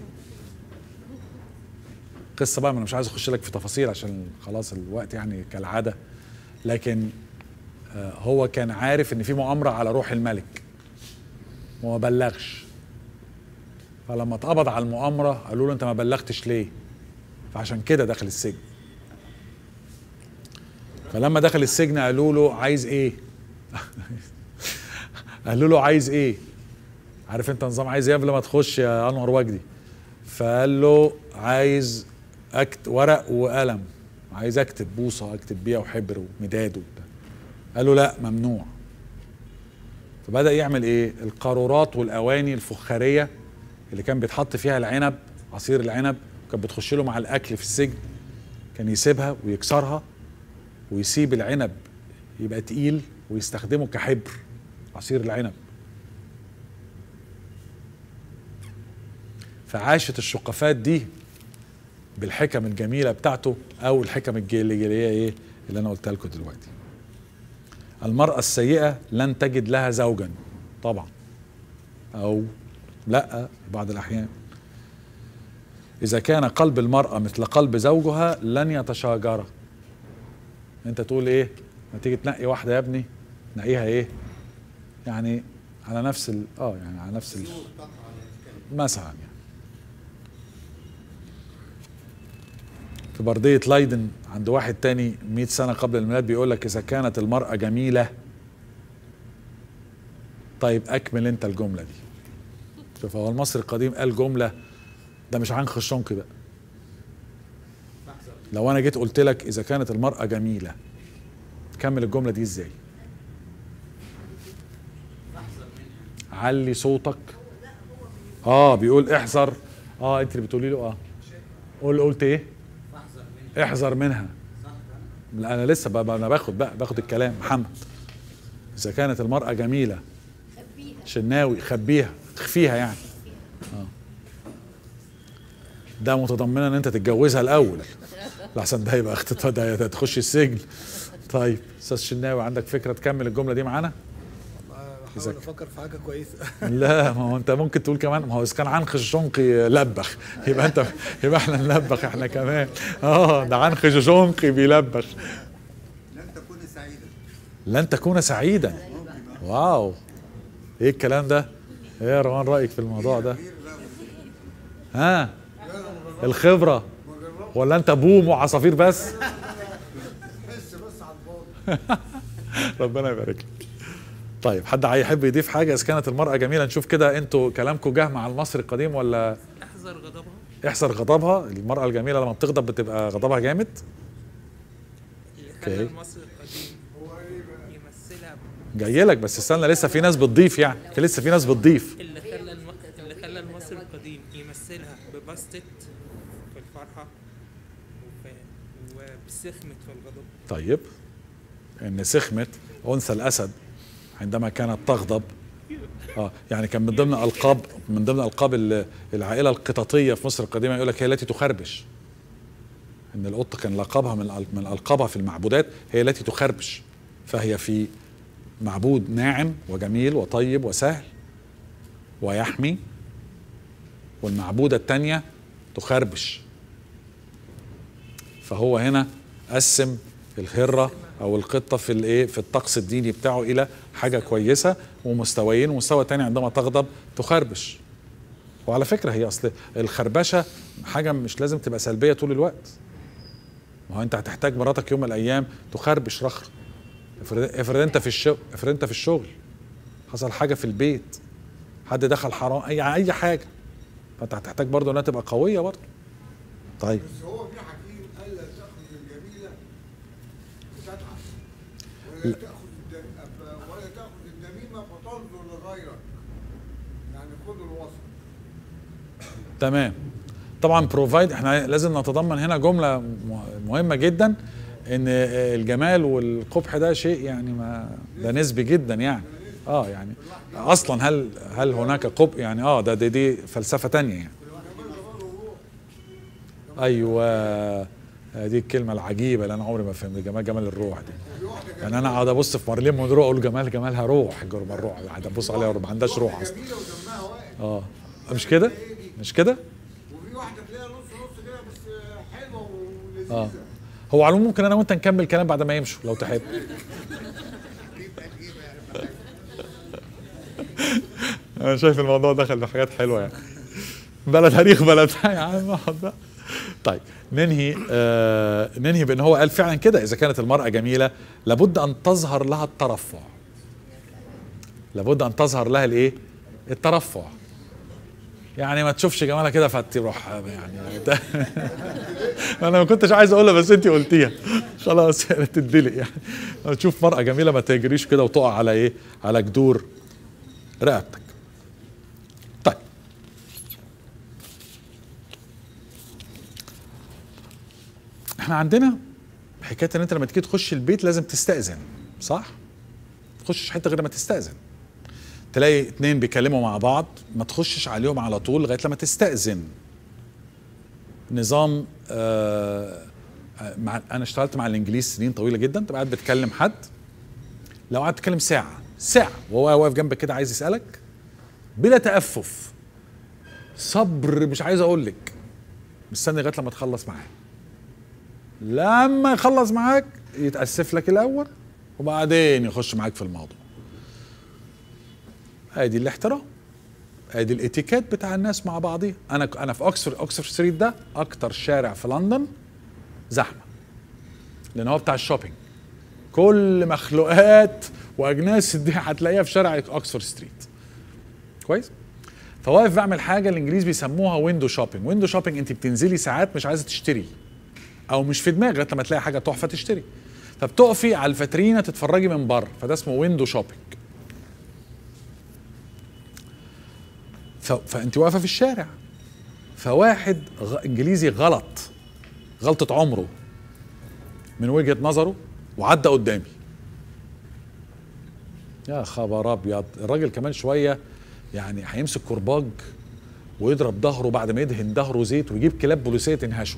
Speaker 1: قصه بقى ما انا مش عايز اخش لك في تفاصيل عشان خلاص الوقت يعني كالعاده لكن آه، هو كان عارف ان في مؤامره على روح الملك وما بلغش فلما اتقبض على المؤامره قالوا له انت ما بلغتش ليه فعشان كده دخل السجن فلما دخل السجن قالوا له عايز ايه قالوا له عايز ايه عارف انت نظام عايز ايه قبل ما تخش يا انور وجدي فقال له عايز أكت ورق وقلم عايز اكتب بوصه اكتب بيها وحبر ومداد وبتاع قال له لا ممنوع فبدا يعمل ايه القارورات والاواني الفخاريه اللي كان بيتحط فيها العنب عصير العنب كانت بتخش له مع الاكل في السجن كان يسيبها ويكسرها ويسيب العنب يبقى تقيل ويستخدمه كحبر عصير العنب فعاشت الشقفات دي بالحكم الجميله بتاعته او الحكم الج- اللي هي ايه اللي انا قلتها لكم دلوقتي المراه السيئه لن تجد لها زوجا طبعا او لا في بعض الاحيان اذا كان قلب المراه مثل قلب زوجها لن يتشاجرا انت تقول ايه ما تيجي تنقي واحده يا ابني نقيها ايه يعني على نفس ال... اه يعني على نفس ال... مثلا يعني في بردية لايدن عند واحد تاني 100 سنة قبل الميلاد بيقول لك إذا كانت المرأة جميلة طيب أكمل أنت الجملة دي شوف هو المصري القديم قال جملة ده مش عنخ الشنق بقى لو أنا جيت قلت لك إذا كانت المرأة جميلة كمل الجملة دي إزاي علي صوتك اه بيقول احذر اه انت اللي بتقولي له اه قول قلت ايه احذر منها لا انا لسه بقى انا باخد بقى باخد الكلام محمد اذا كانت المرأة جميلة شناوي خبيها تخفيها يعني اه ده متضمنا ان انت تتجوزها الاول لحسن ده يبقى اختطاف ده ده تخش السجن طيب استاذ شناوي عندك فكره تكمل الجمله دي معانا
Speaker 3: بحاول افكر في حاجه كويسه
Speaker 1: لا ما هو انت ممكن تقول كمان ما هو اذا كان عنخ الشنقي لبخ يبقى انت يبقى احنا نلبخ احنا كمان اه ده عنخ الشنقي بيلبخ
Speaker 5: لن تكون سعيدا
Speaker 1: لن تكون سعيدا واو ايه الكلام ده ايه يا روان رايك في الموضوع ده ها الخبره ولا انت بوم وعصافير بس
Speaker 4: حس بس على الفاضي
Speaker 1: ربنا يبارك لك طيب حد هيحب يضيف حاجه اذا كانت المراه جميله نشوف كده انتوا كلامكم جه مع المصري القديم ولا
Speaker 6: احذر غضبها
Speaker 1: احذر غضبها المراه الجميله لما بتغضب بتبقى غضبها جامد
Speaker 6: اللي خلى
Speaker 1: أوكي.
Speaker 6: المصري القديم يمثلها
Speaker 1: جاي لك بس استنى لسه في ناس بتضيف يعني في لسه في ناس بتضيف
Speaker 6: اللي خلى الم... اللي خلى المصري القديم يمثلها ببسطة في الفرحة وفي... وبسخمة في الغضب
Speaker 1: طيب ان سخمت انثى الاسد عندما كانت تغضب اه يعني كان من ضمن القاب من ضمن القاب ال- العائله القططيه في مصر القديمه يقول لك هي التي تخربش ان القطه كان لقبها من الأل- من القابها في المعبودات هي التي تخربش فهي في معبود ناعم وجميل وطيب وسهل ويحمي والمعبوده الثانيه تخربش فهو هنا قسم الهره او القطه في الايه في الطقس الديني بتاعه الى حاجه كويسه ومستويين ومستوى تاني عندما تغضب تخربش وعلى فكره هي اصل الخربشه حاجه مش لازم تبقى سلبيه طول الوقت ما هو انت هتحتاج مراتك يوم من الايام تخربش رخر افرض افرض انت في الشغل افرض انت في الشغل حصل حاجه في البيت حد دخل حرام اي اي حاجه فانت هتحتاج برضه انها تبقى قويه برضه طيب
Speaker 4: بس هو في حكيم قال لا تاخذ الجميله وتتعب ولا تاخذ الدم ولا تاخذ الدميمه فتنظر لغيرك يعني خذ الوسط
Speaker 1: تمام طبعا بروفايد احنا لازم نتضمن هنا جمله م- مهمه جدا ان الجمال والقبح ده شيء يعني ما ده نسبي جدا يعني اه يعني اصلا هل هل هناك قبح يعني اه ده دي, دي فلسفه تانية يعني ايوه دي الكلمه العجيبه اللي انا عمري ما فهمت جمال جمال الروح دي يعني انا اقعد ابص في مارلين مونرو اقول جمال جمالها روح جرم الروح قاعد ابص عليها ما عندهاش روح اصلا
Speaker 4: جميله ودمها واقف
Speaker 1: اه مش كده مش كده
Speaker 4: وفي واحده تلاقيها نص نص كده بس حلوه ولذيذه
Speaker 1: اه هو على العموم ممكن انا وانت نكمل كلام بعد ما يمشوا لو تحب انا شايف الموضوع دخل في حاجات حلوه يعني بلا تاريخ بلا بتاع يا عم اقعد بقى طيب ننهي آه ننهي بان هو قال فعلا كده اذا كانت المراه جميله لابد ان تظهر لها الترفع لابد ان تظهر لها الايه الترفع يعني ما تشوفش جمالها كده فتروح يعني ده انا ما كنتش عايز اقولها بس انت قلتيها خلاص يعني تدلق يعني لما تشوف مرأة جميلة ما تجريش كده وتقع على ايه على جدور رقبتك طيب احنا عندنا حكايه ان انت لما تيجي تخش البيت لازم تستأذن صح؟ ما تخشش حته غير ما تستأذن تلاقي اتنين بيكلموا مع بعض ما تخشش عليهم على طول لغايه لما تستأذن نظام آه آه، مع انا اشتغلت مع الانجليز سنين طويله جدا تبقى قاعد بتكلم حد لو قعدت تتكلم ساعه ساعه وهو واقف جنبك كده عايز يسالك بلا تأفف صبر مش عايز اقول لك مستني لغايه لما تخلص معاه لما يخلص معاك يتأسف لك الاول وبعدين يخش معاك في الموضوع ادي الاحترام ادي الاتيكيت بتاع الناس مع بعضيها انا انا في اوكسفورد اوكسفورد ستريت ده اكتر شارع في لندن زحمه لان هو بتاع الشوبينج كل مخلوقات واجناس دي هتلاقيها في شارع اوكسفورد ستريت كويس فواقف بعمل حاجه الانجليز بيسموها ويندو شوبينج ويندو شوبينج انت بتنزلي ساعات مش عايزه تشتري او مش في دماغك لغايه لما تلاقي حاجه تحفه تشتري فبتقفي على الفاترينا تتفرجي من بره فده اسمه ويندو شوبينج ف... فانت واقفه في الشارع فواحد غ... انجليزي غلط غلطه عمره من وجهه نظره وعدى قدامي يا خبر ابيض الراجل كمان شويه يعني هيمسك كرباج ويضرب ظهره بعد ما يدهن ظهره زيت ويجيب كلاب بوليسيه تنهشه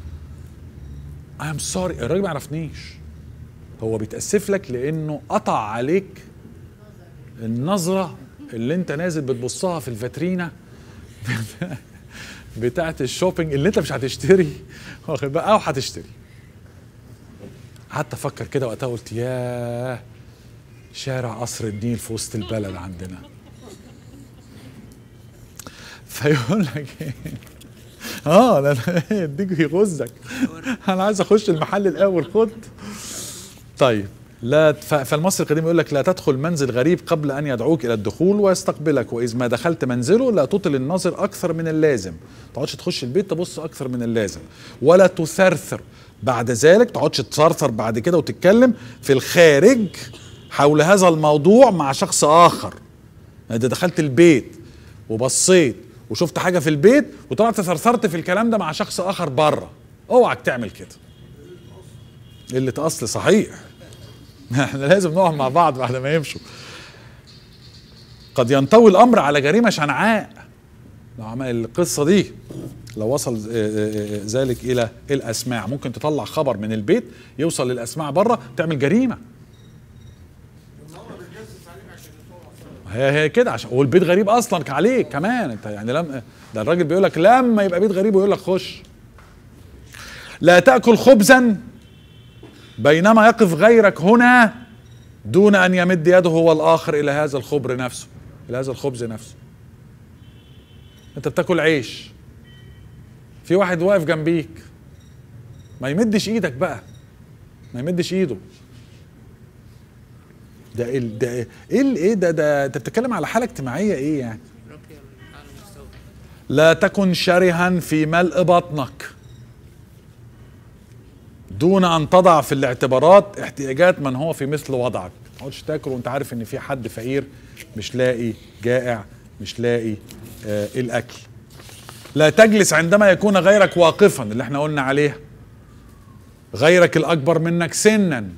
Speaker 1: ام سوري الراجل ما يعرفنيش هو بيتاسف لك لانه قطع عليك النظره اللي انت نازل بتبصها في الفاترينا بتاعت الشوبينج اللي انت مش هتشتري واخد بقى او هتشتري قعدت افكر كده وقتها قلت ياه شارع قصر النيل في وسط البلد عندنا فيقول لك ايه اه لا لا يديك يغزك انا عايز اخش المحل الاول خد طيب لا ف- فالمصري القديم يقول لك لا تدخل منزل غريب قبل ان يدعوك الى الدخول ويستقبلك واذ ما دخلت منزله لا تطل النظر اكثر من اللازم ما تقعدش تخش البيت تبص اكثر من اللازم ولا تثرثر بعد ذلك تقعدش تثرثر بعد كده وتتكلم في الخارج حول هذا الموضوع مع شخص اخر انت دخلت البيت وبصيت وشفت حاجه في البيت وطلعت ثرثرت في الكلام ده مع شخص اخر بره اوعك تعمل كده قله اصل صحيح احنا لازم نقعد مع بعض بعد ما يمشوا قد ينطوي الامر على جريمه شنعاء لو عمل القصه دي لو وصل آه، آه، آه، ذلك الى الاسماع ممكن تطلع خبر من البيت يوصل للاسماع بره تعمل جريمه هي هي كده عشان والبيت غريب اصلا عليك كمان انت يعني لم ده الراجل بيقول لك لما يبقى بيت غريب ويقول لك خش لا تاكل خبزا بينما يقف غيرك هنا دون ان يمد يده هو الاخر الى هذا الخبر نفسه الى هذا الخبز نفسه انت بتاكل عيش في واحد واقف جنبيك ما يمدش ايدك بقى ما يمدش ايده ده ال ده ايه ال- ايه ده ده انت بتتكلم على حاله اجتماعيه ايه يعني
Speaker 6: راقية على المستوى
Speaker 1: لا تكن شرها في ملء بطنك دون ان تضع في الاعتبارات احتياجات من هو في مثل وضعك ما تقعدش تاكل وانت عارف ان في حد فقير مش لاقي جائع مش لاقي آه الاكل لا تجلس عندما يكون غيرك واقفا اللي احنا قلنا عليها غيرك الاكبر منك سنا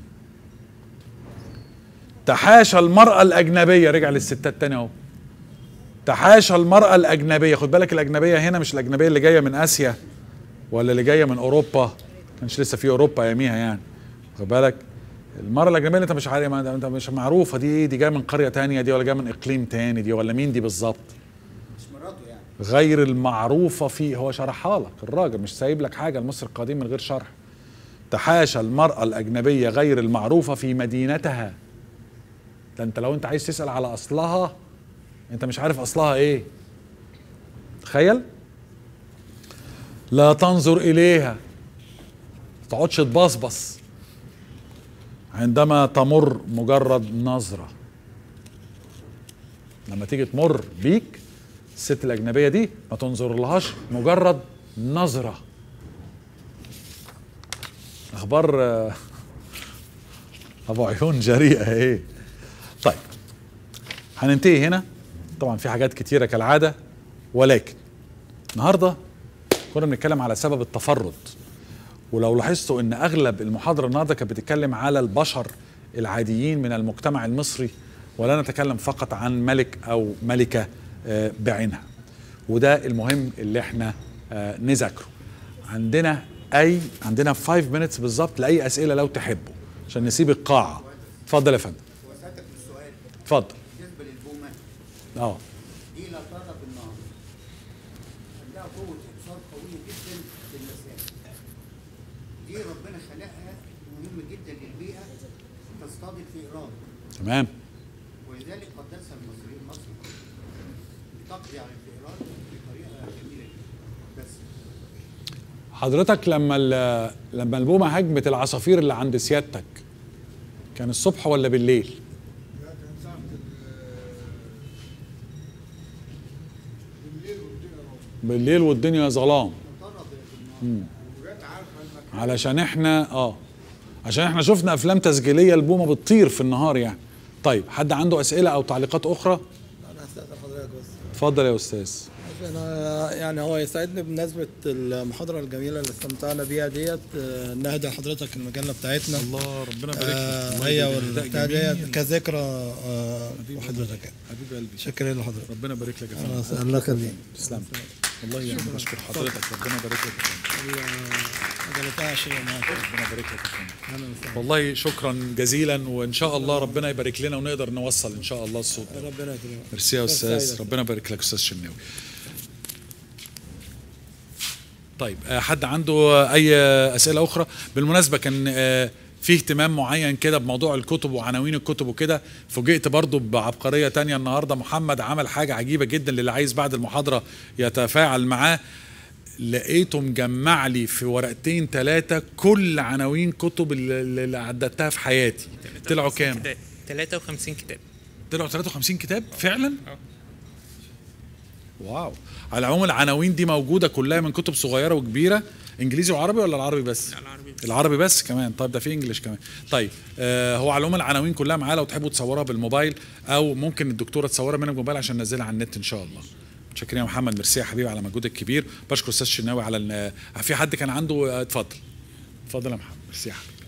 Speaker 1: تحاشى المرأة الأجنبية رجع للستات تاني أهو تحاشى المرأة الأجنبية خد بالك الأجنبية هنا مش الأجنبية اللي جاية من آسيا ولا اللي جاية من أوروبا كانش لسه في أوروبا أياميها يعني خد بالك المرأة الأجنبية اللي أنت مش عارف ما أنت مش معروفة دي إيه دي جاية من قرية تانية دي ولا جاية من إقليم تاني دي ولا مين دي بالظبط
Speaker 5: مش مراته يعني
Speaker 1: غير المعروفة فيه هو شرحها لك الراجل مش سايب لك حاجة المصري القديم من غير شرح تحاشى المرأة الأجنبية غير المعروفة في مدينتها ده انت لو انت عايز تسأل على أصلها انت مش عارف أصلها ايه تخيل لا تنظر إليها ما تقعدش تبصبص عندما تمر مجرد نظرة لما تيجي تمر بيك الست الأجنبية دي ما تنظر لهاش مجرد نظرة أخبار آه، أبو عيون جريئة إيه طيب هننتهي هنا طبعا في حاجات كتيرة كالعادة ولكن النهاردة كنا بنتكلم على سبب التفرد ولو لاحظتوا ان اغلب المحاضرة النهاردة كانت بتتكلم على البشر العاديين من المجتمع المصري ولا نتكلم فقط عن ملك او ملكة آه، بعينها وده المهم اللي احنا آه، نذاكره عندنا اي عندنا 5 minutes بالظبط لاي اسئله لو تحبوا عشان نسيب القاعه اتفضل يا فندم
Speaker 5: هو سألتك السؤال
Speaker 1: اتفضل
Speaker 5: بالنسبه للبومه
Speaker 1: اه
Speaker 5: دي لا ترى بالنهار عندها قوه ابصار قويه جدا في المسافه دي ربنا خلقها مهمه جدا للبيئه تصطادم في ايران
Speaker 1: تمام
Speaker 5: ولذلك قدسها المصريين مصر تقضي على الفئران بطريقه جميله جدا بس
Speaker 1: حضرتك لما ال- لما البومه هجمت العصافير اللي عند سيادتك كان الصبح ولا بالليل؟
Speaker 4: ده كان ساعة ال- بالليل والدنيا روعة
Speaker 1: بالليل والدنيا ظلام
Speaker 4: وجت عارفة المكان
Speaker 1: علشان احنا اه عشان احنا شفنا افلام تسجيليه البومه بتطير في النهار يعني طيب حد عنده اسئله او تعليقات اخرى
Speaker 3: انا هستاذن حضرتك بس
Speaker 1: اتفضل يا استاذ
Speaker 3: انا يعني هو يسعدني بمناسبه المحاضره الجميله اللي استمتعنا بيها ديت آه، نهدي حضرتك المجله بتاعتنا
Speaker 1: الله ربنا
Speaker 3: آه، هي والبتاع ديت كذكرى آه، وحضرتك
Speaker 1: حبيب قلبي
Speaker 3: شكرا لحضرتك
Speaker 1: ربنا يبارك لك يا فندم
Speaker 3: خلاص الله يخليك
Speaker 1: تسلم والله يعني بشكر حضرتك ربنا يبارك لك يا فندم
Speaker 3: ما جلتهاش معاك
Speaker 1: ربنا يبارك لك يا فندم
Speaker 3: اهلا وسهلا
Speaker 1: والله شكرا جزيلا وان شاء الله ربنا يبارك لنا ونقدر نوصل ان شاء الله الصوت ده.
Speaker 3: ربنا يكرمك
Speaker 1: ميرسي يا
Speaker 3: فرصة
Speaker 1: استاذ
Speaker 3: سعيدة.
Speaker 1: ربنا يبارك لك استاذ شناوي طيب آه، حد عنده اي اسئله اخرى بالمناسبه كان آه، في اهتمام معين كده بموضوع الكتب وعناوين الكتب وكده فوجئت برضو بعبقريه تانية النهارده محمد عمل حاجه عجيبه جدا للي عايز بعد المحاضره يتفاعل معاه لقيته مجمع لي في ورقتين ثلاثه كل عناوين كتب اللي اللي عدتها في حياتي طلعوا كام
Speaker 6: 53 كتاب
Speaker 1: طلعوا 53 كتاب فعلا
Speaker 6: اه.
Speaker 1: واو على العموم العناوين دي موجوده كلها من كتب صغيره وكبيره انجليزي وعربي ولا العربي بس
Speaker 6: لا، العربي بس.
Speaker 1: العربي بس كمان طيب ده في انجلش كمان طيب آه هو على العموم العناوين كلها معاه لو تحبوا تصورها بالموبايل او ممكن الدكتوره تصورها منها بالموبايل عشان ننزلها على النت ان شاء الله متشكرين يا محمد ميرسي يا حبيبي على مجهودك الكبير بشكر استاذ شناوي على ال- آه، في حد كان عنده آه، اتفضل اتفضل يا محمد ميرسي يا حبيبي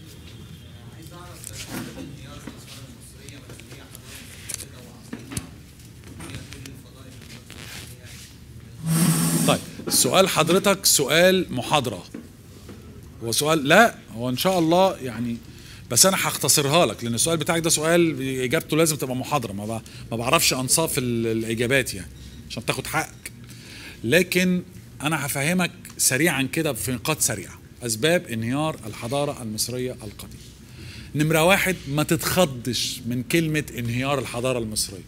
Speaker 1: طيب سؤال حضرتك سؤال محاضرة هو سؤال لا هو ان شاء الله يعني بس انا هختصرها لك لان السؤال بتاعك ده سؤال اجابته لازم تبقى محاضرة ما, ب- ما بعرفش انصاف ال- الاجابات يعني عشان تاخد حقك لكن انا هفهمك سريعا كده في نقاط سريعة اسباب انهيار الحضارة المصرية القديمة نمرة واحد ما تتخضش من كلمة انهيار الحضارة المصرية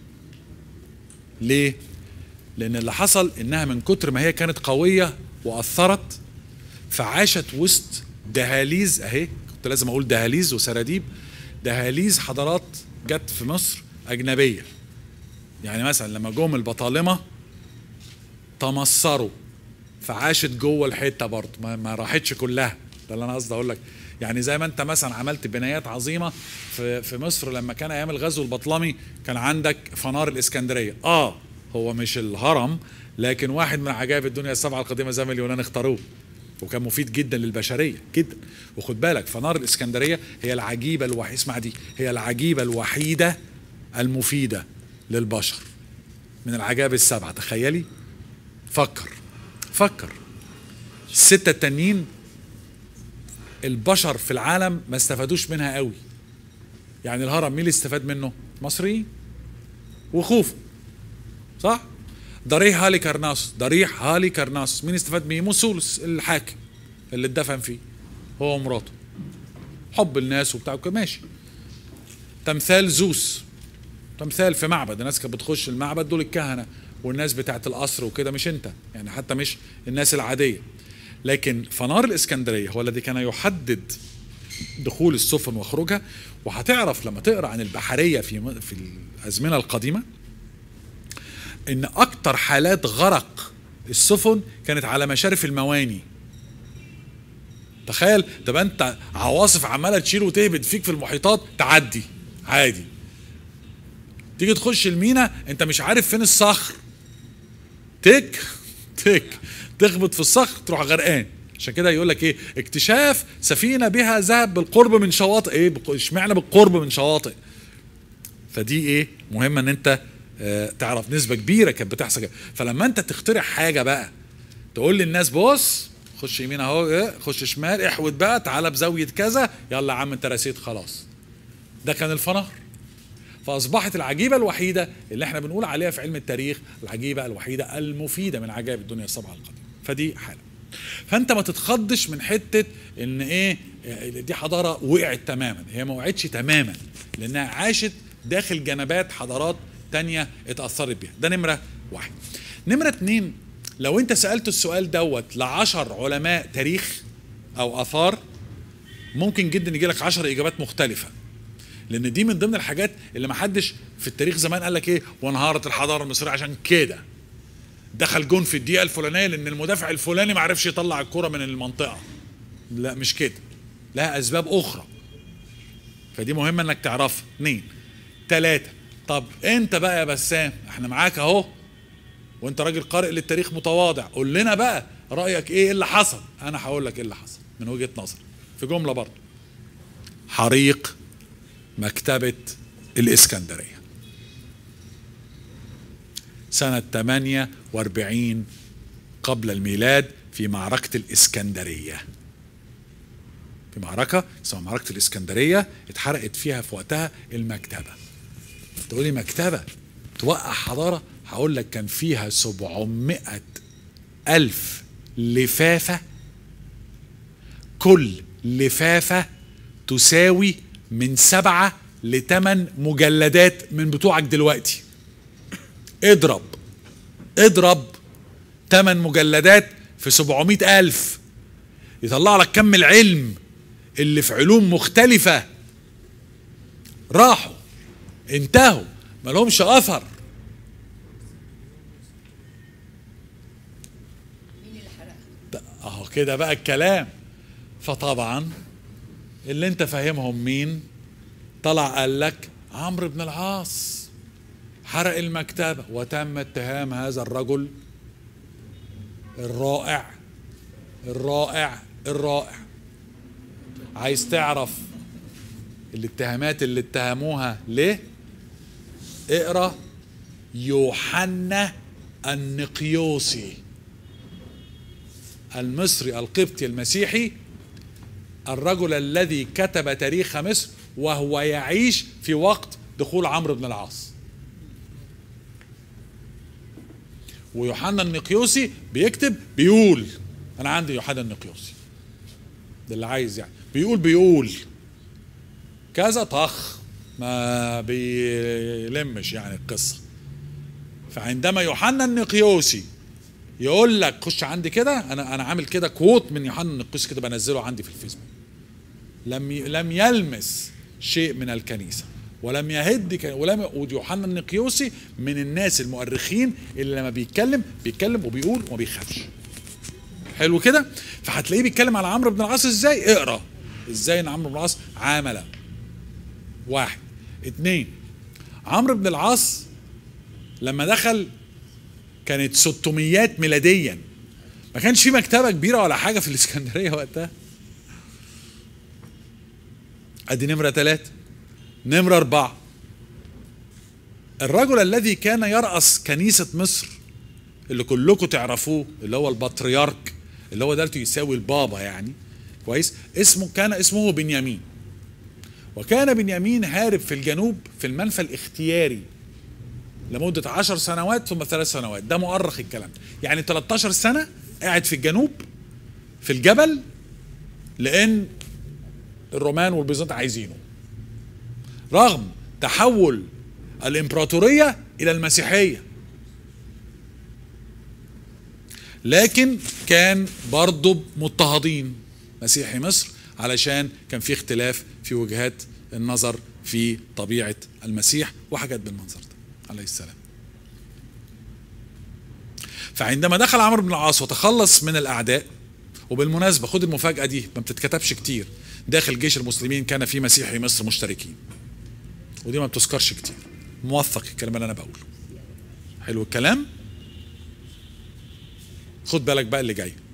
Speaker 1: ليه؟ لان اللي حصل انها من كتر ما هي كانت قويه واثرت فعاشت وسط دهاليز اهي كنت لازم اقول دهاليز وسراديب دهاليز حضارات جت في مصر اجنبيه يعني مثلا لما جم البطالمه تمصروا فعاشت جوه الحته برضه ما, ما راحتش كلها ده اللي انا قصدي اقول لك يعني زي ما انت مثلا عملت بنايات عظيمه في في مصر لما كان ايام الغزو البطلمي كان عندك فنار الاسكندريه اه هو مش الهرم لكن واحد من عجائب الدنيا السبعه القديمه زي ما اليونان اختاروه وكان مفيد جدا للبشريه جدا وخد بالك فنار الاسكندريه هي العجيبه الوحيده اسمع دي هي العجيبه الوحيده المفيده للبشر من العجائب السبعه تخيلي فكر فكر الستة التانيين البشر في العالم ما استفادوش منها قوي يعني الهرم مين اللي استفاد منه مصريين وخوفو صح ضريح هالي كرناس ضريح هالي كرناس مين استفاد منه موسولس الحاكم اللي اتدفن فيه هو ومراته حب الناس وبتاع وكده ماشي تمثال زوس تمثال في معبد الناس كانت بتخش المعبد دول الكهنه والناس بتاعت القصر وكده مش انت يعني حتى مش الناس العاديه لكن فنار الاسكندريه هو الذي كان يحدد دخول السفن وخروجها وهتعرف لما تقرا عن البحريه في في الازمنه القديمه ان اكتر حالات غرق السفن كانت على مشارف المواني تخيل تبقى انت عواصف عماله تشيل وتهبد فيك في المحيطات تعدي عادي تيجي تخش المينا انت مش عارف فين الصخر تك تك تخبط في الصخر تروح غرقان عشان كده يقول لك ايه اكتشاف سفينه بها ذهب بالقرب من شواطئ ايه بق- اشمعنى بالقرب من شواطئ فدي ايه مهم ان انت اه تعرف نسبه كبيره كانت بتحصل كده فلما انت تخترع حاجه بقى تقول للناس بص خش يمين اهو إيه، خش شمال احود بقى تعالى بزاويه كذا يلا يا عم انت رسيت خلاص ده كان الفنار فاصبحت العجيبه الوحيده اللي احنا بنقول عليها في علم التاريخ العجيبه الوحيده المفيده من عجائب الدنيا السبعه القديمه فدي حاله فانت ما تتخضش من حته ان ايه دي حضاره وقعت تماما هي ما وقعتش تماما لانها عاشت داخل جنبات حضارات تانية اتاثرت بيها ده نمره واحد نمره اتنين لو انت سالت السؤال دوت لعشر علماء تاريخ او اثار ممكن جدا يجي لك 10 اجابات مختلفه لان دي من ضمن الحاجات اللي ما حدش في التاريخ زمان قال لك ايه وانهارت الحضاره المصريه عشان كده دخل جون في الدقيقه الفلانيه لان المدافع الفلاني ما عرفش يطلع الكره من المنطقه لا مش كده لها اسباب اخرى فدي مهمه انك تعرفها اثنين ثلاثه طب انت بقى يا بسام احنا معاك اهو وانت راجل قارئ للتاريخ متواضع قول لنا بقى رايك ايه اللي حصل انا هقول لك ايه اللي حصل من وجهه نظري في جمله برضه حريق مكتبه الاسكندريه سنه 48 قبل الميلاد في معركه الاسكندريه في معركه اسمها معركه الاسكندريه اتحرقت فيها في وقتها المكتبه تقولي مكتبه توقع حضاره هقول لك كان فيها 700 ألف لفافة كل لفافة تساوي من سبعة لثمان مجلدات من بتوعك دلوقتي اضرب اضرب ثمان مجلدات في 700 ألف يطلع لك كم العلم اللي في علوم مختلفة راحوا انتهوا ملهمش أثر
Speaker 2: مين اللي حرقها؟
Speaker 1: ده- اهو كده بقى الكلام فطبعا اللي انت فاهمهم مين طلع قال لك عمرو بن العاص حرق المكتبة وتم اتهام هذا الرجل الرائع الرائع الرائع عايز تعرف الاتهامات اللي اتهموها ليه اقرا يوحنا النقيوسي المصري القبطي المسيحي الرجل الذي كتب تاريخ مصر وهو يعيش في وقت دخول عمرو بن العاص ويوحنا النقيوسي بيكتب بيقول انا عندي يوحنا النقيوسي ده اللي عايز يعني بيقول بيقول كذا طخ ما بيلمش يعني القصه فعندما يوحنا النقيوسي يقول لك خش عندي كده انا انا عامل كده كوت من يوحنا النقيوسي كده بنزله عندي في الفيسبوك لم ي- لم يلمس شيء من الكنيسه ولم يهد ك- ولم ويوحنا النقيوسي من الناس المؤرخين اللي لما بيتكلم بيتكلم وبيقول وما بيخافش حلو كده فهتلاقيه بيتكلم على عمرو بن العاص ازاي اقرا ازاي ان عمرو بن العاص عامل واحد اتنين عمرو بن العاص لما دخل كانت 600 ميلاديا ما كانش في مكتبه كبيره ولا حاجه في الاسكندريه وقتها ادي نمره ثلاثة نمره أربعة الرجل الذي كان يرأس كنيسة مصر اللي كلكم تعرفوه اللي هو البطريرك اللي هو دلته يساوي البابا يعني كويس اسمه كان اسمه بنيامين وكان بنيامين هارب في الجنوب في المنفى الاختياري لمدة عشر سنوات ثم ثلاث سنوات ده مؤرخ الكلام ده يعني 13 سنة قاعد في الجنوب في الجبل لأن الرومان والبيزنط عايزينه رغم تحول الإمبراطورية إلى المسيحية لكن كان برضه مضطهدين مسيحي مصر علشان كان في اختلاف في وجهات النظر في طبيعة المسيح وحاجات بالمنظر ده عليه السلام فعندما دخل عمرو بن العاص وتخلص من الأعداء وبالمناسبة خد المفاجأة دي ما بتتكتبش كتير داخل جيش المسلمين كان في مسيحي مصر مشتركين ودي ما بتذكرش كتير موثق الكلام اللي أنا بقوله حلو الكلام خد بالك بقى اللي جاي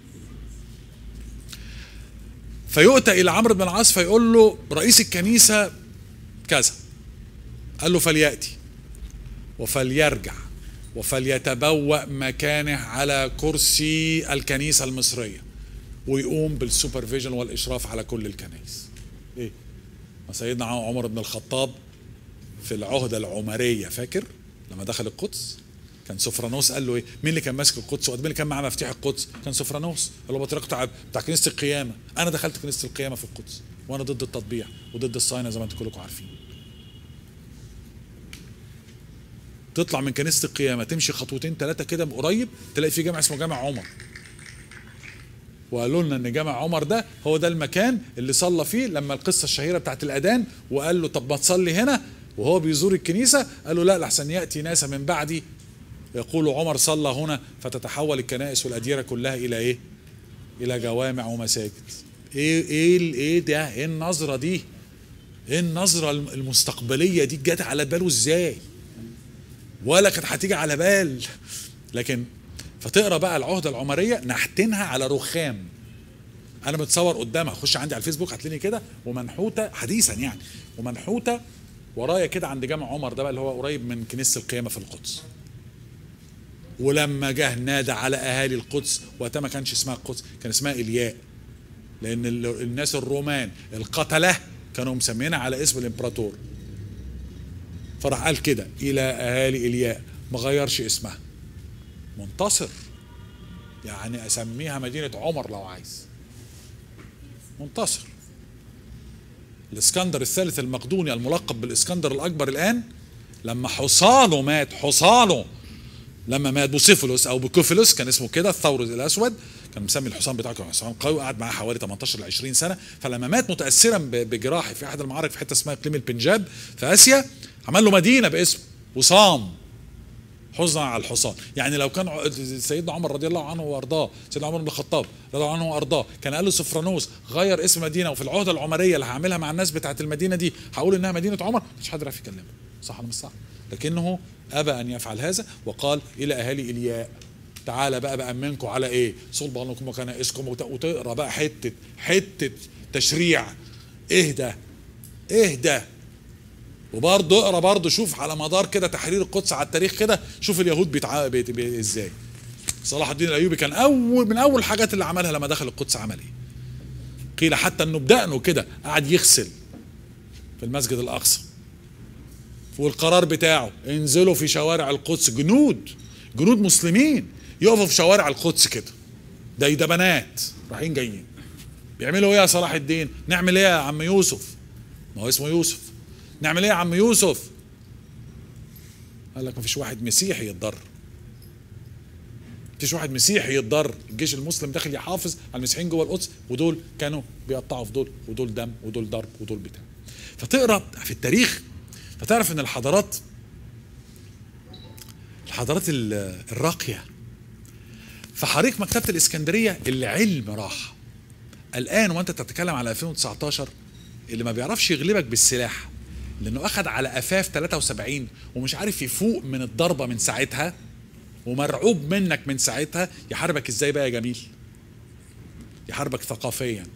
Speaker 1: فيؤتى الى عمرو بن العاص فيقول له رئيس الكنيسه كذا قال له فلياتي وفليرجع وفليتبوأ مكانه على كرسي الكنيسه المصريه ويقوم بالسوبرفيجن والاشراف على كل الكنائس ايه ما سيدنا عمر بن الخطاب في العهده العمريه فاكر لما دخل القدس كان سفرانوس قال له ايه مين اللي كان ماسك القدس ومين اللي كان معاه مفتاح القدس كان سفرانوس قال له بطريقه بتاع بتاع كنيسه القيامه انا دخلت كنيسه القيامه في القدس وانا ضد التطبيع وضد الصهاينه زي ما انتم كلكم عارفين تطلع من كنيسه القيامه تمشي خطوتين ثلاثه كده قريب تلاقي في جامع اسمه جامع عمر وقالوا لنا ان جامع عمر ده هو ده المكان اللي صلى فيه لما القصه الشهيره بتاعت الاذان وقال له طب ما تصلي هنا وهو بيزور الكنيسه قال له لا لحسن ياتي ناس من بعدي يقول عمر صلى هنا فتتحول الكنائس والاديره كلها الى ايه؟ الى جوامع ومساجد. ايه ايه ال- ايه ده؟ ايه النظره دي؟ ايه النظره الم- المستقبليه دي جت على باله ازاي؟ ولا كانت هتيجي على بال لكن فتقرا بقى العهده العمريه نحتنها على رخام انا متصور قدامها خش عندي على الفيسبوك هتلاقيني كده ومنحوته حديثا يعني ومنحوته ورايا كده عند جامع عمر ده بقى اللي هو قريب من كنيسه القيامه في القدس ولما جه نادى على اهالي القدس وقتها ما كانش اسمها القدس كان اسمها الياء لان ال- الناس الرومان القتله كانوا مسمينها على اسم الامبراطور فراح قال كده الى اهالي الياء ما غيرش اسمها منتصر يعني اسميها مدينه عمر لو عايز منتصر الاسكندر الثالث المقدوني الملقب بالاسكندر الاكبر الان لما حصانه مات حصانه لما مات بوسيفولوس او بوكوفيلوس كان اسمه كده الثور الاسود كان مسمي الحصان بتاعه كان حصان قوي وقعد معاه حوالي 18 ل 20 سنه فلما مات متاثرا ب- بجراح في احد المعارك في حته اسمها اقليم البنجاب في اسيا عمل له مدينه باسمه وصام حزنا على الحصان يعني لو كان ع- سيدنا عمر رضي الله عنه وارضاه سيدنا عمر بن الخطاب رضي الله عنه وارضاه كان قال له سفرانوس غير اسم مدينه وفي العهده العمريه اللي هعملها مع الناس بتاعت المدينه دي هقول انها مدينه عمر مش حد يعرف يكلمه صح ولا مش صح لكنه ابى ان يفعل هذا وقال الى اهالي الياء تعالى بقى بامنكم على ايه صلبانكم وكنائسكم وت- وتقرا بقى حته حته تشريع اهدى اهدى وبرضه اقرا برضه شوف على مدار كده تحرير القدس على التاريخ كده شوف اليهود بيتع... بيت... بي... ازاي صلاح الدين الايوبي كان اول من اول الحاجات اللي عملها لما دخل القدس عمل ايه قيل حتى انه بدقنه كده قعد يغسل في المسجد الاقصى والقرار بتاعه انزلوا في شوارع القدس جنود جنود مسلمين يقفوا في شوارع القدس كده ديدبانات رايحين جايين بيعملوا ايه يا صلاح الدين نعمل ايه يا عم يوسف ما هو اسمه يوسف نعمل ايه يا عم يوسف قال لك مفيش واحد مسيحي يتضر مفيش واحد مسيحي يتضر الجيش المسلم داخل يحافظ على المسيحيين جوه القدس ودول كانوا بيقطعوا في دول ودول دم ودول ضرب ودول بتاع فتقرا في التاريخ فتعرف ان الحضارات الحضارات ال- الراقيه في حريق مكتبه الاسكندريه العلم راح الان وانت تتكلم على 2019 اللي ما بيعرفش يغلبك بالسلاح لانه اخذ على قفاف 73 ومش عارف يفوق من الضربه من ساعتها ومرعوب منك من ساعتها يحاربك ازاي بقى يا جميل يحاربك ثقافيا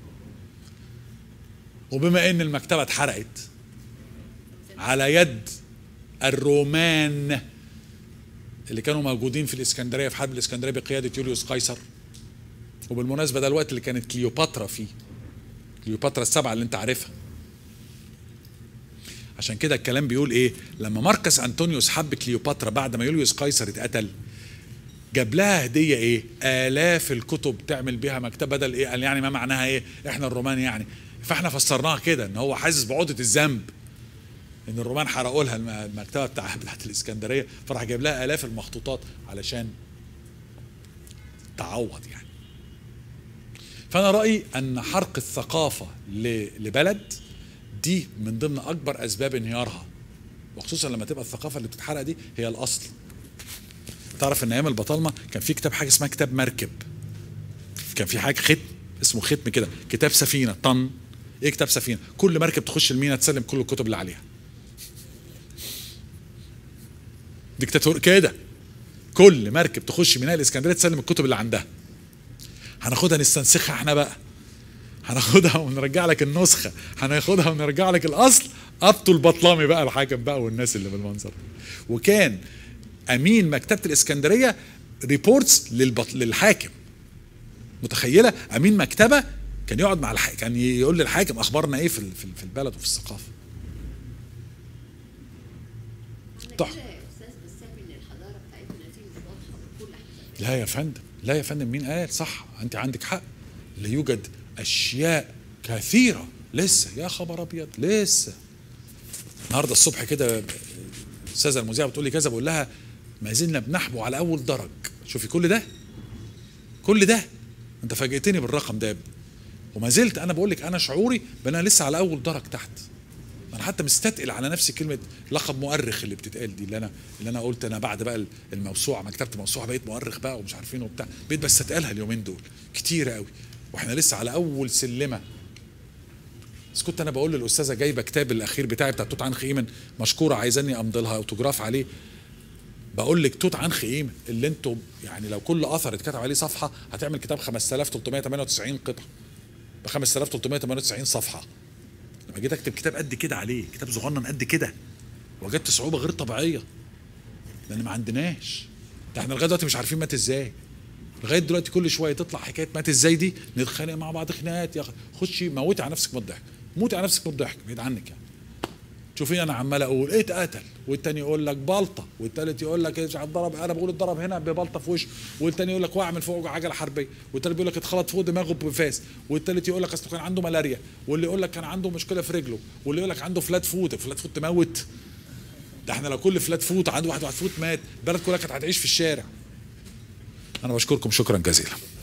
Speaker 1: وبما ان المكتبه اتحرقت على يد الرومان اللي كانوا موجودين في الاسكندريه في حرب الاسكندريه بقياده يوليوس قيصر وبالمناسبه ده الوقت اللي كانت كليوباترا فيه كليوباترا السبعه اللي انت عارفها عشان كده الكلام بيقول ايه لما ماركس انطونيوس حب كليوباترا بعد ما يوليوس قيصر اتقتل جاب لها هديه ايه الاف الكتب تعمل بيها مكتبه بدل ايه قال يعني ما معناها ايه احنا الرومان يعني فاحنا فسرناها كده ان هو حاسس بعقده الذنب ان الرومان حرقوا لها الم- المكتبه بتاع بتاعت الاسكندريه فراح جايب لها الاف المخطوطات علشان تعوض يعني فانا رايي ان حرق الثقافه ل- لبلد دي من ضمن اكبر اسباب انهيارها وخصوصا لما تبقى الثقافه اللي بتتحرق دي هي الاصل تعرف ان ايام البطالمه كان في كتاب حاجه اسمها كتاب مركب كان في حاجه ختم اسمه ختم كده كتاب سفينه طن ايه كتاب سفينه كل مركب تخش المينا تسلم كل الكتب اللي عليها ديكتاتور كده كل مركب تخش ميناء الاسكندريه تسلم الكتب اللي عندها هناخدها نستنسخها احنا بقى هناخدها ونرجع لك النسخه هناخدها ونرجع لك الاصل ابطوا البطلمي بقى الحاكم بقى والناس اللي بالمنظر ده. وكان امين مكتبه الاسكندريه ريبورتس للبط... للحاكم متخيله امين مكتبه كان يقعد مع الحاكم كان يقول للحاكم اخبارنا ايه في ال- في ال- في البلد وفي الثقافه
Speaker 2: احنا
Speaker 1: تحفة.
Speaker 2: كده يا استاذ بنسمي ان الحضاره بتاعتنا دي مش واضحه بكل حاجه
Speaker 1: لا يا فندم لا يا فندم مين قال صح انت عندك حق لا يوجد اشياء كثيره لسه يا خبر ابيض لسه النهارده الصبح كده الاستاذه المذيعه بتقول لي كذا بقول لها ما زلنا بنحبو على اول درج شوفي كل ده كل ده انت فاجئتني بالرقم ده يا ابني وما زلت انا بقول لك انا شعوري بان انا لسه على اول درج تحت انا حتى مستثقل على نفسي كلمه لقب مؤرخ اللي بتتقال دي اللي انا اللي انا قلت انا بعد بقى الموسوعه ما كتبت موسوعه بقيت مؤرخ بقى ومش عارفين وبتاع بقيت بستثقلها اليومين دول كتير قوي واحنا لسه على اول سلمه بس كنت انا بقول للاستاذه جايبه كتاب الاخير بتاعي بتاع توت عنخ امن مشكوره عايزاني امضي لها اوتوجراف عليه بقول لك توت عنخ امن اللي انتم يعني لو كل اثر اتكتب عليه صفحه هتعمل كتاب 5398 قطعه ب 5398 صفحه لما جيت اكتب كتاب قد كده عليه كتاب صغنن قد كده وجدت صعوبه غير طبيعيه لان ما عندناش ده احنا لغايه دلوقتي مش عارفين مات ازاي لغايه دلوقتي كل شويه تطلع حكايه مات ازاي دي نتخانق مع بعض خناقات يا أخي. خشي موتي على نفسك من الضحك موتي على نفسك من الضحك بعيد عنك يعني شوفي انا عمال اقول ايه اتقتل والتاني يقول لك بلطه والتالت يقول لك ايه اتضرب انا بقول اتضرب هنا ببلطه في وشه والتاني يقول لك واعمل فوق عجله حربيه والتالت بيقول لك اتخلط فوق دماغه بفاس والتالت يقول لك اصله كان عنده ملاريا واللي يقول لك كان عنده مشكله في رجله واللي يقول لك عنده فلات فوت فلات فوت تموت ده احنا لو كل فلات فوت عنده واحد واحد فوت مات البلد كلها كانت هتعيش في الشارع انا بشكركم شكرا جزيلا